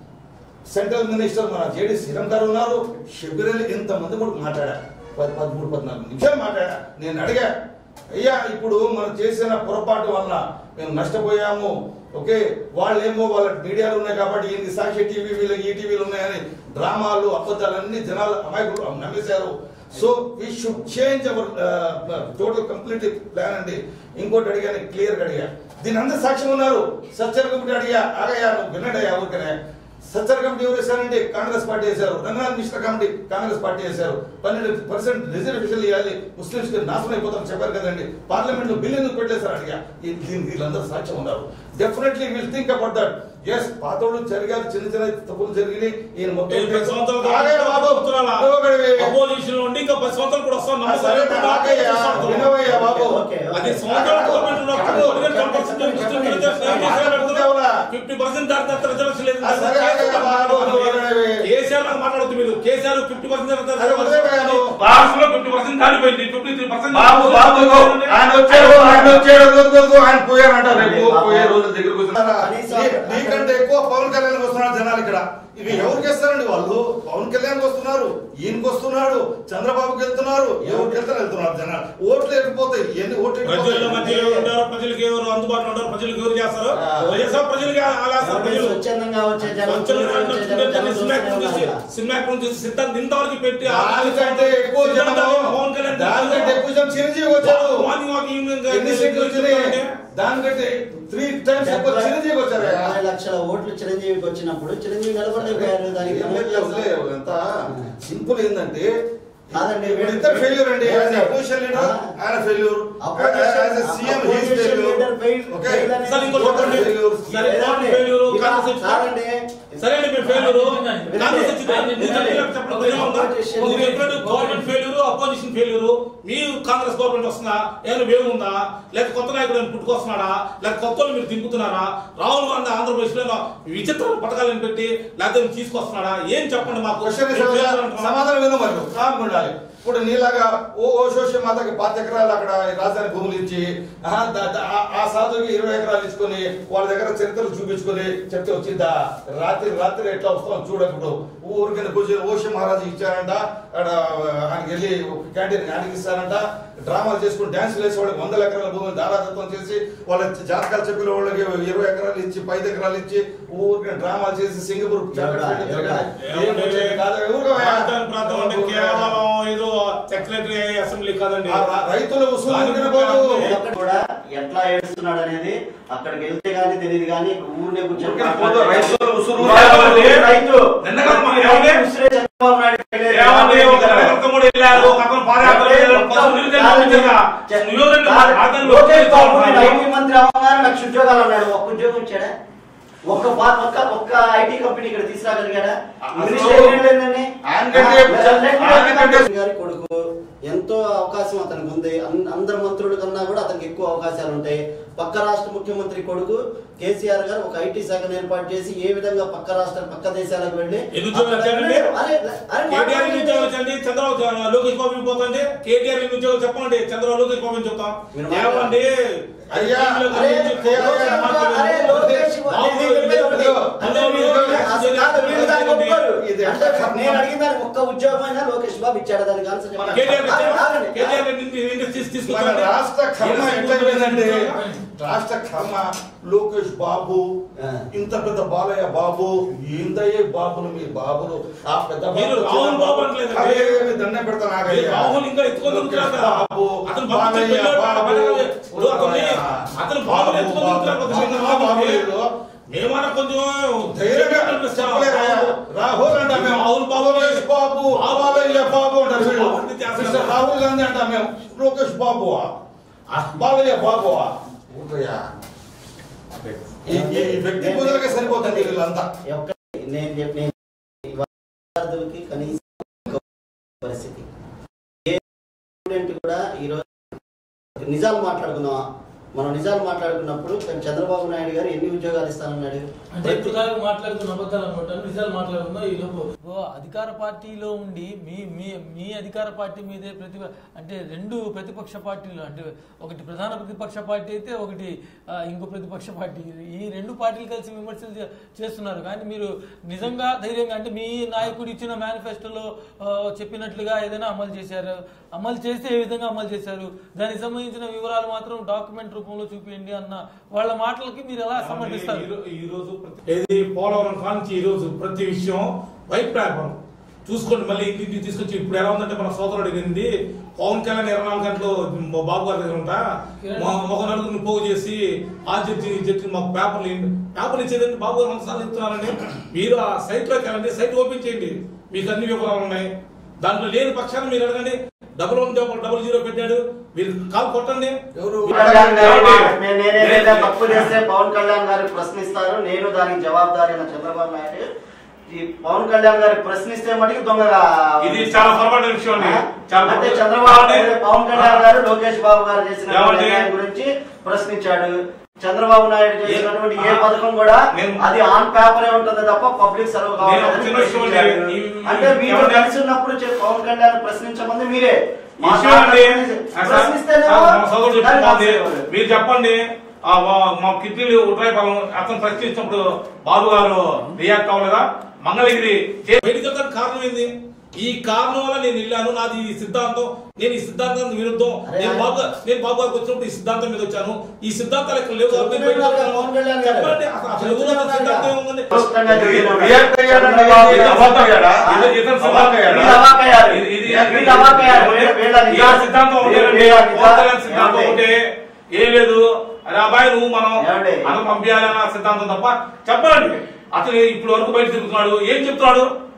సెంట్రల్ మినిస్టర్ మన జేడి శ్రీరామ్ గారు ఉన్నారు షబీర్ అలీ ఇంతమంది కూడా మాట్లాడా పది పదమూడు పద్నాలుగు నిమిషాలు మాట్లాడా నేను అడిగా అయ్యా ఇప్పుడు మనం చేసిన పొరపాటు వల్ల మేము నష్టపోయాము ఓకే వాళ్ళు ఏమో వాళ్ళ మీడియాలు ఉన్నాయి కాబట్టి ఏంది సాక్షి టీవీ వీళ్ళు ఈ టీవీలు ఉన్నాయని డ్రామాలు అబద్ధాలన్నీ జనాలు అమాయకులు నమ్మేశారు so we should change our total complete plan అండి ఇంకోటి అడిగాను క్లియర్ గా అడిగా దీని అందరు సాక్ష్యం ఉన్నారు సచ్చర్ కమిటీ అడిగా ఆగయ్యా నువ్వు విన్నాడయ్యా ఊరికనే సచ్చర్ కమిటీ ఎవరు వేశారండి కాంగ్రెస్ పార్టీ వేశారు Ranganath Mishra committee Congress party వేశారు పన్నెండు పర్సెంట్ రిజర్వేషన్ ఇవ్వాలి ముస్లింస్ కి నాశనం అయిపోతాం చెప్పారు కదండి పార్లమెంట్ లో బిల్ ఎందుకు పెట్టేశారు అడిగా ఈ- దీనికి వీళ్ళందరూ సాక్ష్యం ఉన్నారు definitely will think about that yes పాతోళ్ళు జరిగారు చిన్న చిన్న తప్పులు జరిగినాయి ఈయన మొత్తం ఏం పది సంవత్సరాలు ఆగయ్య బాబు, నువ్వు ఒకడివి. అపోజిషన్ ఉండి ఇంకా పది సంవత్సరాలు కూడా వస్తాం ఆ సరే ఆగయ్య, వినవయ్య బాబు ఓకే, ఓకే. అది సంవత్సరాల గవర్నమెంట్ ఫిఫ్టీ పర్సెంట్ దాటి రిజర్వేషన్ లేదు ఆ సరే ఆగయ్య బాబు, నువ్వు ఒకడివి. కేసీఆర్ నాకు మాట్లాడుతూ మీరు కేసీఆర్ ఫిఫ్టీ పర్సెంట్ అరే వదిలేవయ్యా నువ్వు. రాష్ట్రంలో ఫిఫ్టీ పర్సెంట్ దాటిపోయింది ఫిఫ్టీ త్రీ పర్సెంట్ బాబు బాబు ఇదిగో, ఆయన వచ్చారు ఆయన వచ్చారు ఇదిగో, ఇదిగో, ఇదిగో, ఆయన పోయారంట రేపు పోయే రోజుల దగ్గరకు వచ్చిన నీ- నీకంటే ఎక్కువ పవన్ కళ్యాణ్ వస్తున్నారు జనాలు ఇక్కడ ఇక ఎవరికి ఇస్తారండి వాళ్ళు పవన్ కళ్యాణ్ వస్తున్నారు ఈయనకి వస్తున్నాడు చంద్రబాబుకి వెళ్తున్నారు ఎవరికి వెళ్తారు వెళ్తున్నారు జనాలు ఓట్లు ఎక్కిపోతాయి ఎన్ని ఓట్లు ప్రజల ఎక్కిపోతాయి? మధ్య ఎవరు ఉంటారు ప్రజలకు ఎవరు అందుబాటులో ఉంటారు ప్రజలకు ఎవరు చేస్తారు వైఎస్ఆర్ ప్రజలకి ఆలేస్తారు ఎవరు ప్రజలు స్వచ్ఛందంగా వచ్చే జనం స్వచ్ఛంగా వచ్చే జనం జనం సినిమా చూస్తూనే చూసి ఉన్నారు. సినిమా చూసి సిద్ధాంత్ ఇంతవరకు పెట్టి ఆ దానికంటే ఎక్కువ జనం పవన్ కళ్యాణ్ దానికంటే ఎక్కువ జనం చిరంజీవి వచ్చారు మార్నింగ్ వాక్ ఈవినింగ్ ఎన్ని సీట్లు వచ్చినాయి దానికంటే త్రీ టైమ్స్ ఎక్కువ చిరంజీవి వచ్చారు డెబ్బై లక్షల ఓట్లు చిరంజీవికి వచ్చినప్పుడు చిరంజీవి నిలబడలేకపోయారు దానికి ఎంత సింపుల్ ఏంటంటే కాదండి, ఇద్దరు ఫెయిల్యూర్ అండి ఆయన అపోజిషన్ లీడర్ ఆ. ఆయన failure As a CM, he is failure. Okay. Sir ఇంకోటి చెప్పండి సరే లేదండి. ఫెయిల్యూర్ ఇలా కాంగ్రెస్ వచ్చిందా? కాదండి. సరే అండి మీరు ఫెయిల్యూర్ వినండి. కాంగ్రెస్ వచ్చిందా? నువ్వు చెప్పినట్టు చెప్పడం కుదిరే ఉందా? నువ్వు చెప్పినట్టు గవర్నమెంట్ ఫెయిల్యూర్ అపోజిషన్ ఫెయిల్యూర్ మీ కాంగ్రెస్ గవర్నమెంట్ వస్తుందా ఏమైనా వేవ్ ఉందా లేక కొత్త నాయకుడు ఏమైనా పుట్టుకొస్తున్నాడా లేక కొత్త వాళ్ళు మీరు దింపుతున్నారా రాహుల్ గాంధీ ఆంధ్రప్రదేశ్ లో విచిత్ర పథకాలను పెట్టి లేకపోతే తీసుకొస్తున్నాడా ఏం చెప్పండి మాకు క్వశ్చన్ మీరు failure అంటున్నారా? సమాధానం విను మరి కామ్ ఉండాలి ఇప్పుడు నీలాగా ఓ ఓ సోషల్ మాతకి పాత ఎకరాలు అక్కడ రాజధాని భూములు ఇచ్చి ఆహా, దా- దా- ఆ- ఆ సాధువుకి ఇరవై ఎకరాలు ఇచ్చుకొని వాళ్ళ దగ్గర చరిత్రలు చూపించుకొని చెప్తే వచ్చిందా రాత్రి రాత్రి ఎట్లా వస్తాం చూడప్పుడు ఊరికైనా కూర్చొని ఓషి మహారాజు ఇచ్చారంట ఆడ ఆయనకి వెళ్ళి క్యాంటీన్ ఆయనకి ఇస్తారంట డ్రామాలు చేసుకుని డాన్స్ వేసే వాళ్ళకి వందల ఎకరాల భూమిని దారాదత్వం చేసి వాళ్ళ జాతకాలు చెప్పిన వాళ్ళకి ఇరవై ఎకరాలు ఇచ్చి పది ఎకరాలు ఇచ్చి ఊరికే డ్రామాలు చేసి సింగపూర్ ఎవడా? ఎవడా? ఏం వచ్చేది కాదు, ఊరుకోవయ్యా. రాజధాని ప్రాంతం అంటే కేవలం ఏదో సెక్రటరీ అసెంబ్లీ కాదండి ఆ ర- రైతుల ఉసులు తినబోదు అక్కడ కూడా ఎట్లా ఏడుస్తున్నాడు అనేది అక్కడికి వెళ్తే గానీ తెలియదు కానీ ఇక్కడ ఊరినే కూర్చొని ఊరికే పోదు, రైతుల ఉసురు మాట్లాడితే ఊరే రైతు నిన్నగా మన ఏమండి? ఉసిరే చంద్రబాబు నాయుడు తెలియదు. ఏమండి ఒక కార్యకర్త కూడా వెళ్ళారు ఒక అతను పాదయాత్ర వెళ్ళారు పశువులు నిలబెట్టి పంపించారుగా. నువ్వెవరండి మా రాజధానిలో లోకేష్ బాబు నేను కూర్చోవాలి? ఐటీ మంత్రి అవ్వగానే లక్ష ఉద్యోగాలు అన్నాడు ఒక్క ఉద్యోగం ఇచ్చాడా ఒక్క పా- ఒక్క ఒక్క ఐటీ కంపెనీ ఇక్కడ తీసుకురాగలిగాడా అసలు మినిస్టర్ ఏం లేదండి. ఆయనకంటే- ఆ, లెఫ్ట్ ఆయనకంటే- గారి కొడుకు ఎంతో అవకాశం అతనికి ఉంది అన్- అందరు మంత్రుల కన్నా కూడా అతనికి ఎక్కువ అవకాశాలు ఉంటాయి పక్క రాష్ట్ర ముఖ్యమంత్రి కొడుకు కేసీఆర్ గారు ఒక ఐటీ శాఖను ఏర్పాటు చేసి ఏ విధంగా పక్క రాష్ట్ర పక్క దేశాలకు వెళ్ళి ఎన్ని ఉద్యోగాలు వచ్చాయండి? అరే, అరే, కేటీఆర్ ఎన్ని ఉద్యోగాలు మాట్లాడండి. వచ్చండి చంద్రబాబు లోకేష్ బాబు పోతుంది కేటీఆర్ ఎన్ని ఉద్యోగాలు చెప్పండి చంద్రబాబు లోకేష్ బాబు అని చెప్తాం మీరు ఏమండి అయ్యా, టీవీలో అరే, గురించి అరే, కోపం మాట్లాడారు. అరే, లోకేష్ బాబు, బాబు నేను చెప్పేది ఒకటి. అదే అంటే మీరు అసలు కాదు, వీళ్ళు దానికి ఒప్పుకోరు. ఇది అంటే నేను అడిగిన దానికి ఒక్క ఉద్యోగం అయినా లోకేష్ బాబు ఇచ్చాడు దానికి ఆన్సర్ చెప్పండి. కేటీఆర్ ఆగండి, ఆగండి. కేటీఆర్ ఇండస్ట్రీస్ మన తీసుకొచ్చాడు రాష్ట్ర కర్మ ఎట్లయిపోయిందంటే రాష్ట్ర కర్మ లోకేష్ బాబు ఆ. ఇంత పెద్ద బాలయ్య బాబు ఏందయ్యే బాబులు మీ బాబులు ఆ పెద్ద మీరు బాబు, రాహుల్ చిన్న బాబు అనలేదండి. అదే, అదే, దండం పెడతా మీరు నాగయ్య రాహుల్ ఇంకా ఎత్తుకొని లోకేష్ తిరుగుతున్నాడు కదా. బాబు అతను బాలయ్య పంపించి వెళ్ళాడు, బాబు పడగలు. ఇప్పుడు అతన్ని- అతను బాబుని ఎత్తుకొని బాబు, తిరుగుతున్నాడు కదా, చిన్న బాబు, బాబు. లేదు. మేమన్నా కొంచెం ధైర్యంగా చెప్పలేరా? రాహుల్ అంటాం మేము రాహుల్ బాబు లోకేష్ బాబు బాలయ్య బాబు అంటారు వీళ్ళు బాబుని చేస్తున్నారు. మిస్టర్ రాహుల్ గాంధీ అంటాం మేము లోకేష్ బాబు బాలయ్య బాబు ఊరుకోయ్యా. ఈ ఈ వ్యక్తి పూజలకే సరిపోతుంది వీళ్ళంతా ఒక్క- నేను చెప్పి నేను విద్యార్థులకి కనీసం ఒక పరిస్థితి ఏ స్టూడెంట్ కూడా ఈరోజు నిజాలు మాట్లాడుకుందాం మనం నిజాలు మాట్లాడుకున్నప్పుడు చంద్రబాబు నాయుడు గారు ఎన్ని ఉద్యోగాలు ఇస్తానన్నాడు అంటే ఇప్పుడు దాకా మాట్లాడుతున్న అబద్ధాలు అనమాట నిజాలు మాట్లాడుకుందాం ఈ లోపు ఓ అధికార పార్టీలో ఉండి మీ మీ మీ అధికార పార్టీ మీదే ప్రతి అంటే రెండు ప్రతిపక్ష పార్టీలు అంటే ఒకటి ప్రధాన ప్రతిపక్ష పార్టీ అయితే ఒకటి ఆ, ఇంకో ప్రతిపక్ష పార్టీ ఈ రెండు పార్టీలు కలిసి విమర్శలు చే- చేస్తున్నారు కానీ మీరు నిజంగా ధైర్యంగా అంటే మీ నాయకుడు ఇచ్చిన మేనిఫెస్టోలో ఆ, చెప్పినట్లుగా ఏదైనా అమలు చేశారు అమలు చేస్తే ఏ విధంగా అమలు చేశారు దానికి సంబంధించిన వివరాలు మాత్రం డాక్యుమెంట్ రూపంలో చూపించండి అన్న వాళ్ళ మాటలకి మీరు ఎలా సమర్థిస్తారు ఈ రో- ఈ రోజు ప్రతి- ఏది పోలవరం కాంచి ఈ రోజు ప్రతి విషయం వైట్ పేపర్ చూసుకోండి మళ్ళీ ఇంటికి తీసుకొచ్చి ఇప్పుడు ఎలా ఉందంటే మన సోదరుడు అడిగింది పవన్ కళ్యాణ్ ఇరవై నాలుగు గంటలు మా బాబు గారి దగ్గర ఉంటా మా- ఒక నలుగురిని పోగు చేసి ఆ జడ్జి ఈ జడ్జి మాకు పేపర్లు ఇవ్వండి. పేపర్లు ఇచ్చేదండి బాబు గారు వంద సార్లు చెప్తున్నారండి మీరు ఆ సైట్ లోకి వెళ్ళండి సైట్ ఓపెన్ చేయండి మీకు అన్ని వివరాలు ఉన్నాయి దాంట్లో లేని పక్షాన్ని మీరు అడగండి double one double double zero పెట్టాడు మీరు కాల్ కొట్టండి ఎవరు కళ్యాణ్ గారు నే- నేనేదైతే తప్పు చేస్తే పవన్ కళ్యాణ్ గారు ప్రశ్నిస్తారు నేను దానికి జవాబుదారి అయిన చంద్రబాబు నాయుడు ఈ పవన్ కళ్యాణ్ గారు ప్రశ్నిస్తే మటుకు దొంగగా ఇది చాలా పొరపాటు విషయం అండి చాలా అంటే పొరపాటు. చంద్రబాబు ఏమండి? నాయుడు పవన్ కళ్యాణ్ గారు లోకేష్ బాబు గారు చేసిన ఏమండి? నిర్ణయం గురించి ప్రశ్నించాడు చంద్రబాబు నాయుడు చేసినటువంటి ఏ పథకం కూడా నేను- అది ఆన్ పేపరే ఉంటుంది తప్ప పబ్లిక్ సర్వ్ నేను ఒక చిన్న విషయం అండి. కావాలి ఈ- అంటే మీతో ఏమండి? కలిసి ఉన్నప్పుడు చే- పవన్ కళ్యాణ్ ప్రశ్నించమంది మీరే మా విషయం అండి ప్రశ్నించ- ప్రశ్నిస్తేనేమో సార్, మా సోదరుడు దాన్ని చెప్తుంది ఆపేసేవారు. మీరు చెప్పండి ఆ మా- మా కిడ్నీలు ఉట్రాయిపాలెం అతను ప్రశ్నించినప్పుడు బాబు గారు రియాక్ట్ అవ్వలేదా మంగళగిరి చే- బయటికి వెళ్ళడానికి కారణం ఏంది ఈ కారణం వల్ల నేను వెళ్ళాను నాది ఈ సిద్ధాంతం నేను ఈ సిద్ధాంతానికి విరుద్ధం అరే, నేను ఆయన- బాబు నేను బాబు గారికి వచ్చినప్పుడు ఈ సిద్ధాంతం మీద వచ్చాను ఈ సిద్ధాంతాలు ఇక్కడ లేవు కాబట్టి నేను చెప్తున్నాడు బయటికి కదా పవన్ కళ్యాణ్ గారు. చెప్పండి అసలు అసలు ఎవరు అసలు సిద్ధాంతం ఏముందండి స్పష్టంగా చెప్పినాడు. రియాక్ట్ అయ్యాడంటే బాబు, ఇది అబద్ధం అయ్యాడా? ఇది- ఇతను అబద్ధం సిద్ధాంతం అయ్యాడా? వీళ్ళు అవాక్కయ్యారు. ఇది- ఇది- వీళ్ళు అవాక్కయ్యారు. వీళ్ళ- వీళ్ళ ఈ నిజా- సిద్ధాంతం ఒకటేనండి వీళ్ళ నిజా- పవన్ కళ్యాణ్ సిద్ధాంతం ఏమండి? ఒకటే ఏం లేదు అరే అబ్బాయి నువ్వు మనం ఏమండి? అన్న పంపించాలన్న సిద్ధాంతం తప్ప చెప్పండి అతను ఇప్పుడు వరకు బయట తిరుగుతున్నాడు ఏం చెప్తున్నాడు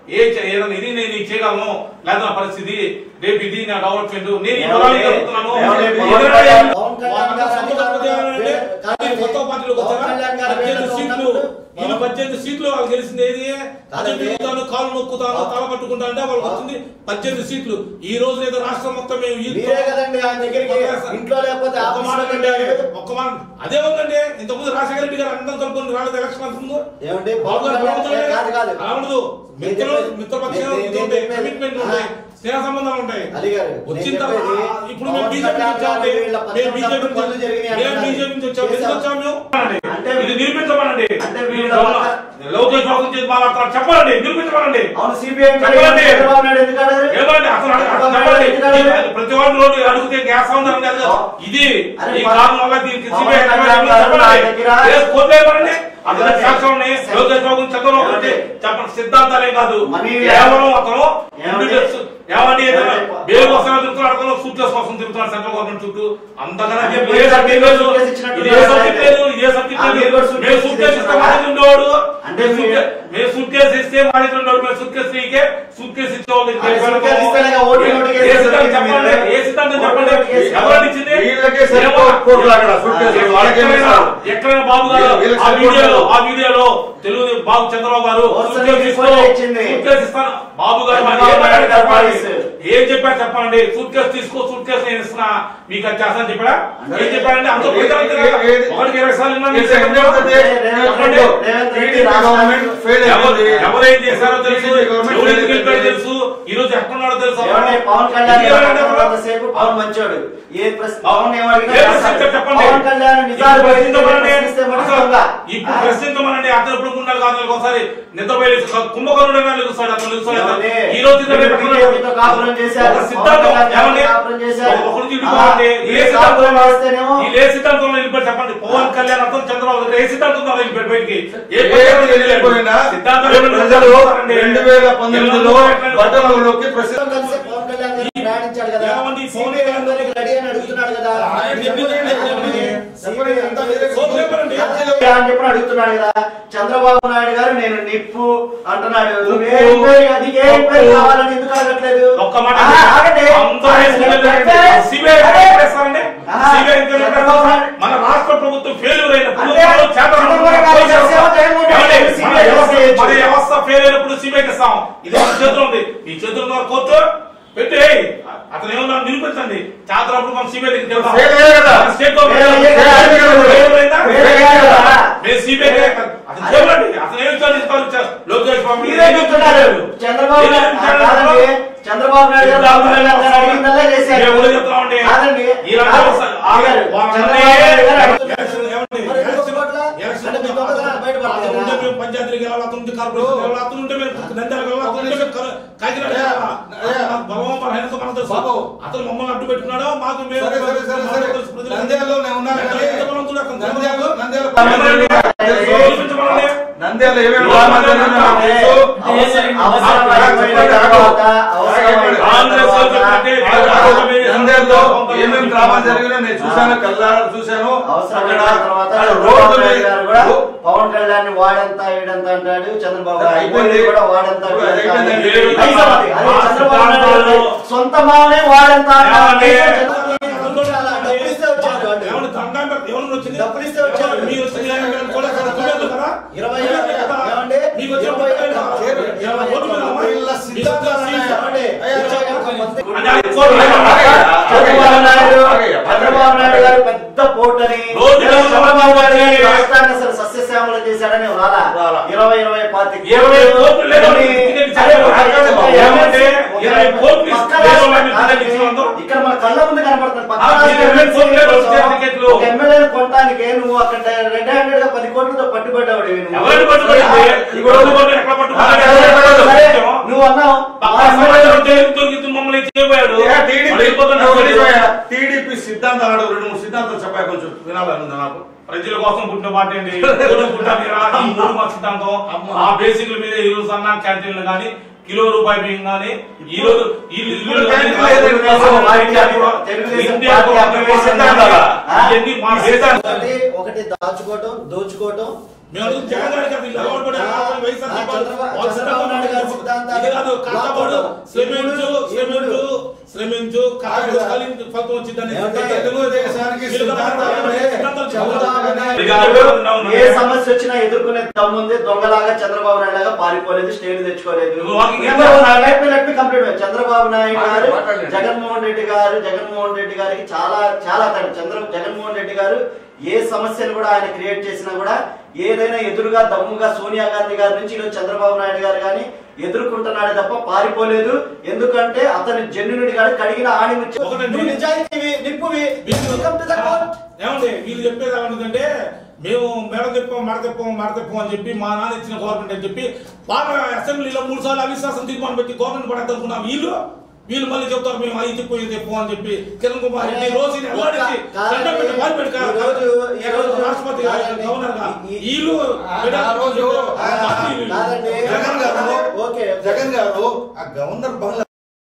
ఏ చే- ఏదైనా ఇది నేను ఇది చేయగలను లేదా నా పరిస్థితి రేపు ఇది నా డెవలప్మెంట్ నేను ఈ పొలాన్ని జరుపుతున్నాను ఏమండి? ఎదురుగా పవన్ కళ్యాణ్ గారు అధికారంలో కాదు, కొత్త పార్టీలోకి పవన్ వచ్చారా కళ్యాణ్ గారు పద్దెనిమిది వీళ్ళతో సీట్లు ఉన్నప్పుడు ఈయన పద్దెనిమిది సీట్లు వాళ్ళు గెలిచింది ఏది అదే కాదండి. తిరుగుతాను కాలు నొక్కుతాను తల పట్టుకుంటా అంటే వాళ్ళకి వచ్చింది పద్దెనిమిది సీట్లు ఈ రోజు ఏదో రాష్ట్రం మొత్తం మేము ఈ- మీరే కదండి ఆయన దగ్గరికి ఇంట్లో లేకపోతే ఒక్క ఆఫీస్లో మాట వెళ్ళి అండి, ఒక్క మాట అదే ఉందండి ఇంతకుముందు రాజశేఖర రెడ్డి గారు అందరం కలుపుకొని రాలేదు ఎలక్షన్ అంతకుముందు ఏమండి బాబు పవన్ గారు కళ్యాణ్ ప్రభుత్వమే కాదు కాదు అలా ఉండదు నేను మిత్రులు చెప్పేది- మిత్రపక్షాలు నేను- ఇది నేను ఉంటాయి చెప్పేది- కమిట్మెంట్ ఉంటాయి స్నేహ సంబంధాలు ఉంటాయి అలీ గారు, వచ్చిన నేను తర్వాత చెప్పేది ఇప్పుడు మేము పవన్ బీజేపీ నుంచి కళ్యాణ్ వచ్చామండి గారు వీళ్ళ మేము పక్కన బీజేపీ పనులు జరిగినాయి మేము అంటున్నారు. బీజేపీ నుంచి వచ్చాము ఎందుకు చేశాం. వచ్చాము మేము అంటే ఇది నిరూపించమనండి అంటే మీరు వీళ్ళ డెవలప్- పక్క- లోకేష్ బాబు చేసి మాట్లాడతారు చెప్పండి నిరూపించమనండి అవును సిబిఐ చెప్పండి. చంద్రబాబు నాయుడు ఎందుకు అడగరు? ఏమండి అసలు అడగ- చంద్రబాబు చెప్పండి నాయుడు ఎందుకు అడగరు? ఈ ప్రతి వాళ్ళు రోడ్డు అడిగితే గ్యాస్ ఉందని కాదు ఇది అరే ఈ పవన్ కారణం వల్ల దీనికి పవన్ సిబిఐ కళ్యాణ్ గారు నా దగ్గర- కేసు కొట్టేయమనండి అతని ఏమండి? సాక్ష్యం ఉన్నాయి లోకేష్ బాబు చంద్రబాబు ఏమండి? చెప్పండి సిద్ధాంతాలే కాదు మనీ కేవలం అతను ఏమండి? ఇండివిజువల్స్ ఏమండి ఏమండి? బేలు కోసం తిరుగుతున్నాడు అతను సూట్ కేసు కోసం తిరుగుతున్నాడు సెంట్రల్ గవర్నమెంట్ చుట్టూ అంతగానే అంటే చెప్పి మీరు ఏ సబ్జెక్ట్ లేదు సూట్ కేసు ఇచ్చినట్టు ఇది ఏ సబ్జెక్ట్ లేదు ఇది ఏ సబ్జెక్ట్ ఆ, మీరు లేదు కూడా సూట్ మేము కేసు సూట్ కేసు ఇస్తాం ఇచ్చినారా? అనేది ఉండేవాడు అంటే మేము సూట్ మీరు- కేసు- మేము సూట్ కేసు ఇస్తే మా దగ్గర ఉండేవాడు మేము సూట్ కేసు ఇకే సూట్ కేసు ఇచ్చేవాళ్ళు అరే సూట్ కేసు ఇస్తేనే కదా ఓటు ఓటు కేసు ఏ సిద్ధాంతం చెప్పండి మీరు- ఏ సిద్ధాంతం ఓటు చెప్పండి ఓటు కేసు ఎవరు ఇచ్చింది వీళ్ళకే సరిపోకూడదు అక్కడ సూట్ కేసులు. వాళ్ళకేం ఎక్కడైనా ఇస్తారు? ఎక్కడైనా బాబు గారు వీళ్ళకి ఆ వీడియోలో సరిపోకూడదు. ఆ వీడియోలో తెలుగు బాబు చంద్రబాబు గారు ఓట్స్ సూట్ కేసు అన్ని ఇస్తూ ఫోటో ఇచ్చింది. సూట్ కేసు ఇస్తాను బాబు గారు మరి చంద్రబాబు ఏం నాయుడు చెప్పారు గారు చెప్పండి వాయిస్. ఏం చెప్పారు చెప్పండి సూట్ కేసు తీసుకో సూట్ కేసు నేను ఇస్తున్నా మీకు అది చేస్తాను చెప్పాడా ఏం చెప్పారండి అంత ఏ- ఏ- ఏ- ఒకటికి ఇరవై సార్లు విన్నాను. ఏ సెకండ్ ఏమవుతుంది? చెప్పండి. Revanth Reddy TDP government fail ఎవరు అయిపోయింది. ఎవరేం చేశారో తెలుసు టీడీపీ గవర్నమెంట్ ఎవరు ఫెయిల్ ఎందుకు వెళ్ళిపోయారో అయిపోయింది. తెలుసు ఈ రోజు ఎక్కడున్నాడో తెలుసు ఏమండి పవన్ కళ్యాణ్ ఇది ఎవరండి అసలు? సేపు పవన్ మంచోడు ఏ ప్రశ్న పవన్ ఏమడిగినా ఏ చేస్తాడు. ప్రశ్న చెప్పండి. పవన్ కళ్యాణ్ నిజాలు ఇప్పుడు ప్రశ్నించమనండి. ప్రశ్నిస్తే మటుకు అసలు దొంగ. ఇప్పుడు ఆ? ప్రశ్నించమనండి అతను ఎప్పుడు గుండాలి కాదు ఒకసారి నిద్రపోయి కుంభకరుడు లెగుస్తాడు అతను లెగుస్తాడు ఏమండి? ఈ రోజు నిద్ర మీరు పెట్టుకున్నాడు. బీజేపీతో కాపురం చేశారు. ఒక సిద్ధాంతం పవన్ కళ్యాణ్ ఏమండి? కాపురం చేశారు. ఒక ఒకటి ఆ, చూడండి. ఏ మీరు సిద్ధాంతం కాపురం చేస్తేనేమో ఈ ఏ సిద్ధాంతంలో వెళ్ళిపోయి చెప్పండి పవన్ కళ్యాణ్ అతను చంద్రబాబు నాయుడు ఏ సిద్ధాంతంతో వెళ్ళిపోయి బయటికి ఏ ఏది వెళ్ళిపోయినా సిద్ధాంతం ప్రజలు రెండు వేల పంతొమ్మిదిలో బట్టలలోకి ప్రసిద్ధ అందరం కలిసి పవన్ కళ్యాణ్ గారు ప్రయాణించాడు కదా ఏమండి? సిబిఐ అందరికి రెడీ అని అడుగుతున్నాడు కదా ఆయన చెప్పింది చెప్పండి. సిబిఐ అంతా వేరే సోపు లేపండి. అని చెప్పి అడుగుతున్నాడు కదా చంద్రబాబు నాయుడు గారు నేను నిప్పు అంటున్నాడు నువ్వు ఏ ఉప్పు, ఎంక్వైరీ అది ఏ ఎంక్వైరీ ఉప్పు. కావాలని ఎందుకు అడగట్లేదు ఒక్క మాట ఆ, ఆగండి. అందరూ వేసుకునే చెప్పే. సిబిఐ అరే. చేస్తారండి ఆ, సిబిఐ చంద్రబాబు నాయుడు. మన రాష్ట్ర ప్రభుత్వం ఫెయిల్యూర్ అయినప్పుడు అంటే మనం చేతన చంద్రబాబు నాయుడు పోలీసు గారు వ్యవస్థ- జగన్మోహన్ రెడ్డి ఏమండి? గారు మన CBI వ్యవస్థ- చేయొచ్చు. మన వ్యవస్థ ఫెయిల్ అయినప్పుడు సిబిఐకి ఇస్తాం ఇది మన చేతిలో ఉంది మీ చేతిలో ఉన్న కోర్టు పెట్టి ఏయ్, అతను ఏమన్నా నిరూపించండి చేతనప్పుడు మనం సిబిఐ దగ్గరికి వెళ్తాం ఫెయిల్ అయ్యారు కదా. మన స్టేట్ గవర్నమెంట్ ఫెయిల్ అయ్యారు కదా. ఫెయిల్ అయిందా? ఫెయిల్ అయ్యారు కదా. మేము సిబిఐ అతను చూడండి అతను ఏమి ఇస్తారు లోకేష్ బాబు మీరే చెప్తున్నారు చంద్రబాబు నాయుడు ఆ, కాదండి చంద్రబాబు నాయుడు గారు రాహుల్ గాంధీ గారు అడిగిందల్లా చేశారు మేము కూడా చెప్తామండి. కాదండి ఈ రంగంలో కాదు. స- ఆగారు. వాళ్ళ చంద్రబాబు నాయుడు గారు అడుగుతున్నారు. ఎలక్షన్ ఏమండి? మరి ఎందుకు ఎలక్షన్- ఓట్ల? ఎలక్షన్ అంటే మీ దొంగతనాలు బయటపడతాయి అతను ఉంటే కదా. మేము పంచాయతీకి వెళ్ళాలి, అతను ఉంటే కార్పొరేషన్ వెళ్ళాలి, అతను ఉంటే మేము నంద్యాల వెళ్ళాలి, అతను ఉంటే మేము కర- కాకినాడ వెళ్ళాలి. అయ్యా. బలమో బలహీనతో మనకు తెలుసు. బాబు. అతను మమ్మల్ని అడ్డు పెట్టుకున్నాడో మాకు మేము సరే, సరే, సరే, సరే. మాకు తెలుసు ప్రజలకు. నంద్యాలలో నేను ఉన్నాను ఎక్కడ కానీ ఎంత బలవంతుడు అతను నంద్యాల నంద్యాల నిరూపించమనండి. నంద్యాల ఏమేమి గ్రామాలు జరిగినా నాకు తెలుసు. అవసరం- ఆ, అవసరం చెప్పండి, అయిపోయిన చెప్పండి. తర్వాత, అవసరం అయిపోయిన కాంగ్రెస్ వాళ్ళు తర్వాత, చెప్పినట్టే నంద్యాలలో ఏమేమి గ్రామాలు జరిగినా నేను చూశాను కళ్ళారా చూశాను అవసరం అక్కడ అయిన తర్వాత అక్కడ చంద్రబాబు రోడ్లు నాయుడు గారు కూడా రో- పవన్ కళ్యాణ్ వాడంతా వీడంతా అంటాడు చంద్రబాబు అది గారు అయిపోయింది. మోడీ కూడా వాడంతా ఇప్పుడు అది వీడంతా అయిపోయింది. అంటాడు. లేదు. అయిపోయింది. అదే ఆ చంద్రబాబు నాయుడు గారు సిద్ధాంతాలు- సొంత మానే వాడంతా అంటాడు. ఏమండి? అలా డబ్బులు ఇస్తే వచ్చాడు వాడు. ఏమన్నా దండం పెట్టి ఎవరన్నా వచ్చింది? డబ్బులు ఇస్తే వచ్చారు. ఎవరు మీరు వచ్చింది ఏమన్నా కూడా కదా, తుమ్మెద్దు కదా? ఇరవై తుమ్మెద్దు ఏళ్ళు కదా? ఏమండి? మీకు వచ్చిన ఇరవై పథకాలు ఏళ్ళు కదా? చేరు. ఏమన్నా ఓటు మీద అమ్మా? వీళ్ళ మీకు వచ్చిన సిద్ధాంతాలు సీట్లు. ఏమండి? అయ్యా, ఇరవై ఒక్క మంది. అంటే అది కోర్టు చంద్రబాబు నాయుడు చంద్రబాబు నాయుడు గారు పెద్ద పోటని రోజు చంద్రబాబు నాయుడు గారి రాష్ట్రాన్ని అసలు సస్యశ్యామలం చేశాడని రాలా రాలా. ఇరవై ఇరవై పాతి ఇరవై కోట్లు లేదు. ఏమంటే ఇరవై కోట్లు పక్క లేదు రాష్ట్రం అని కాదండి. ఇచ్చినందు? ఇక్కడ మన కళ్ళ ముందు కనపడుతుంది పక్క ఆ, రాష్ట్రం ఇరవై కోట్లు లేదు వచ్చే టికెట్లు. ఒక ఎమ్మెల్యేని కొనడానికి నువ్వు అక్కడ రెడ్ హ్యాండెడ్ గా పది కోట్లతో పట్టుబడ్డావు ఎవరిని పట్టుబడింది? ఈ గొడవలు కొట్టి ఎట్లా పట్టుకున్నాడు? సరే, నువ్వు అన్నావు పక్క మా ఎమ్మెల్యే సమాజంలో జైలు దొరికి మమ్మల్ని చేయబోయాడు ఏ, టీడీపీ మళ్ళీ వెళ్ళిపోతున్నాడు. నువ్వు వెళ్ళిపోయా. టీడీపీ సిద్ధాంతాలు అడుగు రెండు మూడు సిద్ధాంతాలు చెప్పాయి కొంచెం వినాలని ఉంది నాకు ప్రజల కోసం పుట్టిన పార్టీ అండి ఊరు పుట్టాలిరా, ఈ మూడు మా సిద్ధాంతం ఆ బేసిక్ల మీద ఈ రోజు అన్న క్యాంటీన్లు గానీ కిలో రూపాయి బియ్యం గానీ ఈ రోజు ఈ ఇల్లు గానీ, క్యాంటీన్లు ఏదైనా తెలుగుదేశం పార్టీ ఇండియా కూడా- తెలుగుదేశం ఇండియా పార్టీ కూడా అభివృద్ధి సిద్ధాంతాలా? ఆ? ఇవన్నీ మా సిద్ధాంతాలు. ఒకటి ఒకటి దాచుకోవటం దోచుకోవటం మేమందరం జగన్ గారికి అది ఇలా అలవాటు పడి ఆ వైఎస్ఆర్ ఆ, చెప్పాలి. చంద్రబాబు- వాళ్ళ చంద్రబాబు నాయుడు గారి సిద్ధాంతం సిద్ధాంతాలు ఇది కాదు కష్టపడు వాడుకో. శ్రమించు ఇప్పుడు- శ్రమించు శ్రమించు కష్టపడు ఆగు. ఫలించు ఫలితం వచ్చిందని ఏమంటే తెలుగుదేశానికి వీళ్ళు సిద్ధాంతాలు కష్టపడి సిద్ధాంతాలు చంద్రబాబు నాయుడు ఇక గారు అవును, అవును. ఏ సమస్య వచ్చినా ఎదుర్కొనే దమ్ముంది దొంగలాగా చంద్రబాబు నాయుడు లాగా పారిపోలేదు స్టేజ్ తెచ్చుకోలేదు నువ్వు walking ఇంకా let me- let me complete it. Chandrababu Naidu గారు మాట్లాడండి. జగన్మోహన్ రెడ్డి గారు జగన్మోహన్ రెడ్డి గారికి చాలా చాలా తేడా. చంద్ర జగన్మోహన్ రెడ్డి గారు ఏ సమస్యను కూడా ఆయన క్రియేట్ చేసినా కూడా ఏదైనా ఎదురుగా దమ్ముగా సోనియా గాంధీ గారి నుంచి ఈరోజు చంద్రబాబు నాయుడు గారు కానీ ఎదుర్కొంటున్నాడు తప్ప పారిపోలేదు ఎందుకంటే అతని జన్యునుడి గారు కడిగిన ఆణి ఒకటండి. నువ్వు నిజాయితీవి నిప్పువి వీళ్ళు- Come to the court. ఏమండి వీళ్ళు చెప్పేది ఏమన్నదంటే మేము మెడ తెప్పాం మడ తెప్పాం మడ తెప్పాం అని చెప్పి మా నాన్న ఇచ్చిన గవర్నమెంట్ అని చెప్పి పాత అసెంబ్లీలో మూడు సార్లు అవిశ్వాసం తీర్మానం పెట్టి గవర్నమెంట్ పడద్దనుకున్నాం వీళ్ళు వీళ్ళు మళ్ళీ చెప్తారు మేము అది చెప్పు ఇది చెప్పు అని చెప్పి కిరణ్ కుమార్ రెడ్డి రోజు ఈయన అల్లాడించి కాదండి. దండం పెట్టి పారిపెట్టి కా- ఈ రోజు- ఈ రోజు- రాష్ట్రపతి కాదండి. గవర్నర్ గా ఈ- వీళ్ళు ఆ- ఆ రోజు ఆ, కాదండి. జగన్ గారు ఓకే జగన్ గారు ఆ గవర్నర్ బంగ్లా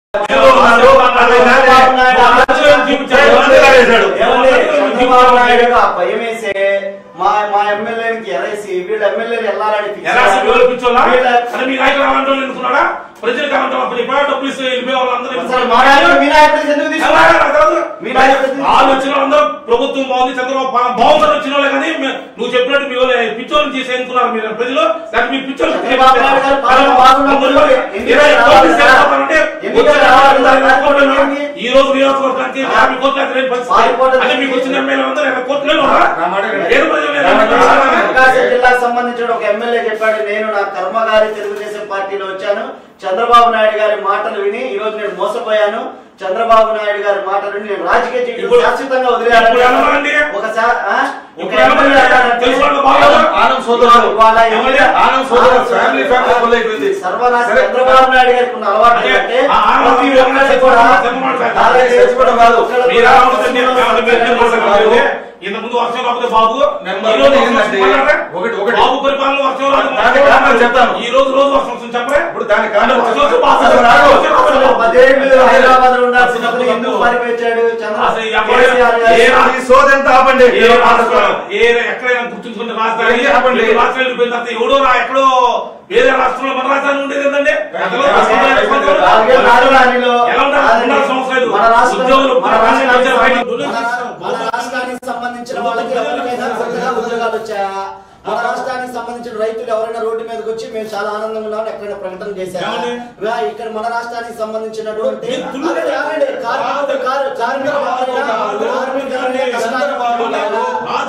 చంద్రబాబు నాయుడు ఆ రాజ్యం చూపించాడు. ఏమండి? చంద్రబాబు నాయుడు ఆ భయం వేసే మా మా ఎమ్మెల్యేకి ఎర్ఐసి వీళ్ళ ఎమ్మెల్యేలు వెళ్ళాలని fix ఎలాసి చేశారు. ఎవరు పిచ్చోళ్ళా? వీళ్ళ- అంటే మీ నాయకులు రావాలంటే వాళ్ళు ఎన్నుకున్నాడా? ప్రజలకు కావాలంటే అప్పుడు ఎప్పుడో డబ్బులు ఇస్తే వెళ్ళిపోయే వాళ్ళందరూ అసలు మా నాయకుడు మీ నాయకుడు ఎందుకు తీసుకున్నారు? మీ నాయకుడు వాళ్ళు వచ్చిన వాళ్ళందరూ ప్రభుత్వం బాగుంది చంద్రబాబు బా- బాగుందని వచ్చిన వాళ్ళే కానీ మే- నువ్వు చెప్పినట్టు మీ వాళ్ళు పిచ్చోళ్ళు చేసి ఎన్నుకున్నారు మీరు ప్రజలు లేకపోతే మీ పిచ్చోళ్ళు చంద్రబాబు నాయుడు గారు పాలన బాగున్నప్పుడు ఎన్నికలు ఇరవై కోట్లు రావాలి ఇస్తే కదా? ఏమవుతారంటే ఎన్నికలు వచ్చే రావాలి కదా? ఇరవై కోట్లను ఏంటి? ఈ రోజు నియోజకవర్గానికి యాభై కోట్లు అయితే లేని పరిస్థితి. పారిపోవడం అంటే మీకు వచ్చిన ఎమ్మెల్యే అందరూ ఇరవై కోట్లు ఉన్నారా? నా మాట వినండి. ఏడు ప్రజలు నా మాట వినండి. ప్రకాశం జిల్లాకు సంబంధించిన ఒక ఎమ్మెల్యే చెప్పాడు నేను నా కర్మగారి తెలుగుదేశం పార్టీలో వచ్చాను చంద్రబాబు నాయుడు గారి మాటలు విని ఈ రోజు నేను మోసపోయాను చంద్రబాబు నాయుడు గారి మాటలు విని నేను రాజకీయ జీవితం ఇప్పుడు- శాశ్వతంగా ఇప్పుడు ఏమన్నారండి? వదిలేయాలని ఒక శా- ఆ? ఒక ఇప్పుడు ఎమ్మెల్యే ఏమన్నారండి? అన్నాడంటే, తెలుసు వాళ్ళు బాగా ఆనం సోదరుడు ఇవాళ ఎమ్మెల్యే ఆనం సోదరుడు ఫ్యామిలీ ఫ్యామిలీ ఫుల్ అయిపోయింది సర్వనాశ సరే. చంద్రబాబు నాయుడు గారికి ఉన్న అలవాటు అంటే ఏంటంటే ఆ ఆనం ప్రతి సోదరుడు ఒక్కరికి కూడా చంద్రబాబు నాయుడు కాలేజీ చచ్చిపోవడం కాదు. ఒక్కళ్ళు మీరు కూడా ఎలా ఉంటుంది? ఏమంటే మీరు ఎందుకు కొడతారు? ఇంత ముందు వర్షం రాకపోతే బాబు నెంబర్ ఈ రోజు వన్ వర్షం ఏంటంటే, వస్తుందన్నారా? ఒకటి- ఒకటి. బాబు పరిపాలన వర్షం రాదు. దానికి కారణం చెప్తాను. ఈ రోజు రోజు వర్షం వస్తుంది చెప్పరే ఇప్పుడు దానికి కారణం వర్షం వస్తే చెప్తాను. బాబు అసలు రాదు. అసలు పదేళ్ళు హైదరాబాద్ లో ఉండాల్సిన అతను ఎందుకు పారిపోయాడు చంద్ర అసలు ఎక్కడ- కేసీఆర్ గారు- ఏ రా- ఈ సోదెంత ఆపండి ఏ రాష్ట్రం ఏ ఎక్కడైనా గుర్తుంచుకునే రాజధాని ఏ ఆపండి. ఏ రాష్ట్రం వెళ్ళిపోయిన తర్వాత ఎవడో రా ఎక్కడో వేరే రాష్ట్రంలో మన రాజధాని ఉండేది ఏంటంటే అసలు రాష్ట్రంలో రాష్ట్రంలో నాలుగేళ్ల రాజధానిలో ఎలా ఉంటారు? ఉండాల్సిన అవసరం లేదు. మన రాష్ట్రం ఉద్యోగులు మన రాష్ట్రానికి వచ్చారు బయటికి. మన- మన రాష్ట్రానికి సంబంధించిన వాళ్ళకి ఎవరికైనా కొత్తగా ఉద్యోగాలు వచ్చాయా మన రాష్ట్రానికి సంబంధించిన రైతులు ఎవరైనా రోడ్డు మీదకి వచ్చి మేము చాలా ఆనందంగా ఉన్నామని ఎక్కడైనా ప్రకటన చేశారు ఏమని? ఇక్కడ మన రాష్ట్రానికి సంబంధించినటువంటి మీరు తుళ్ళు- ఆగండి, ఆగండి. కార్మికుడు- కార్- కార్మికుడు ఎవరైనా- కార్మికుడు ఎవరైనా కష్టాలు పడుతున్నారా?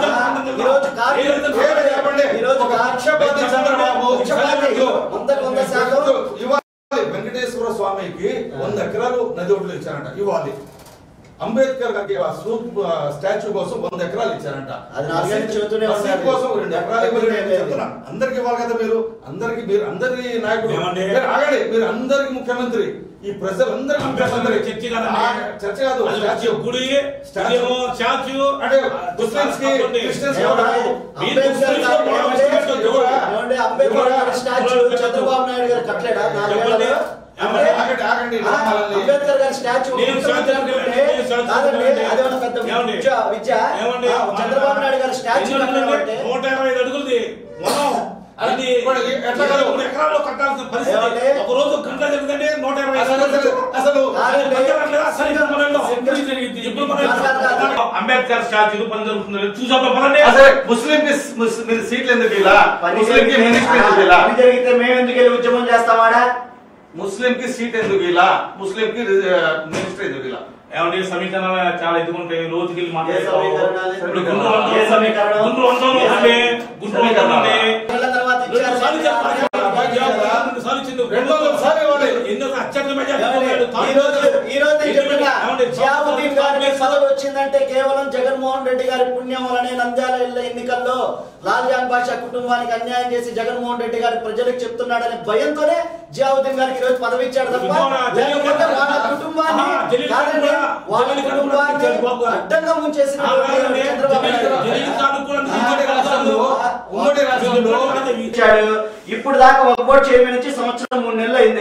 ఈరోజు కార్మికుడు- ఏమని చెప్పండి? ఈరోజు ఒక పక్షపాతి చంద్రబాబు, పక్షపాతి. వందకు వంద శాతం ఇవ్వాలి వెంకటేశ్వర స్వామికి వంద ఎకరాలు నది ఒడ్లు ఇచ్చారంట ఇవ్వాలి అంబేద్కర్ గారికి ఆ సూప్ స్టాచ్యూ కోసం వంద ఎకరాలు ఇచ్చారంట అది నాలుగేళ్ళు చెబుతూనే మసీద్ ఉన్నారు. కోసం రెండు ఎకరాలు ఇవ్వాలి లేదు. చెప్తున్నా అందరికి ఇవ్వాలి కదా మీరు అందరికి మీరు అందరి నాయకుడు ఏమండి? మీరు ఆగండి మీరు అందరికి ముఖ్యమంత్రి ఈ ప్రజలందరికీ ముఖ్యమంత్రి చర్చ కాదండి. ఆ, చర్చ కాదు అది స్టాచ్యూ గుడి స్టాచ్యూ. ఇదేమో స్టాచ్యూ అంటే ముస్లిమ్స్ కి క్రిస్టియన్స్ కి ఏమండి? ఎవరు? మీరు అంబేద్కర్ ముస్లిమ్స్ గారు కూడా ఏమండి? ముస్లిమ్స్ కూడా ఏమండి? అంబేద్కర్ గారి స్టాచ్యూ చంద్రబాబు నాయుడు గారు కట్టలేడా నాలుగేళ్లలో? ఏమండి? ఆగండి ఆగండి ఆ, అంబేద్కర్ గారి స్టాచ్యూ నేను ముఖ్యమంత్రి స్టాచ్యూ అనుకుంటే నేను స్టాచ్యూ కాదండి, అనుకుంటే అదేమన్నా పెద్ద ఏమండి? విద్య విద్య ఏమండి? ఆ, చంద్రబాబు నాయుడు గారి స్టాచ్యూ ఎన్ని అడుగులు కట్టలేదంటే ఉంది? నూట ఇరవై ఐదు అడుగులది మనం అది ఇప్పుడు ఎట్లా కాదు? మూడు ఎకరాల్లో కట్టాల్సిన పరిస్థితి ఏమండి? ఒక రోజు గంట జరిగిందంటే నూట ఇరవై ఐదు అసలు- అడుగులు. అసలు కాదండి. మధ్య రావట్లేదా? అసలు ఇప్పుడు మనం వెళ్ళాం. సింగిల్- జరిగింది. ఇప్పుడు మనం కాదు, కాదు, కాదు. అంబేద్కర్ స్టాచ్యూ పని జరుగుతుంది చూసాం పదండి అసలు ముస్లిం కి ముస్- మీరు సీట్లు ఎందుకు ఇలా పని ముస్లిం కి జరిగితే- మినిస్ట్రీ ఎందుకు ఇలా పని జరిగితే మేము ఎందుకు వెళ్ళి ఉద్యమం చేస్తామాడా ముస్లిం కి సీట్ ఎందుకు ఇలా ముస్లిం కి మినిస్ట్రీ ఎందుకు ఇలా ఏమంటే సమీకరణాలు చాలా ఎదుగుంటాయి రోజుకి వెళ్ళి ఏ సమీకరణాలు? ఇప్పుడు గుంటూరు వందలు ఏ సమీకరణం? గుంటూరు వందలు ఉంది గుంటూరు వందలు ఉంది ఏళ్ల తర్వాత రెండు సార్లు చెప్పాలి. ఇచ్చారు రెండు సార్లు ఇచ్చిండు. రెండు వందల సార్లు ఇవ్వాలి. ఎన్నో అత్యంత మెజారిటీ ఏమండి? ఉన్నాడు. ఈ రోజు ఈ రోజు నేను చెప్తున్నా ఏమండి? జియావుద్దీన్ గారికి పదవి వచ్చిందంటే కేవలం జగన్మోహన్ రెడ్డి గారి పుణ్యం వలనే నంద్యాల ఇళ్ళ ఎన్నికల్లో లాల్జాన్ బాషా కుటుంబానికి అన్యాయం చేసి జగన్మోహన్ రెడ్డి గారి ప్రజలకు చెప్తున్నాడనే భయంతోనే జియావుద్దీన్ గారికి ఈ రోజు పదవి ఇచ్చాడు తప్ప ఇదిగోనా, జలీల్ లేకపోతే ఖాన్ వాళ్ళ కూడా- కుటుంబాన్ని ఆ, జలీల్ ఖాన్ కాదండి, కూడా- వాళ్ళ జలీల్ ఖాన్ కూడా కుటుంబాన్ని ఇచ్చాడు బాబు గారు. అడ్డంగా ముంచేసిన ఆ, కాదండి. చంద్రబాబు జలీల్ నాయుడు. జలీల్ ఖాన్ కూడా ఉమ్మడి ఆ, రాష్ట్రంలో ఉమ్మడి రాష్ట్రంలో ఇచ్చాడు ఇప్పుడు దాకా ఒక బోర్డు చైర్మన్ నుంచి సంవత్సరం మూడు నెలలు అయింది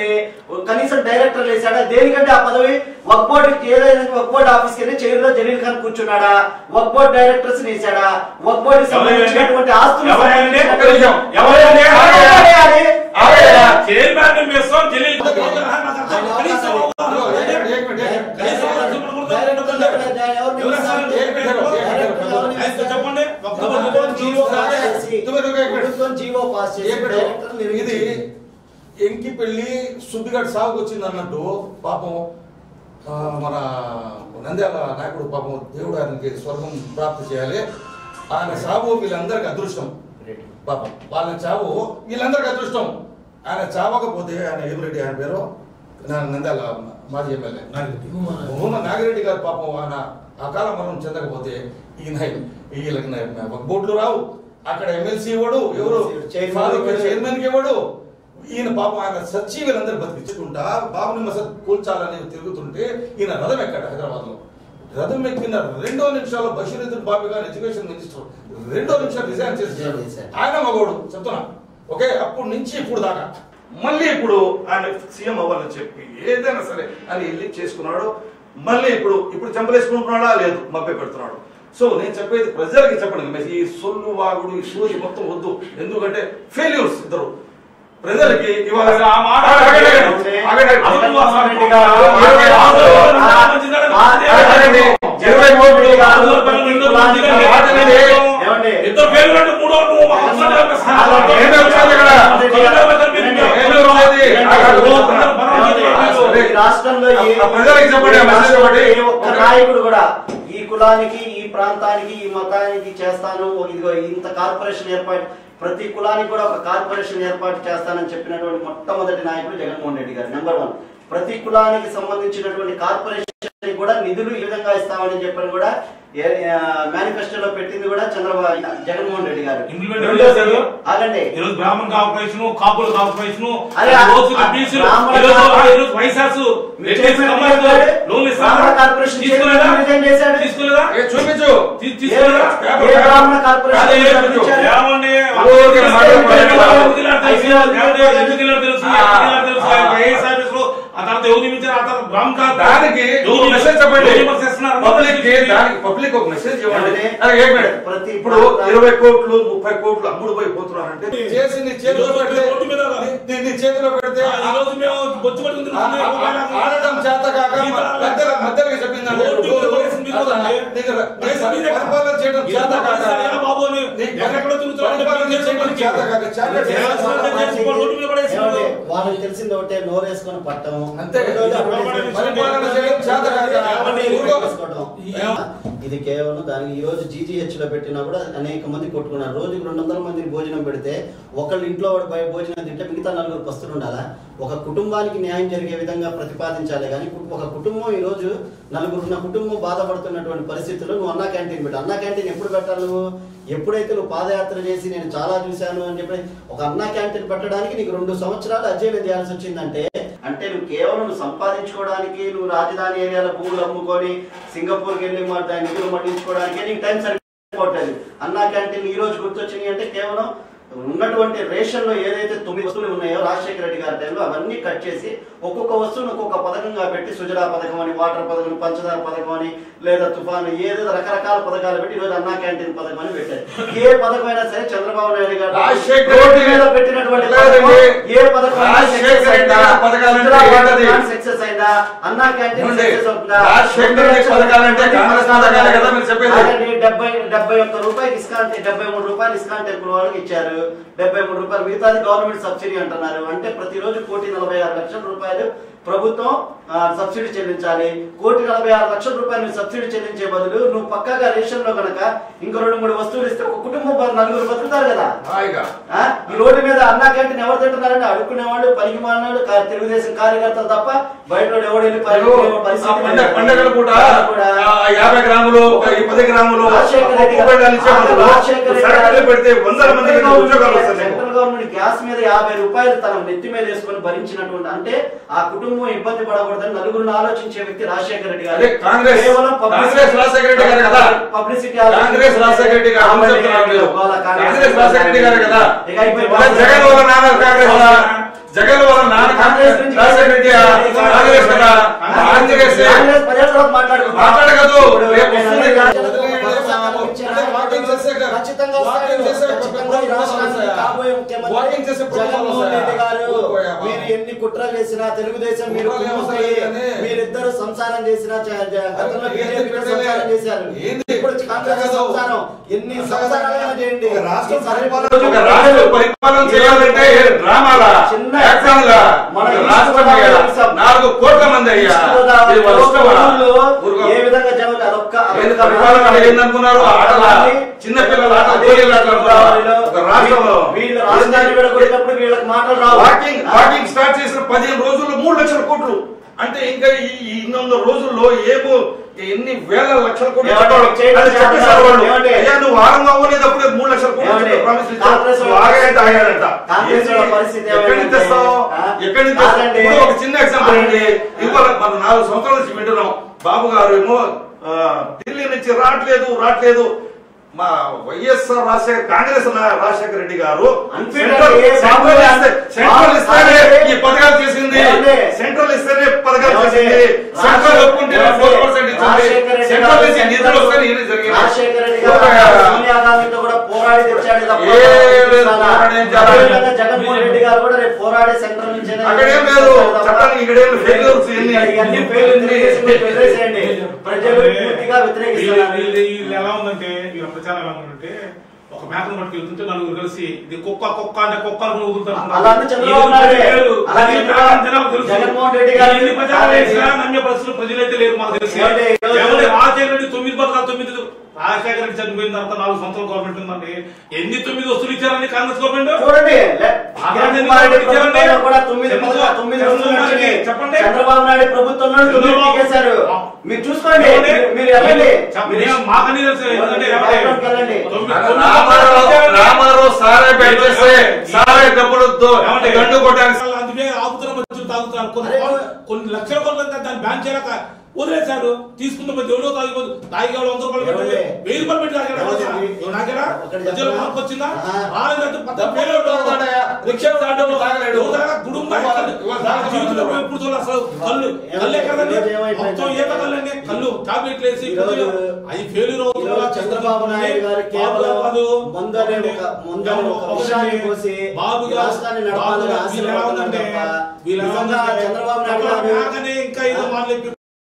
కనీసం డైరెక్టర్ వేసాడా దేనికంటే ఆ పదవి వక్ బోర్డు ఏదైనా వక్ బోర్డు ఆఫీస్కి వెళ్ళి చైర్లో జలీల్ ఖాన్ కూర్చున్నాడా వక్ బోర్డు డైరెక్టర్స్ వేసాడా వక్ బోర్డు సంబంధించినటువంటి ఆస్తులు ఎవరండి? ఒక్క నిమిషం. ఎవరండి? ఎవరండి? ఆగయ్యా. చైర్మన్ ని వేస్తాం జలీల్ కనీసం చెప్పండి ప్రభుత్వం జీవో పాస్ చేసి డైరెక్టర్లు ఇది నియమించింది. ఎంకి పెళ్లి సుబ్బిగడ్ సాగుకు వచ్చింది అన్నట్టు పాపం ఆ, మన నంద్యాల నాయకుడు పాపం దేవుడు ఆయనకి స్వర్గం ప్రాప్తి చేయాలి ఆయన సాగు వీళ్ళందరికీ అదృష్టం పాపం వాళ్ళ చావు వీళ్ళందరికీ అదృష్టం ఆయన చావకపోతే ఆయన ఏమిరెడ్డి ఆయన పేరు నా- నంద్యాల మాజీ ఎమ్మెల్యే భూమ నాగిరెడ్డి గారు పాపం ఆయన అకాల మరణం చెందకపోతే ఈయన వీళ్ళకి నా- బోర్డులు రావు అక్కడ ఎమ్మెల్సీ ఇవ్వడు ఎవరు చైర్మన్ ఫాదర్ ఇవ్వడు. చైర్మన్ కి ఇవ్వడు ఈయన పాపం ఆయన సచ్చి వీళ్ళందరూ బతికించుకుంటా బాబుని మసద్ కూల్చాలని తిరుగుతుంటే ఈయన రథం ఎక్కాడు హైదరాబాద్ లో రథం ఎక్కిన రెండో నిమిషాల్లో బషీరుద్దీన్ బాబు గారు ఎడ్యుకేషన్ మినిస్టర్ రెండో నిమిషాలు రిజైన్ చేశారు రిజైన్ చేశారు. ఆయన మగోడు చెప్తున్నా ఓకే అప్పుడు నుంచి ఇప్పుడు దాకా మళ్ళీ ఇప్పుడు ఆయన సీఎం అవ్వాలని చెప్పి ఏదైనా సరే అని వెళ్ళి చేసుకున్నాడు మళ్ళీ ఇప్పుడు ఇప్పుడు చంపలేసుకుంటున్నాడా లేదు మభ్య పెడుతున్నాడు సో నేను చెప్పేది ప్రజలకి చెప్పండి ఈ సొల్లు వాగుడు ఈ సూచి మొత్తం వద్దు ఎందుకంటే ఫెయిల్యూర్స్ ఇద్దరు ప్రజలకి ఇవాళ ఆ మాట ఆగండి, ఆగండి. ఆగండి. అసలు జగన్మోహన్ రెడ్డి గారు ఇరవై ఆరు ఆగండి. ఇరవై ఓట్లు ఆగండి. ఏమండి? ఇద్దరు పేర్లు అంటే మూడో నువ్వు మా అవసరం లేదు సార్. ఏమి వచ్చారు ఇక్కడ? ఏమి వచ్చేది? ఆగండి. ఏమండి? ఈ రాష్ట్రంలో ఏ ఆ ప్రజలకు చెప్పండి, ఆ మెసేజ్ చెప్పండి. ఏ ఒక్క నాయకుడు కూడా ఈ కులానికి ఈ ప్రాంతానికి ఈ మతానికి చేస్తాను ఇదిగో ఇంత కార్పొరేషన్ ఏర్పాటు ప్రతి కులానికి కూడా ఒక కార్పొరేషన్ ఏర్పాటు చేస్తానని చెప్పినటువంటి మొట్టమొదటి నాయకుడు జగన్మోహన్ రెడ్డి గారు నెంబర్ వన్ ప్రతి కులానికి సంబంధించినటువంటి కార్పొరేషన్ కూడా నిధులు ఈ విధంగా ఇస్తామని చెప్పని కూడా మేనిఫెస్టోలో పెట్టింది కూడా చంద్రబాబు జగన్మోహన్ రెడ్డి గారు Implement రెండోది- చేశారు. ఆగండి ఈ రోజు బ్రాహ్మణ కార్పొరేషన్ కాపుల కార్పొరేషన్ అరే, ఈ రోజు ఆ బీసీలు, బ్రాహ్మణ ఈ రోజు కార్పొరేషన్- ఈ రోజు వైశాసు మీరు చెప్పిన కమర్షియల్ చెప్పారు. లోన్లు ఇస్తారా? బ్రాహ్మణ కార్పొరేషన్ తీసుకోలేదా? చైర్మన్ రిజైన్ చేశాడు. తీసుకోలేదా ఏ, చూపించు తీ- తీసుకోలేదా? ఏ- ఏ బ్రాహ్మణ కార్పొరేషన్ అదే చైర్మన్ చెప్పు. ఇచ్చారు? ఏమండి? ఊరికే మాట్లాడుకోవాలి. ఎందుకు ఇలా తెలుసు? ఐదు వేల ఏమండి? ఎందుకు ఇలా తెలుసు? ఆ, ఎందుకు ఇలా తెలుసు? ఆ. ఐఏఎస్ ఆఫీసర్లు, ఆ తర్వాత ఎవరు నియమించారు? ఆ తర్వాత బ్రాహ్మణ కార్పొరేషన్. దానికి ఎవరు ఒక మెసేజ్ చెప్పండి ఎవరు విమర్శిస్తున్నారు? పబ్లిక్ కి దానికి పబ్లిక్ ఒక మెసేజ్ ఇవ్వండి ఏమండి? అరే, ఏం మేడం? ప్రతి ఇప్పుడు ప్రాంతానికి- ఇరవై కోట్లు ముప్పై కోట్లు అమ్ముడు పోయి పోతున్నారంటే చేసి నీ చేతిలో ఈరోజు పెడితే రోడ్డు మీద నీ- నీ చేతిలో పెడితే ఆ, ఈ రోజు మేము బొచ్చు పట్టుకుని ఆ- ఆ- ఆ- ఆడటం చేత కాక మధ్యలో మధ్యలో చెప్పిందండి రోడ్డు మీద పడేసిన మీకు ఉందండి. నీకు ర- నీకు పడేసిన మీదే. పరిపాలన చేయడం ఈ చేత రోజు కాక పడేసారా బాబు అని నీకు ఎక్కడెక్కడో తిరుగుతున్నాడు. పరిపాలన చేయడం చేత కాక చేత చేయాల్సిన చేత రోడ్డు మీద పడేసిన ఏమండి? వాళ్ళకి తెలిసింది ఒకటే నోరేసుకొని పట్టడం అంతే. రెండోది అడ్వర్టైజ్మెంట్ పరిపాలన చేయడం చేత కాక ఏమండి? ఊరుకో. తీసుకోవడం. ఇది కేవలం దానికి ఈ రోజు జీజీహెచ్ లో పెట్టినా కూడా అనేక మంది కొట్టుకున్నారు రోజుకి రెండు వందల మందిని భోజనం పెడితే ఒకళ్ళు ఇంట్లో వాడు బయ భోజనం తింటే మిగతా నలుగురు పస్తులు ఉండాలా ఒక కుటుంబానికి న్యాయం జరిగే విధంగా ప్రతిపాదించాలి కానీ ఒక కుటుంబం ఈ రోజు నలుగురున్న కుటుంబం బాధపడుతున్నటువంటి పరిస్థితుల్లో నువ్వు అన్నా క్యాంటీన్ పెట్టు అన్నా క్యాంటీన్ ఎప్పుడు పెట్టాలి నువ్వు ఎప్పుడైతే నువ్వు పాదయాత్ర చేసి నేను చాలా చూశాను అని చెప్పి ఒక అన్నా క్యాంటీన్ పెట్టడానికి నీకు రెండు సంవత్సరాలు అధ్యయనం చేయాల్సి వచ్చిందంటే అంటే నువ్వు కేవలం నువ్వు సంపాదించుకోవడానికి నువ్వు రాజధాని ఏరియాలో భూములు అమ్ముకొని సింగపూర్కి వెళ్ళి మా దాని నిధులు మళ్లించుకోవడానికి నీకు టైం సరిపోవట్లేదు అన్నా క్యాంటీన్ ఈ రోజు గుర్తొచ్చినాయి అంటే కేవలం ఉన్నటువంటి రేషన్ లో ఏదైతే తొమ్మిది వస్తువులు ఉన్నాయో రాజశేఖర రెడ్డి గారి టైంలో అవన్నీ కట్ చేసి ఒక్కొక్క వస్తువును ఒక్కొక్క పథకంగా పెట్టి సుజలా పథకం అని వాటర్ పథకం పంచదార పథకం అని లేదా తుఫాను ఏదేదో రకరకాల పథకాలు పెట్టి ఈరోజు అన్నా క్యాంటీన్ పథకం అని పెట్టారు ఏ పథకం అయినా సరే చంద్రబాబు నాయుడు గారు రాజశేఖర రోడ్డు రెడ్డి మీద పెట్టినటువంటి లేదండి. పథకం ఏ పథకం అయినా రాజశేఖర success రెడ్డి అయిందా? పథకాలంటే సుజలా ఏంటది? పథకం సక్సెస్ అయిందా అన్నా క్యాంటీన్ ఏమండి? సక్సెస్ అవుతుందా రాజశేఖర రెడ్డి పథకాలంటే కాంగ్రెస్ పథకాలే కదా మీరు చెప్పేది? ఆగండి, డెబ్బై డెబ్బై ఒక్క రూపాయలు ఇస్కాన్ డెబ్బై మూడు రూపాయలు ఇస్కాన్ టెంపుల్ వాళ్ళకి ఇచ్చారు డెబ్బై మూడు రూపాయలు మిగతాది గవర్నమెంట్ సబ్సిడీ అంటున్నారు అంటే ప్రతిరోజు కోటి నలభై ఆరు లక్షల రూపాయలు ప్రభుత్వం ఆ, సబ్సిడీ చెల్లించాలి కోటి నలభై ఆరు లక్షల రూపాయలు నువ్వు సబ్సిడీ చెల్లించే బదులు నువ్వు పక్కాగా రేషన్ లో కనుక ఇంకో రెండు మూడు వస్తువులు ఇస్తే ఒక కుటుంబం బ- నలుగురు బతుకుతారు కదా హాయిగా ఆ? ఈ రోడ్డు మీద అన్నా క్యాంటీన్ ఎవరు తింటున్నారంటే అడుక్కునేవాడు పనికి మాలినాడు కా- తెలుగుదేశం కార్యకర్తలు తప్ప బయట వాడు ఎవడు వెళ్ళి పనికి ఇప్పుడు తినే ఆ పరిస్థితి పండగ లేదు. పండగల పూట కూడా ఆ యాభై గ్రాములు ఒక ఈ పది గ్రాములు రాజశేఖర రెడ్డి గారు- ఉపయోగాలు ఇచ్చే బదులు రాజశేఖర రెడ్డి గారు- సరుకులు పెడితే వందల మందికి సెంట్రల్ ఉద్యోగాలు గవర్నమెంట్- వస్తాయి సెంట్రల్ గవర్నమెంట్ గ్యాస్ మీద యాభై రూపాయలు తన నెత్తి మీద వేసుకొని భరించినటువంటి అంటే ఆ కుటుంబం ఇబ్బంది పడకూడదని నలుగురిని ఆలోచించే వ్యక్తి రాజశేఖర రెడ్డి గారు అదే కాంగ్రెస్- కేవలం publicity- కాంగ్రెస్ రాజశేఖర రెడ్డి గారు కదా. పబ్లిసిటీ కాంగ్రెస్ రాజశేఖర రెడ్డి గారు చెప్తున్నారు మీరు. కాంగ్రెస్ రాజశేఖర రెడ్డి గారు కదా ఇక అయిపోయి మరి జగన్ వాళ్ళ నాన్న కాంగ్రెస్ లా? జగన్ వాళ్ళ నాన్న కాంగ్రెస్ నుంచి రాజశేఖర రెడ్డి కాంగ్రెస్ కదా కాంగ్రెస్ కాంగ్రెస్ ప్రజల తర్వాత మాట్లాడుకుందాం. మాట్లాడగదు. ఇప్పుడు రేపు వస్తుంది. ఖచ్చితంగా వాకింగ్ చేసాక ఖచ్చితంగా వాకింగ్ చేసాక ఖచ్చితంగా ఈ రాష్ట్రానికి కాబోయే ముఖ్యమంత్రి వాకింగ్ చేసే ప్రభుత్వాలు జగన్మోహన్ రెడ్డి గారు వస్తాయా? మీరు ఎన్ని కుట్రలు చేసినా తెలుగుదేశం మీరు కుట్రలు కుమ్ముకి వస్తాయి కానీ మీరిద్దరు సంసారం చేసినా చ- జ- గతంలో ఏంది బీజేపీతో పెట్టలే? సంసారం చేశారు ఏంది? ఇప్పుడు కాంగ్రెస్ కాదు. సంసారం ఎన్ని కాదు. సంసారాలైనా చేయండి ఒక రాష్ట్రం ఈసారి పరిపాలన- ఒక రాష్ట్ర పరిపాలన చేయాలంటే ఏ డ్రామాలా చిన్న యాక్షన్లా మన ఒక ఈస్ట్ రాష్ట్రం గోదావరి అయ్యా. అంశం. నాలుగు కోట్ల మంది అయ్యా ఈస్ట్ గోదావరి ఇది వాళ్ళ ఇష్టమా? ఊళ్ళో ఊరుకో. ఏ విధంగా జనాలు అదొక్క ఏంది అదొక్క పరిపాలన అంటే ఏందనుకున్నారు ఆటల చిన్న పిల్లల ఆట గోళీల ఆటలు అనుకున్నారా? ఒక రాష్ట్రంలో వీళ్ళు రాజధాని విడగొట్టినప్పుడు వీళ్ళకి మాటలు రావు వాకింగ్ వాకింగ్ స్టార్ట్ చేసిన పదిహేను రోజుల్లో మూడు లక్షల కోట్లు అంటే ఇంకా ఈ ఈ ఇన్ని వందల రోజుల్లో ఏమో ఎన్ని వేల లక్షల కోట్లు ఏమండి? కట్టాలి. చేయండి, అది చెప్పేశారు వాళ్ళు. ఏమండి? అయ్యా నువ్వు వారంగా అవ్వలేదప్పుడే మూడు లక్షల కోట్లు ఏమండి? చెప్పి ప్రామిస్ ఇచ్చావు. కాంగ్రెస్ నువ్వు వాళ్ళ ఆగాడంట ఆగాడంట కాంగ్రెస్ వాళ్ళ పరిస్థితి ఎక్కడి నుంచి ఏమైందంటే, తెస్తావు ఆ? ఎక్కడి నుంచి తెస్తావు? ఆగండి. ఇప్పుడు ఒక చిన్న ఎగ్జాంపుల్ అండి ఆగండి. ఇవాళ మన నాలుగు సంవత్సరాల నుంచి వింటున్నాం బాబు గారు ఏమో ఆ, ఢిల్లీ నుంచి రావట్లేదు రావట్లేదు మా వైఎస్ఆర్ రాజశేఖర్ కాంగ్రెస్ నా- రాజశేఖర రెడ్డి గారు Unfit సెంట్రల్ అండి. సెంట్రల్ బాబు ఇస్తే- సెంట్రల్ బాబు ఇస్తేనే ఆగండి. ఈ పథకాలు చేసింది ఏమండి? సెంట్రల్ ఇస్తేనే పథకాలు ఏమండి? చేసింది సెంట్రల్ రాజశేఖర్ ఒప్పుకుంటే ఏమండి? ఫోర్ పర్సెంట్ ఇచ్చింది రాజశేఖర్ రెడ్డి సెంట్రల్ గారు నుంచి నిధులు వస్తే ఇది జరిగింది రాజశేఖర రెడ్డి గారు ఊరుకోయా. సోనియా గాంధీతో కూడా పోరాడి తెచ్చాడు తప్ప ఏ లేదు, చాలా. పోరాడేం చాలా. అదేవిధంగా జగన్మోహన్ రెడ్డి గారు కూడా రేపు పోరాడే సెంటర్ నుంచి అక్కడేం లేదు చెప్పడానికి ఇక్కడేం ఫెయిల్యూర్స్ ఎన్ని ఇవన్నీ failure చేసి మీరు వదిలేసేయండి. ప్రజలు పూర్తిగా వ్యతిరేకిస్తున్నారు వీళ్ళు వీళ్ళు ఎలా ఉందంటే వీళ్ళ ప్రచారం ఎలా ఉందంటే ఒక మేకను పట్టుకు వెళ్తుంటే నలుగురు కలిసి ఇది కుక్క కుక్క అంటే కుక్క అని వదులుతారు అలా అని చంద్రబాబు నాయుడు. అలా అది చంద్రబాబు- మేకని జనాలకు తెలుసు. జగన్మోహన్ రెడ్డి గారు ఎన్ని ప్రచారం చేసినా నమ్మే పరిస్థితులు ప్రజలైతే లేరు మాకు తెలిసి ఏమండి, ఈరోజు- ఏమండి, రాజశేఖర రెడ్డి తొమ్మిది పథకాలు తొమ్మిది రాజశేఖర రెడ్డి చనిపోయిన తర్వాత నాలుగు సంవత్సరాల గవర్నమెంట్ ఉందండి ఎన్ని తొమ్మిది వస్తువులు ఇచ్చారండి కాంగ్రెస్ గవర్నమెంట్ చూడండి లే- ఆగండి, కిరణ్ కుమార్ రెడ్డి చెప్పండి. ప్రభుత్వంలో కూడా తొమ్మిది చెప్పండి. పథకాలు, తొమ్మిది చెప్పండి. వస్తువులు వచ్చినాయి. చెప్పండి. చంద్రబాబు నాయుడు ప్రభుత్వంలో తొమ్మిది చంద్రబాబు- పీకేశారు మీరు చూసుకోండి ఏమండి? మీరు- మీరు వెళ్ళండి చెప్పండి. ఏం మాకని తెలుసు ఎందుకంటే ఏమండి? ఎక్కడికి వెళ్ళండి. తొమ్మిది- రామారావు తొమ్మిది రామారావు సారే పెట్టేస్తే సారే డబ్బులు ఏమండి? గండు కొట్టాలి అసలు అందుకే ఆపుతున్న మధ్యలో తాగుతున్నారు కొన్ని అరే, కోట్ల- కొన్ని లక్షల కోట్ల దాన్ని బ్యాన్ చేయలేక వదిలేశారు తీసుకున్న మధ్య ఎవడో తాగిపోదు తాగిగాడు వంద రూపాయలు పెట్టండి ఏమండి? వెయ్యి రూపాయలు పెట్టి తాగాడు ఏమండి? ఎవరు నాకేనా ఒకటి మధ్యలో చెప్పనా? మార్పు వచ్చిందా ఆహా. రాలేదంటే పక్కన డబ్బులు పేరు ఎవడో తాగాడయ్యా. రిక్షా తాగడం తాగలేడు. ఎవరు తాగలా? గుడుంబా ఇవాళ- కళ్ళు. ఇవాళ నా తాగలేదు. జీవితంలో ఎప్పుడు చూడలేదు అసలు కళ్ళు కళ్ళు ఎక్కడండి ఈరోజు ఏమైపోయిందంటే- మొత్తం ఈత కళ్ళండి కళ్ళు టాబ్లెట్లు వేసి ఈరోజు- ప్రజలు అది ఫెయిల్యూర్ ఈరోజు చంద్రబాబు నాయుడు గారు కేవలం ముందరే ఒక ముందరే ఒక విషయాన్ని కోసి బాబు ఈ రాష్ట్రాన్ని నడపాలని ఆశపడుతున్నారు తప్ప నిజంగా చంద్రబాబు నాయుడు గారు ఇంకా ఏదో మాటలు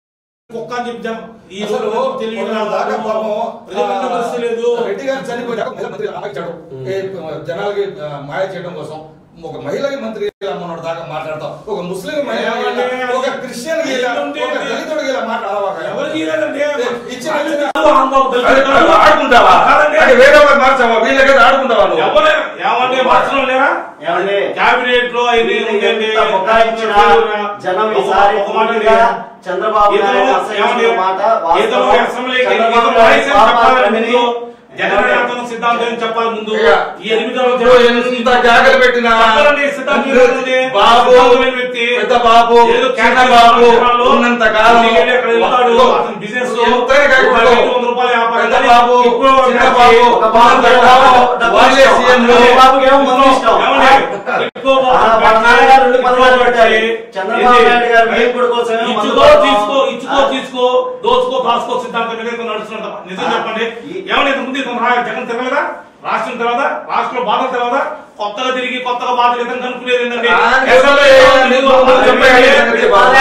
కుక్క అని చెప్తాం ఈ అసలు రోజు తెలియదు మొన్న దాకా పాపం, ప్రజలకు పరిస్థితి లేదు రెడ్డి గారు చనిపోయాక మహిళా మంత్రి ఆగించాడు ఏ, జనాలకి ఆ, మాయ చేయడం కోసం ఒక మహిళకి మంత్రి అమ్మన్నాడు దాకా మాట్లాడతాం ఒక ముస్లిం మహిళ ఏమండి? ఒక క్రిస్టియన్ ఇలా, ఎల్లుండి ఒక దళితుడికి ఇలా మాట్లాడవాక ఎవరికి లేదండి ఇచ్చిన ఇచ్చిన అది నువ్వు ఆడుకుంటావా కాదండి. అది వేరే వాళ్ళకి మార్చావా వీళ్ళకైతే ఆడుకుంటావా నువ్వు ఎవరే ఏమంటే మార్చడం లేరా ఏమండి? క్యాబినెట్ లో ఇది వీళ్ళు ఉందండి. ఎంత బుకాయించినా జనం ఒక- ఈసారి ఒక మాట పూర్తిగా అండి. చంద్రబాబు ఏదో నాయుడు ఏమండి? అసహించిన మాట ఏదో వాస్తవం. అసెంబ్లీకి చంద్రబాబు ఏదో నాయుడు వాయిస్ అని చెప్పాలి పాపాలని ముందు. జగన్ సిద్ధాంతం ఏం చెప్పాలి ముందు అయ్యా. ఈ ఎనిమిదవ ఇప్పుడు ఎంత జాగ్రత్త పెట్టినా చెప్పాలండి, సిద్ధాంతం ఏముంది? బాబు సిద్ధాంతమైన వ్యక్తి. పెద్ద బాబు ఏదో చిన్న క్యాన్సర్ బాబు హాస్పిటల్లో ఉన్నంత కాలం ఇంటికి వెళ్ళి అక్కడ వెళ్తాడు. అతని బిజినెస్ లో ఎంతైనా కాదు రూపాయి ఇప్పుడు. వంద రూపాయలు వ్యాపారం. పెద్ద కానీ బాబు ఇప్పుడు చిన్న వచ్చి బాబు ఒక బాబు ఉన్నంత కాలం డబ్బులు వాళ్ళే ఇష్టం. సీఎం ఒక బాబుకి ఏమో మందు ఇష్టం. ఏమండి? ఎక్కువ ఆ, బాబు వాళ్ళ నాన్నగారు రెండు పథకాలు ఎక్కువ పెట్టారు. వచ్చి చంద్రబాబు ఏంటి? నాయుడు గారు వేపుడు కోసం ఏమో మందు ఇచ్చుకో కొడతాం. తీసుకో ఇచ్చుకో ఆ. తీసుకో దోచుకో దాచుకో సిద్ధాంతం మీద ఇక్కడ నడుస్తున్నట్టు నిజం ఆ. చెప్పండి ఈ- ఏమన్నా ఇంతకు ముందు ఇతను రా- జగన్ తిరగలేదా రాష్ట్రం తెలవదా రాష్ట్రంలో బాధలు తెలవదా కొత్తగా తిరిగి కొత్తగా బాధలు ఇతను కనుక్కునేది ఏంటంటే ఆ, అసెంబ్లీ నీకు ముందు చెప్పాలి సంగతి బాధ.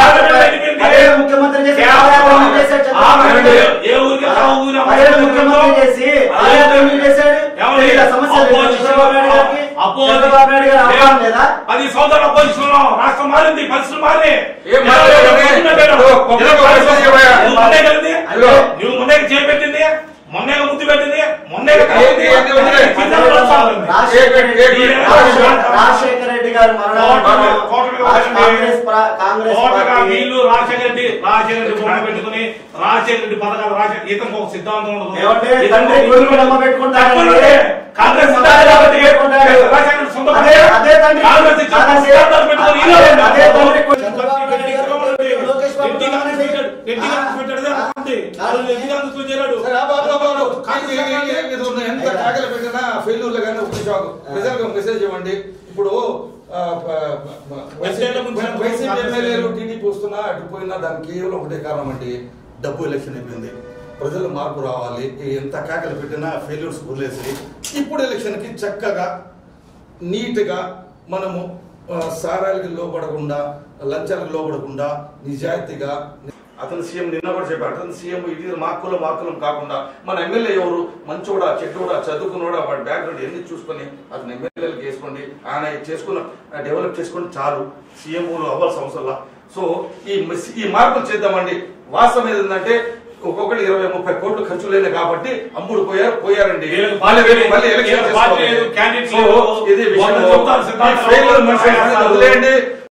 అదే ముఖ్యమంత్రి చేసి పాదయాత్ర చేశాడు చంద్రబాబు నాయుడు. ఏ ఊరికి ఆ ఊరి అదే ముఖ్యమంత్రి చేసి పాదయాత్ర ఎందుకు చేశాడు ఏమండి? తెలీదా సమస్య లేదు అపోజిషన్ చంద్రబాబు నాయుడు గారికి అపోజిషన్ చంద్రబాబు నాయుడు గారు అవగాహన లేదా పది సంవత్సరాల అపోజిషన్ లో రాష్ట్రం మారింది పరిస్థితులు మారినాయి ఏం మారింది? నువ్వు పబ్లిక్ ఆఫీసర్ చెప్పయ్యా. నువ్వు ముందే కలిగింది అదిగో. నువ్వు ముందే చేపెట్టింది మొన్నే ముద్దు పెట్టింది మొన్నే ఏంటి, ఏంటి వదిలే. రాజశేఖర రెడ్డి ఏ- ఏ- రాజశేఖర- రాజశేఖర రెడ్డి గారు మరణానంతరం కోటమి- రాష్ట్ర కాంగ్రెస్ ప్ర- కాంగ్రెస్ కోటగా పార్టీ వీళ్ళు రాజశేఖర రెడ్డి రాజశేఖర రెడ్డి బొమ్మ పెట్టుకుని రాజశేఖర రెడ్డి పథకాలు రాజశేఖర ఇతనికి ఒక సిద్ధాంతం ఉండదు ఏమంటే ఇతను తండ్రి ఒక- కొడుకు బొమ్మ పెట్టుకుంటాడు తప్పనిసరి. కాంగ్రెస్ సిద్ధాంతాలు కాబట్టి రాజశేఖర రెడ్డి సొంత అదే పథకాలు. అదే తండ్రి కాంగ్రెస్ ఇచ్చిన అదే- సిద్ధాంతాలు పెట్టుకుని ఈయన అదే- ఉన్నాడు. అదే తండ్రి కొడుకు చంద్రబాబు నాయుడు గారు లోకేష్ బాబు రెడ్డి కాంగ్రెస్ పెట్టాడు రెడ్డి కాంగ్రెస్ పెట్టాడు అదే అంతే. వాళ్ళు రెడ్డి కాంగ్రెస్ లో చేరాడు సరే, ఆ బాబు, బాబు, బాబు. కాంగ్రెస్ ఏ- ఏ- ఏ- ఇది ఉన్న ఎంత కాగలు పెట్టినా ఫెయిల్యూర్లు కానీ ఒక షాక్ ప్రజలకు మెసేజ్ ఇవ్వండి ఇప్పుడు ఆ, ప- ప- వైసీపీ వైసీపీ ఎమ్మెల్యేలు టీడీపీ వస్తున్నా అటు పోయినా దానికి కేవలం ఒకటే కారణం అండి డబ్బు ఎలక్షన్ అయిపోయింది ప్రజలు మార్పు రావాలి ఎంత కేకలు పెట్టినా ఫెయిల్యూర్స్ వదిలేసి ఇప్పుడు ఎలక్షన్కి చక్కగా నీట్గా మనము ఆ, సారాలకి లోపడకుండా లంచాలకు లోపడకుండా నిజాయితీగా అతను సీఎం నిన్న కూడా చెప్పాడు అతను సీఎం ఇది మా కులం మా కులం కాకుండా మన ఎమ్మెల్యే ఎవరు మంచోడా చెడ్డోడా చదువుకున్నోడా వాడి బ్యాక్గ్రౌండ్ ఎన్ని చూసుకొని అతను ఎమ్మెల్యేలకు వేసుకోండి ఆయన చేసుకున్న డెవలప్ చేసుకొని చాలు సీఎంలు అవ్వాల్సిన అవసరంలా సో ఈ మిస్- ఈ మార్పులు చేద్దామండి వాస్తవం ఏంటంటే ఒక్కొక్కటి ఇరవై ముప్పై కోట్లు ఖర్చు లేదు కాబట్టి అమ్ముడు పోయారు పోయారండి వీళ్ళకి మళ్ళీ పార్టీ మళ్ళీ లేదు, ఎలక్షన్ వీళ్ళకి పార్టీ చేసుకోవాలి. లేదు, క్యాండిడేట్ సో లేదు. ఇది విషయం వాళ్ళు చెప్తారు, సిద్ధాంతం ఈ failure మనుషులు రాస్తారు. వదిలేయండి